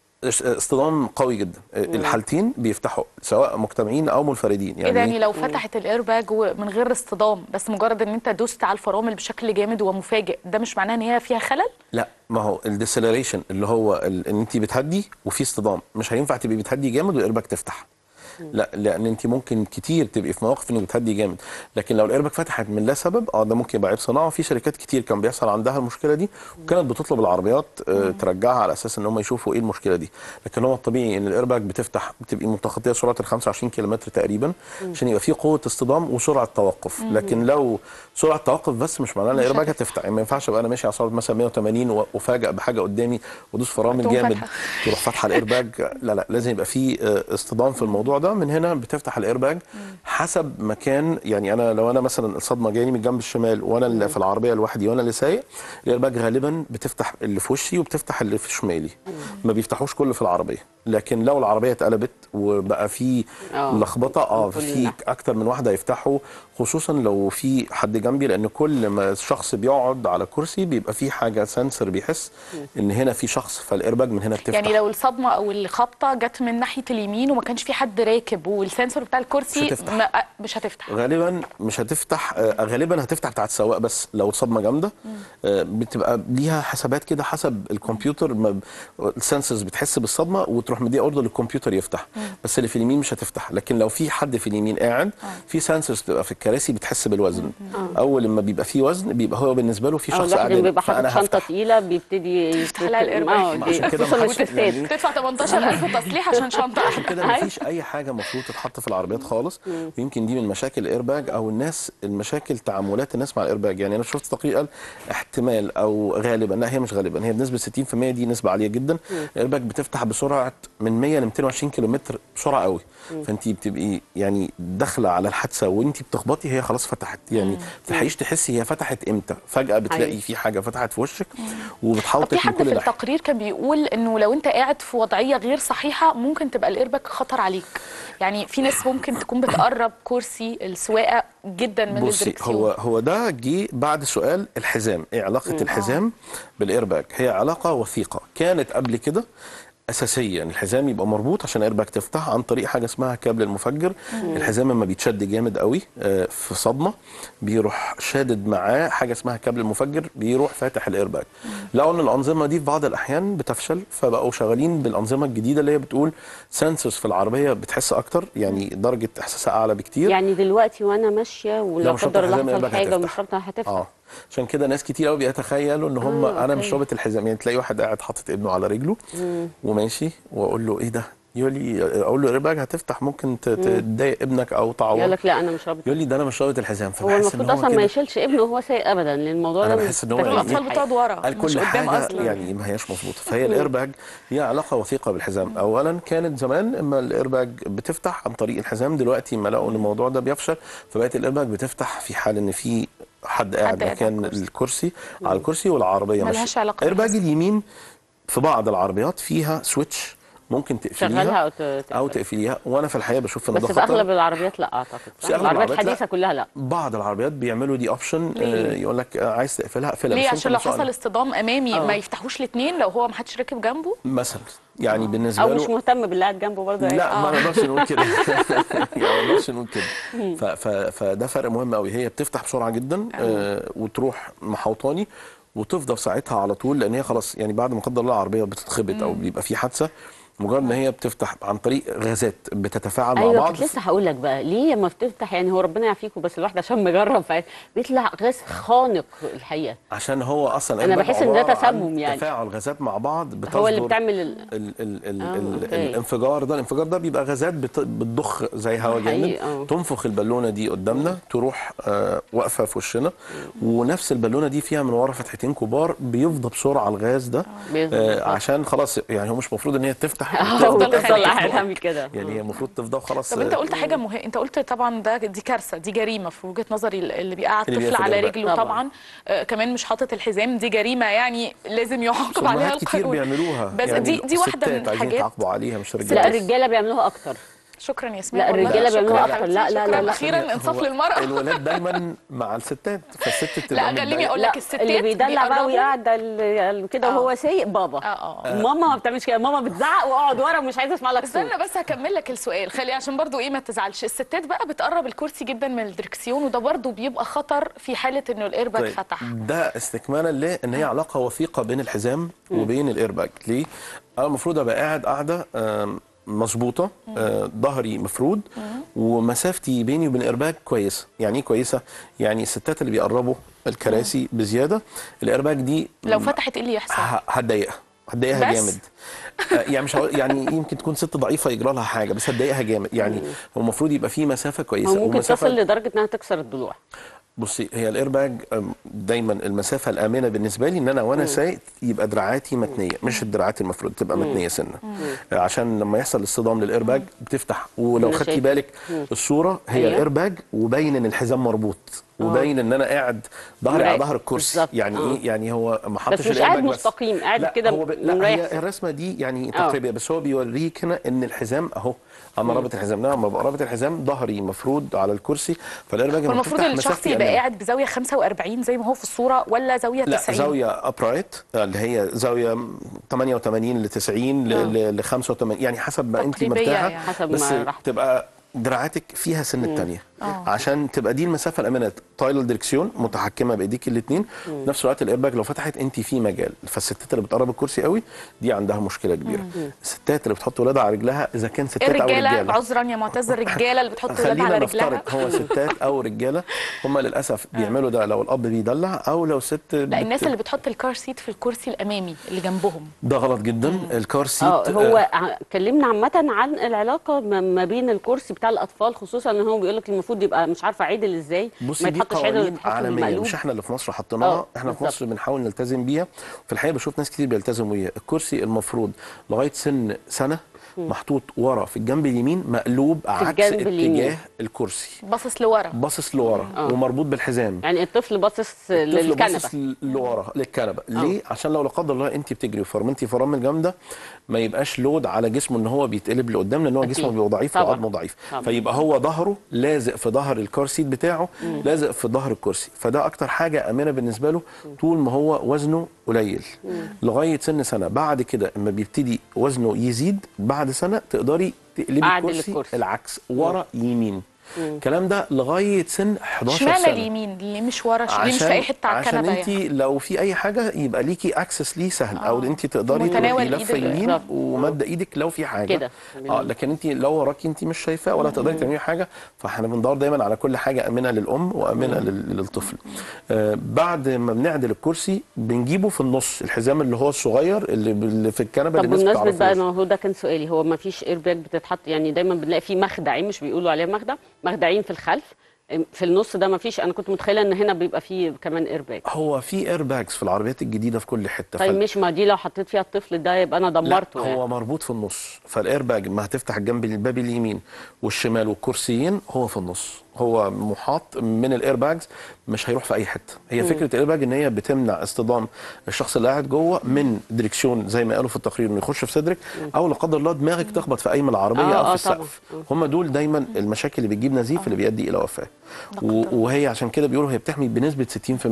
[SPEAKER 13] اصطدام قوي جدا الحالتين بيفتحوا سواء مجتمعين او منفردين
[SPEAKER 2] يعني, يعني لو فتحت الايرباج من غير اصطدام بس مجرد ان انت دوست على الفرامل بشكل جامد ومفاجئ ده مش معناه ان هي فيها خلل
[SPEAKER 13] لا ما هو الديسلريشن اللي هو ال- ان انت بتهدي وفي اصطدام مش هينفع تبقي بتهدي جامد والايرباج تفتح لا لان انت ممكن كتير تبقي في مواقف انك بتهدي جامد لكن لو الايرباج فتحت من لا سبب اه ده ممكن يبقى عيب صناعه في شركات كتير كان بيحصل عندها المشكله دي وكانت بتطلب العربيات آه ترجعها على اساس ان هم يشوفوا ايه المشكله دي لكن هو الطبيعي ان الايرباج بتفتح بتبقي متخطيه سرعه ال 25 كيلو تقريبا عشان يبقى في قوه اصطدام وسرعه توقف
[SPEAKER 19] مم.
[SPEAKER 13] لكن لو سرعه توقف بس مش معناها ان
[SPEAKER 19] مش
[SPEAKER 13] الايرباج هتفتح يعني ما ينفعش ابقى انا ماشي على سرعه مثلا 180 و- وفاجئ بحاجه قدامي وادوس فرامل
[SPEAKER 19] تقوم
[SPEAKER 13] جامد
[SPEAKER 19] فاتحة.
[SPEAKER 13] تروح فاتحه الايرباج لا لا لازم يبقى في آه، اصطدام في الموضوع ده من هنا بتفتح الايرباج حسب مكان يعني انا لو انا مثلا الصدمه جايني من الجنب الشمال وانا اللي في العربيه لوحدي وانا اللي سايق الايرباج غالبا بتفتح اللي في وشي وبتفتح اللي في شمالي ما بيفتحوش كله في العربيه لكن لو العربيه اتقلبت وبقى في
[SPEAKER 1] آه.
[SPEAKER 13] لخبطه اه
[SPEAKER 1] كل
[SPEAKER 13] في
[SPEAKER 1] ناحية.
[SPEAKER 13] اكتر من واحده يفتحوا خصوصا لو في حد جنبي لان كل ما الشخص بيقعد على كرسي بيبقى في حاجه سنسور بيحس ان هنا في شخص فالايرباج من هنا بتفتح
[SPEAKER 2] يعني لو الصدمه او الخبطه جت من ناحيه اليمين وما كانش في حد راكب والسنسور بتاع الكرسي
[SPEAKER 13] مش هتفتح.
[SPEAKER 2] ما مش هتفتح
[SPEAKER 13] غالبا مش هتفتح آه، غالبا هتفتح بتاعت السواق بس لو الصدمه جامده آه، بتبقى ليها حسابات كده حسب الكمبيوتر ما ب- السنسورز بتحس بالصدمه وتروح مديه اوردر للكمبيوتر يفتح بس اللي في اليمين مش هتفتح لكن لو في حد في اليمين قاعد في سنسورز بتبقى في الكراسي بتحس بالوزن اول لما بيبقى في وزن بيبقى هو بالنسبه له في
[SPEAKER 1] اه
[SPEAKER 13] شخص
[SPEAKER 1] الواحد
[SPEAKER 13] قاعد
[SPEAKER 1] لما
[SPEAKER 13] هنا،
[SPEAKER 1] بيبقى حاطط
[SPEAKER 13] فأنا
[SPEAKER 1] شنطه
[SPEAKER 13] هفتح.
[SPEAKER 1] تقيله بيبتدي
[SPEAKER 2] يفتح لها الإيرباج.
[SPEAKER 1] اه
[SPEAKER 13] ما عشان كده
[SPEAKER 1] خصوصا
[SPEAKER 13] محدش-
[SPEAKER 1] الستات
[SPEAKER 13] يعني-
[SPEAKER 2] تدفع 18000 تصليح عشان شنطه
[SPEAKER 13] عشان كده مفيش اي حاجه المفروض تتحط في العربيات خالص ويمكن دي من مشاكل الايرباج او الناس المشاكل تعاملات الناس مع الايرباج يعني انا شفت تقرير قال احتمال او غالبا لا هي مش غالبا هي بنسبه 60% دي نسبه عاليه جدا الايرباج بتفتح بسرعه من 100 ل 220 كيلومتر بسرعه قوي
[SPEAKER 19] مم.
[SPEAKER 13] فانت بتبقي يعني داخله على الحادثه وانت بتخبطي هي خلاص فتحت يعني ما تلحقيش تحسي هي فتحت امتى فجاه بتلاقي
[SPEAKER 2] أيوة.
[SPEAKER 13] في حاجه فتحت في وشك
[SPEAKER 2] طب في
[SPEAKER 13] وبتحوطك من
[SPEAKER 2] حد
[SPEAKER 13] كل
[SPEAKER 2] في
[SPEAKER 13] ناحيه
[SPEAKER 2] التقرير كان بيقول انه لو انت قاعد في وضعيه غير صحيحه ممكن تبقى الايرباج خطر عليك يعني في ناس ممكن تكون بتقرب كرسي السواقه جدا من
[SPEAKER 13] بصي
[SPEAKER 2] الدركسيون
[SPEAKER 13] هو هو ده جه بعد سؤال الحزام ايه علاقه
[SPEAKER 2] مم.
[SPEAKER 13] الحزام بالايرباج هي علاقه وثيقه كانت قبل كده اساسيا الحزام يبقى مربوط عشان الايرباج تفتح عن طريق حاجه اسمها كابل المفجر
[SPEAKER 19] مم.
[SPEAKER 13] الحزام لما بيتشد جامد قوي آه، في صدمه بيروح شادد معاه حاجه اسمها كابل المفجر بيروح فاتح الايرباج لقوا ان الانظمه دي في بعض الاحيان بتفشل فبقوا شغالين بالانظمه الجديده اللي هي بتقول سنسورز في العربيه بتحس اكتر يعني درجه احساسها اعلى بكتير
[SPEAKER 1] يعني دلوقتي وانا ماشيه
[SPEAKER 13] لو
[SPEAKER 1] ولا
[SPEAKER 13] مش رابطة
[SPEAKER 1] قدر الله
[SPEAKER 13] الحزام
[SPEAKER 1] حصل
[SPEAKER 13] الإيرباج
[SPEAKER 1] حاجه
[SPEAKER 13] هتفتح.
[SPEAKER 1] ومش رابطه هتفتح
[SPEAKER 13] اه عشان كده ناس كتير قوي بيتخيلوا ان هم
[SPEAKER 1] آه،
[SPEAKER 13] انا
[SPEAKER 1] أوكي.
[SPEAKER 13] مش رابط الحزام يعني تلاقي واحد قاعد حاطط ابنه على رجله
[SPEAKER 1] مم.
[SPEAKER 13] وماشي واقول له ايه ده يقول لي اقول له ايرباج هتفتح ممكن ت- تضايق ابنك او تعور
[SPEAKER 1] يقول لك لا انا مش رابط
[SPEAKER 13] يقول لي ده انا مش رابط الحزام
[SPEAKER 1] هو
[SPEAKER 13] فبحس
[SPEAKER 1] المفروض
[SPEAKER 13] ان هو
[SPEAKER 1] اصلا ما
[SPEAKER 13] كده
[SPEAKER 1] يشيلش ابنه وهو سايق ابدا لان الموضوع
[SPEAKER 13] انا
[SPEAKER 1] ده
[SPEAKER 13] بحس ان هو
[SPEAKER 1] مش-
[SPEAKER 13] يعني
[SPEAKER 2] الاطفال بتقعد ورا
[SPEAKER 13] قال
[SPEAKER 2] مش
[SPEAKER 13] كل
[SPEAKER 2] قدام
[SPEAKER 13] حاجه
[SPEAKER 2] اصلا
[SPEAKER 13] يعني ما هياش مظبوطه فهي الايرباج هي علاقه وثيقه بالحزام اولا كانت زمان اما الايرباج بتفتح عن طريق الحزام دلوقتي ما لقوا ان الموضوع ده بيفشل فبقت الايرباج بتفتح في حال ان في حد قاعد
[SPEAKER 2] قاعد على
[SPEAKER 13] مكان الكرسي على الكرسي والعربيه
[SPEAKER 2] ملهاش علاقة
[SPEAKER 13] ايرباج اليمين في بعض العربيات فيها سويتش ممكن
[SPEAKER 1] شغلها
[SPEAKER 13] تقفليها
[SPEAKER 1] او ت-
[SPEAKER 13] او تقفليها وانا في الحقيقه بشوف ان
[SPEAKER 1] بس
[SPEAKER 13] ده
[SPEAKER 1] في
[SPEAKER 13] خطر
[SPEAKER 1] اغلب العربيات لا اعتقد صح؟
[SPEAKER 13] في أغلب
[SPEAKER 1] العربيات
[SPEAKER 13] العربيات لا.
[SPEAKER 1] الحديثه كلها لا
[SPEAKER 13] بعض العربيات بيعملوا دي اوبشن
[SPEAKER 2] ليه؟
[SPEAKER 13] يقول لك آه، عايز تقفلها اقفلها
[SPEAKER 2] ليه
[SPEAKER 13] بس أنت
[SPEAKER 2] عشان لو
[SPEAKER 13] مسؤول
[SPEAKER 2] حصل اصطدام امامي
[SPEAKER 1] آه.
[SPEAKER 2] ما يفتحوش الاثنين لو هو ما حدش راكب جنبه
[SPEAKER 13] مثلا يعني بالنسبه
[SPEAKER 1] او
[SPEAKER 13] له
[SPEAKER 1] مش مهتم باللي قاعد جنبه برضه
[SPEAKER 13] لا ما
[SPEAKER 1] آه.
[SPEAKER 13] نقدرش نقول كده يعني ما نقدرش نقول كده ف- ف- فده فرق مهم قوي هي بتفتح بسرعه جدا آه وتروح محوطاني وتفضل ساعتها على طول لان هي خلاص يعني بعد ما قدر الله العربيه بتتخبط او بيبقى في حادثه مجرد ان هي بتفتح عن طريق غازات بتتفاعل مع
[SPEAKER 1] ايوه
[SPEAKER 13] بعض
[SPEAKER 1] كنت لسه هقول لك بقى ليه لما بتفتح يعني هو ربنا يعافيكم بس الواحد عشان مجرب ف- بيطلع غاز خانق الحقيقه
[SPEAKER 13] عشان هو اصلا
[SPEAKER 1] أنا
[SPEAKER 13] الباب
[SPEAKER 1] بحس إن ده
[SPEAKER 13] عبارة عن
[SPEAKER 1] تسمم يعني.
[SPEAKER 13] تفاعل غازات مع بعض بتصدر
[SPEAKER 1] هو اللي بتعمل ال...
[SPEAKER 13] ال ال ال
[SPEAKER 1] آه،
[SPEAKER 13] ال
[SPEAKER 1] أوكي.
[SPEAKER 13] الانفجار ده الانفجار ده بيبقى غازات بت- بتضخ زي هواء جامد
[SPEAKER 1] حقيقي، آه.
[SPEAKER 13] تنفخ البالونه دي قدامنا تروح آه واقفه في وشنا ونفس البالونه دي فيها من ورا فتحتين كبار بيفضى بسرعه الغاز ده
[SPEAKER 1] بيفضى
[SPEAKER 13] آه
[SPEAKER 1] بسرعة.
[SPEAKER 13] عشان خلاص يعني هو مش المفروض ان هي تفتح
[SPEAKER 1] اه
[SPEAKER 13] وتفضل
[SPEAKER 1] وتفضل
[SPEAKER 13] خانقة.
[SPEAKER 1] تعمل كده
[SPEAKER 13] يعني هي المفروض تفضى وخلاص
[SPEAKER 2] طب انت
[SPEAKER 13] آه،
[SPEAKER 2] قلت حاجه مهمه انت قلت طبعا ده دي كارثه دي جريمه في وجهه نظري اللي بيقعد
[SPEAKER 13] اللي
[SPEAKER 2] طفل
[SPEAKER 13] بياخد
[SPEAKER 2] على
[SPEAKER 13] الباقي.
[SPEAKER 2] رجله
[SPEAKER 1] طبعاً.
[SPEAKER 2] طبعا آه كمان مش حاطط الحزام دي جريمه يعني لازم يعاقب عليها
[SPEAKER 13] أمهات كتير
[SPEAKER 2] القانون
[SPEAKER 13] بيعملوها
[SPEAKER 2] بس
[SPEAKER 13] يعني
[SPEAKER 2] دي دي واحده من
[SPEAKER 13] الستات عايزين
[SPEAKER 2] الحاجات
[SPEAKER 13] يتعاقبوا عليها مش
[SPEAKER 1] لا
[SPEAKER 13] الرجاله
[SPEAKER 1] الرجاله بيعملوها اكتر
[SPEAKER 2] شكرا ياسمين
[SPEAKER 1] لا
[SPEAKER 2] والله.
[SPEAKER 1] الرجاله
[SPEAKER 2] شكراً
[SPEAKER 1] بيعملوها
[SPEAKER 2] يا
[SPEAKER 1] اكتر لا لا
[SPEAKER 2] شكراً.
[SPEAKER 1] لا لا
[SPEAKER 2] اخيرا انصاف
[SPEAKER 13] هو
[SPEAKER 2] للمراه
[SPEAKER 13] الولاد دايما مع الستات فالست بتبقى
[SPEAKER 2] لا، خليني
[SPEAKER 13] متضايقة.
[SPEAKER 2] أقول
[SPEAKER 1] لا
[SPEAKER 2] لك الستات
[SPEAKER 1] اللي بيدلع بقى
[SPEAKER 2] بيقربوا-
[SPEAKER 1] ويقعد ال- كده
[SPEAKER 2] آه.
[SPEAKER 1] وهو سايق بابا
[SPEAKER 2] اه اه
[SPEAKER 1] ماما ما بتعملش كده ماما بتزعق واقعد ورا ومش عايزه اسمع لك صوت
[SPEAKER 2] استنى بس هكمل لك السؤال خلي عشان برضو ايه ما تزعلش الستات بقى بتقرب الكرسي جدا من الدركسيون وده برضو بيبقى خطر في حاله انه الايرباك
[SPEAKER 13] طيب،
[SPEAKER 2] فتح
[SPEAKER 13] ده استكمالا لان هي علاقه وثيقه بين الحزام وبين الايرباج ليه انا المفروض ابقى قاعد قاعده آم، مظبوطه آه، ظهري مفرود ومسافتي بيني وبين الايرباج كويسه يعني ايه كويسه يعني الستات اللي بيقربوا الكراسي بزياده الايرباج دي
[SPEAKER 2] لو فتحت ايه اللي يحصل
[SPEAKER 13] ه- هتضايقها هتضايقها
[SPEAKER 2] بس؟
[SPEAKER 13] جامد آه، يعني مش هقول- يعني يمكن تكون ست ضعيفه يجرى لها حاجه بس هتضايقها جامد يعني هو المفروض يبقى في مسافه كويسه
[SPEAKER 1] هو ممكن
[SPEAKER 13] ومسافة-
[SPEAKER 1] تصل لدرجه انها تكسر الضلوع
[SPEAKER 13] بصي هي الايرباج أم، دايما المسافه الامنه بالنسبه لي ان انا وانا سايق يبقى دراعاتي متنيه مش الدراعات المفروض تبقى متنيه سنه آه، عشان لما يحصل اصطدام للايرباج بتفتح ولو
[SPEAKER 1] أنا
[SPEAKER 13] خدتي
[SPEAKER 1] شايفة.
[SPEAKER 13] بالك
[SPEAKER 1] مم.
[SPEAKER 13] الصوره هي
[SPEAKER 1] أيوة.
[SPEAKER 13] الايرباج وباين ان الحزام مربوط وباين ان انا قاعد ظهري على
[SPEAKER 1] مريح.
[SPEAKER 13] ظهر الكرسي
[SPEAKER 1] بالظبط.
[SPEAKER 13] يعني
[SPEAKER 1] آه.
[SPEAKER 13] ايه يعني هو ما حطش
[SPEAKER 1] بس مش قاعد
[SPEAKER 13] الإيرباج بس.
[SPEAKER 1] مستقيم قاعد
[SPEAKER 13] لا
[SPEAKER 1] كده
[SPEAKER 13] هو ب... لا
[SPEAKER 1] مريح
[SPEAKER 13] هي الرسمه دي يعني
[SPEAKER 1] آه.
[SPEAKER 13] تقريبا بس هو بيوريك هنا ان الحزام اهو انا رابط الحزام ده لما ببقى رابط الحزام ظهري مفروض على الكرسي فالايرباج لما
[SPEAKER 2] والمفروض
[SPEAKER 13] بتفتح
[SPEAKER 2] الشخص
[SPEAKER 13] مسافتي
[SPEAKER 2] يبقى
[SPEAKER 13] أمان.
[SPEAKER 2] قاعد بزاويه 45 زي ما هو في الصوره ولا زاويه
[SPEAKER 13] لا
[SPEAKER 2] 90
[SPEAKER 13] زاويه ابرايت اللي هي زاويه 88 ل 90
[SPEAKER 2] آه.
[SPEAKER 13] ل ل 85 يعني حسب ما انت
[SPEAKER 2] تقريبية
[SPEAKER 13] مرتاحه
[SPEAKER 2] يعني.
[SPEAKER 1] حسب
[SPEAKER 13] بس
[SPEAKER 1] ما راحتك.
[SPEAKER 13] تبقى دراعاتك فيها سن التانية
[SPEAKER 2] آه.
[SPEAKER 13] عشان تبقى دي المسافه الامنه طايله الدركسيون متحكمه بايديك الاثنين في نفس الوقت الايرباج لو فتحت انت في مجال فالستات اللي بتقرب الكرسي قوي دي عندها مشكله كبيره الستات اللي بتحط ولادها على رجلها اذا كان ستات او
[SPEAKER 2] الرجاله
[SPEAKER 13] رجاله
[SPEAKER 2] عذرا يا معتز الرجاله اللي بتحط ولادها
[SPEAKER 13] خلينا
[SPEAKER 2] على
[SPEAKER 13] نفترض
[SPEAKER 2] رجلها
[SPEAKER 13] هو ستات او رجاله هم للاسف بيعملوا ده لو الاب بيدلع او لو ست
[SPEAKER 2] لا
[SPEAKER 13] بت-
[SPEAKER 2] الناس اللي بتحط الكار سيت في الكرسي الامامي اللي جنبهم
[SPEAKER 13] ده غلط جدا الكار سيت
[SPEAKER 1] اه هو
[SPEAKER 13] آه،
[SPEAKER 1] ع- اتكلمنا عامه عن العلاقه ما ما بين الكرسي بتاع الاطفال خصوصا ان هو بيقول لك المفروض يبقى مش عارفه عادل ازاي
[SPEAKER 13] بصي
[SPEAKER 1] ما
[SPEAKER 13] دي
[SPEAKER 1] يتحطش عادل
[SPEAKER 13] قوانين
[SPEAKER 1] يتحط
[SPEAKER 13] عالميه
[SPEAKER 1] بالمقلوب
[SPEAKER 13] مش احنا اللي في مصر حطيناها
[SPEAKER 1] آه،
[SPEAKER 13] احنا في
[SPEAKER 1] بالظبط.
[SPEAKER 13] مصر بنحاول نلتزم بيها في الحقيقه بشوف ناس كتير بيلتزموا بيها الكرسي المفروض لغايه سن سنه محطوط ورا في الجنب اليمين مقلوب عكس
[SPEAKER 1] الجنب
[SPEAKER 13] اتجاه
[SPEAKER 1] اليمين.
[SPEAKER 13] الكرسي
[SPEAKER 2] باصص لورا
[SPEAKER 13] باصص لورا
[SPEAKER 1] آه.
[SPEAKER 13] ومربوط بالحزام
[SPEAKER 1] يعني الطفل باصص
[SPEAKER 13] الطفل
[SPEAKER 1] للكنبه
[SPEAKER 13] باصص لورا للكنبه ليه عشان لو لا قدر الله انت بتجري وفرمنتي فرامل جامده ما يبقاش لود على جسمه ان هو بيتقلب لقدام لان هو
[SPEAKER 1] أكيد.
[SPEAKER 13] جسمه بيبقى ضعيف
[SPEAKER 1] طبعاً.
[SPEAKER 13] وعظمه ضعيف
[SPEAKER 1] طبعاً.
[SPEAKER 13] فيبقى هو ظهره لازق في ظهر الكار سيت بتاعه لازق في ظهر الكرسي فده اكتر حاجه امنه بالنسبه له طول ما هو وزنه قليل لغايه سن سنه بعد كده اما بيبتدي وزنه يزيد بعد سنه تقدري تقلبي
[SPEAKER 1] أعدل
[SPEAKER 13] الكرسي
[SPEAKER 1] الكرسي.
[SPEAKER 13] العكس ورا يمين الكلام ده لغايه سن 11
[SPEAKER 2] اشمعنى
[SPEAKER 13] سنه
[SPEAKER 2] اليمين اللي مش ورا ليه مش في اي حته على
[SPEAKER 13] عشان
[SPEAKER 2] الكنبه
[SPEAKER 13] انت
[SPEAKER 2] يعني
[SPEAKER 13] لو في اي حاجه يبقى ليكي اكسس ليه سهل او انت تقدري
[SPEAKER 2] متناول
[SPEAKER 13] تروحي لفه
[SPEAKER 2] إيد ال-
[SPEAKER 13] يمين
[SPEAKER 2] بالظبط.
[SPEAKER 13] ومد ايدك لو في حاجه
[SPEAKER 1] كده.
[SPEAKER 13] اه لكن انت لو وراكي انت مش شايفاه ولا تقدري تعملي حاجه فاحنا بندور دايما على كل حاجه امنه للام وامنه لل- للطفل آه بعد ما بنعدل الكرسي بنجيبه في النص الحزام اللي هو الصغير اللي ب- اللي في الكنبه
[SPEAKER 1] طب
[SPEAKER 13] اللي الناس
[SPEAKER 1] بمناسبه بقى
[SPEAKER 13] بتعرفوش.
[SPEAKER 1] ما هو ده كان سؤالي هو ما فيش ايرباج بتتحط يعني دايما بنلاقي في مخدعين مش بيقولوا عليها مخدع مخدعين في الخلف في النص ده ما فيش انا كنت متخيله ان هنا بيبقى فيه كمان ايرباج
[SPEAKER 13] هو في ايرباجز في العربيات الجديده في كل حته
[SPEAKER 1] طيب
[SPEAKER 13] فال-
[SPEAKER 1] مش ما دي لو حطيت فيها الطفل ده يبقى انا دمرته
[SPEAKER 13] لا
[SPEAKER 1] يعني.
[SPEAKER 13] هو مربوط في النص فالايرباج ما هتفتح الجنب الباب اليمين والشمال والكرسيين هو في النص هو محاط من الايرباجز مش هيروح في اي حته هي
[SPEAKER 1] مم.
[SPEAKER 13] فكره الايرباج ان هي بتمنع اصطدام الشخص اللي قاعد جوه من دريكسيون زي ما قالوا في التقرير انه يخش في صدرك او لا قدر الله دماغك تخبط في ايم العربيه
[SPEAKER 1] آه،
[SPEAKER 13] او
[SPEAKER 1] آه،
[SPEAKER 13] في
[SPEAKER 1] طبعاً.
[SPEAKER 13] السقف هم دول دايما المشاكل اللي بتجيب نزيف اللي بيؤدي الى وفاه و- وهي عشان كده بيقولوا هي بتحمي بنسبه 60%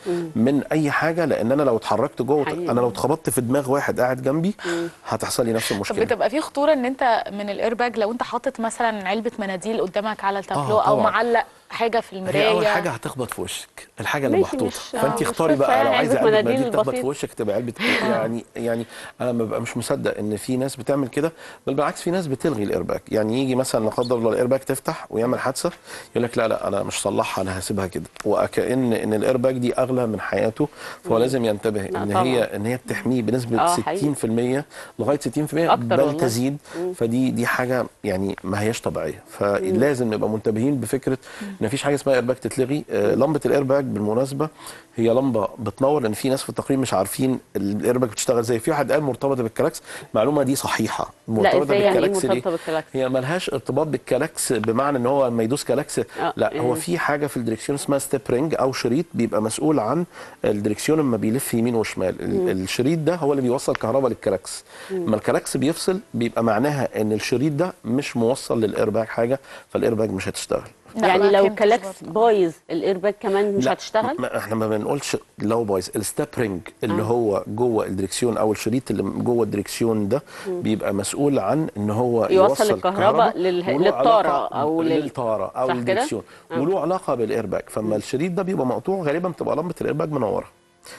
[SPEAKER 13] من اي حاجه لان انا لو اتحركت جوه
[SPEAKER 2] حقيقي.
[SPEAKER 13] انا لو اتخبطت في دماغ واحد قاعد جنبي هتحصل لي نفس
[SPEAKER 2] طب
[SPEAKER 13] المشكله
[SPEAKER 2] بتبقى في خطوره ان انت من الايرباج لو انت حاطط مثلا علبه مناديل قدامك على التابلو
[SPEAKER 13] آه،
[SPEAKER 2] او
[SPEAKER 13] طبعاً.
[SPEAKER 2] معلق حاجه في المرايه
[SPEAKER 13] هي اول حاجه هتخبط في وشك الحاجه اللي
[SPEAKER 2] ماشي،
[SPEAKER 13] محطوطه
[SPEAKER 2] مش- آه،
[SPEAKER 13] فانت
[SPEAKER 2] مش
[SPEAKER 13] اختاري
[SPEAKER 2] قصة
[SPEAKER 13] بقى لو
[SPEAKER 2] يعني،
[SPEAKER 13] عايزه
[SPEAKER 2] علبة
[SPEAKER 13] علبه
[SPEAKER 2] مناديل
[SPEAKER 13] مناديل تخبط
[SPEAKER 2] بسيط.
[SPEAKER 13] في وشك تبقى علبه يعني يعني انا ما ببقى مش مصدق ان في ناس بتعمل كده بل بالعكس في ناس بتلغي الايرباك يعني يجي مثلا لا قدر الله الايرباك تفتح ويعمل حادثه يقول لك لا لا انا مش صلحها انا هسيبها كده وكأن ان الايرباك دي اغلى من حياته فهو
[SPEAKER 1] مم.
[SPEAKER 13] لازم ينتبه
[SPEAKER 1] لا
[SPEAKER 13] ان
[SPEAKER 1] طبعاً.
[SPEAKER 13] هي ان هي بتحميه بنسبه
[SPEAKER 1] آه، حقيقي.
[SPEAKER 13] 60% لغايه 60%
[SPEAKER 1] أكتر
[SPEAKER 13] بل
[SPEAKER 1] والله.
[SPEAKER 13] تزيد
[SPEAKER 1] مم.
[SPEAKER 13] فدي دي حاجه يعني ما هياش طبيعيه فلازم نبقى منتبهين بفكره ان مفيش حاجه اسمها ايرباج تتلغي آه، لمبه الايرباج بالمناسبه هي لمبه بتنور لان في ناس في التقرير مش عارفين الايرباج بتشتغل ازاي في واحد قال مرتبطه بالكلاكس المعلومه دي صحيحه مرتبطه
[SPEAKER 1] ازاي يعني ايه
[SPEAKER 13] بالكلاكس ليه؟
[SPEAKER 1] مرتبطه بالكلاكس
[SPEAKER 13] هي ملهاش ارتباط بالكلاكس بمعنى ان هو لما يدوس كلاكس لا
[SPEAKER 1] إيه.
[SPEAKER 13] هو في حاجه في الدريكسيون اسمها ستيب رينج او شريط بيبقى مسؤول عن الدريكسيون لما بيلف يمين وشمال ال-
[SPEAKER 1] مم.
[SPEAKER 13] الشريط ده هو اللي بيوصل كهرباء للكلاكس
[SPEAKER 1] مم.
[SPEAKER 13] لما الكلاكس بيفصل بيبقى معناها ان الشريط ده مش موصل للايرباج حاجه فالايرباج مش هتشتغل
[SPEAKER 1] يعني لو الكلاكس بايظ الايرباج كمان مش
[SPEAKER 13] لا،
[SPEAKER 1] هتشتغل
[SPEAKER 13] ما احنا ما بنقولش لو بايظ الستاب رينج اللي
[SPEAKER 1] آه.
[SPEAKER 13] هو جوه الدريكسيون او الشريط اللي جوه الدريكسيون ده
[SPEAKER 1] مم.
[SPEAKER 13] بيبقى مسؤول عن ان هو
[SPEAKER 1] يوصل الكهرباء لل-
[SPEAKER 13] وله
[SPEAKER 1] للطارة
[SPEAKER 13] علاقة
[SPEAKER 1] أو لل-
[SPEAKER 13] للطاره او
[SPEAKER 1] صح كده؟
[SPEAKER 13] للدريكسيون
[SPEAKER 1] آه.
[SPEAKER 13] وله علاقه بالايرباج فما الشريط ده بيبقى مقطوع غالبا بتبقى لمبه الايرباج منوره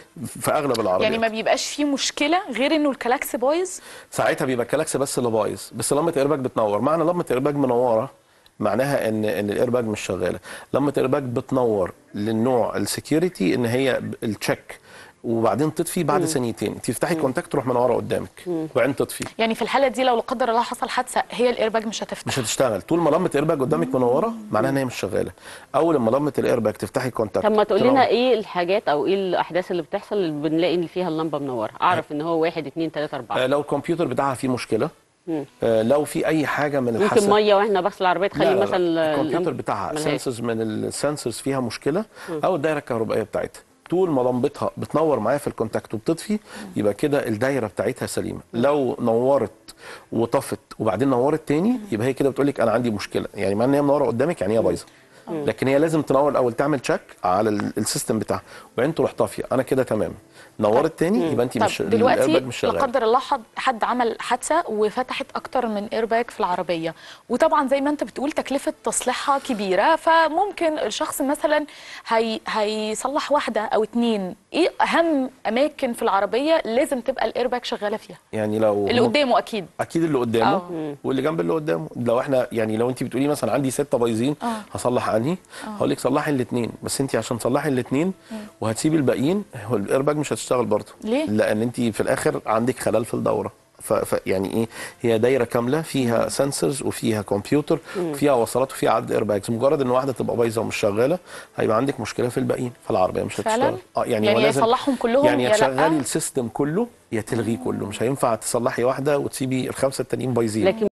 [SPEAKER 13] في اغلب العربيات
[SPEAKER 2] يعني ما بيبقاش فيه مشكله غير انه الكلاكس بايظ
[SPEAKER 13] ساعتها بيبقى الكلاكس بس اللي بايظ بس لمبه الايرباج بتنور معنى لمبه الايرباج منوره معناها ان ان الايرباج مش شغاله لمبه الايرباج بتنور للنوع السكيورتي ان هي ب- التشيك وبعدين تطفي بعد
[SPEAKER 2] مم.
[SPEAKER 13] ثانيتين تفتحي كونتاكت تروح منوره قدامك
[SPEAKER 2] مم.
[SPEAKER 13] وبعدين تطفي
[SPEAKER 2] يعني في الحاله دي لو لا قدر الله حصل حادثه هي الايرباج مش هتفتح
[SPEAKER 13] مش هتشتغل طول ما لمبه الايرباج قدامك منوره معناها ان هي مش شغاله اول لما لمبه الايرباج تفتحي كونتاكت
[SPEAKER 1] طب ما تقول
[SPEAKER 13] تنور.
[SPEAKER 1] لنا ايه الحاجات او ايه الاحداث اللي بتحصل اللي بنلاقي ان فيها اللمبه منوره اعرف ان هو واحد اتنين تلاته اربعه
[SPEAKER 13] آه، لو الكمبيوتر بتاعها فيه مشكله
[SPEAKER 1] مم.
[SPEAKER 13] آه، لو في اي حاجه من
[SPEAKER 1] ممكن
[SPEAKER 13] الحاسه
[SPEAKER 1] ميه واحنا بغسل العربيه تخلي
[SPEAKER 13] لا، لا، لا.
[SPEAKER 1] مثلا
[SPEAKER 13] الكمبيوتر
[SPEAKER 1] اللمبة
[SPEAKER 13] بتاعها
[SPEAKER 1] ملهاش.
[SPEAKER 13] سنسز من السنسرز فيها مشكله
[SPEAKER 1] مم.
[SPEAKER 13] او الدايره الكهربائيه بتاعتها طول ما لمبتها بتنور معايا في الكونتاكت وبتطفي يبقى كده الدايره بتاعتها سليمه لو نورت وطفت وبعدين نورت تاني يبقى هي كده بتقول لك انا عندي مشكله يعني معنى ان هي منوره قدامك يعني هي بايظه
[SPEAKER 2] مم.
[SPEAKER 13] لكن هي لازم تنور الاول تعمل تشيك على ال- السيستم بتاعها وبعدين تروح طافيه انا كده تمام نورت تاني يبقى انت
[SPEAKER 2] طب
[SPEAKER 13] مش
[SPEAKER 2] دلوقتي
[SPEAKER 13] الإيرباج مش
[SPEAKER 2] لا
[SPEAKER 13] شغال
[SPEAKER 2] قدر الله حد, حد عمل حادثه وفتحت اكتر من ايرباج في العربيه وطبعا زي ما انت بتقول تكلفه تصليحها كبيره فممكن الشخص مثلا هي هيصلح واحده او اتنين ايه اهم اماكن في العربيه لازم تبقى الايرباج شغاله فيها
[SPEAKER 13] يعني لو
[SPEAKER 2] اللي قدامه اكيد
[SPEAKER 13] اكيد اللي قدامه
[SPEAKER 2] آه.
[SPEAKER 13] واللي جنب اللي قدامه لو احنا يعني لو انت بتقولي مثلا عندي سته بايظين
[SPEAKER 2] آه.
[SPEAKER 13] هصلح انهي
[SPEAKER 2] آه.
[SPEAKER 13] هقول لك صلحي الاثنين بس انت عشان تصلحي الاثنين
[SPEAKER 2] مم.
[SPEAKER 13] وهتسيبي الباقيين هو الايرباج مش هتشتغل برضه
[SPEAKER 2] ليه؟
[SPEAKER 13] لان انت في الاخر عندك خلل في الدوره ف... ف يعني ايه هي دايره كامله فيها سنسورز وفيها كمبيوتر
[SPEAKER 2] مم.
[SPEAKER 13] وفيها وصلات وفيها عدد ايرباجز مجرد ان واحده تبقى بايظه ومش شغاله هيبقى عندك مشكله في الباقيين فالعربيه مش
[SPEAKER 2] فعلاً؟
[SPEAKER 13] هتشتغل اه يعني,
[SPEAKER 2] يعني
[SPEAKER 13] هو
[SPEAKER 2] يا
[SPEAKER 13] لازم
[SPEAKER 2] يصلحهم كلهم
[SPEAKER 13] يعني
[SPEAKER 2] يا
[SPEAKER 13] يا
[SPEAKER 2] لأ؟
[SPEAKER 13] تشغلي السيستم كله يا تلغيه كله مش هينفع تصلحي واحده وتسيبي الخمسه التانيين بايظين
[SPEAKER 1] لكن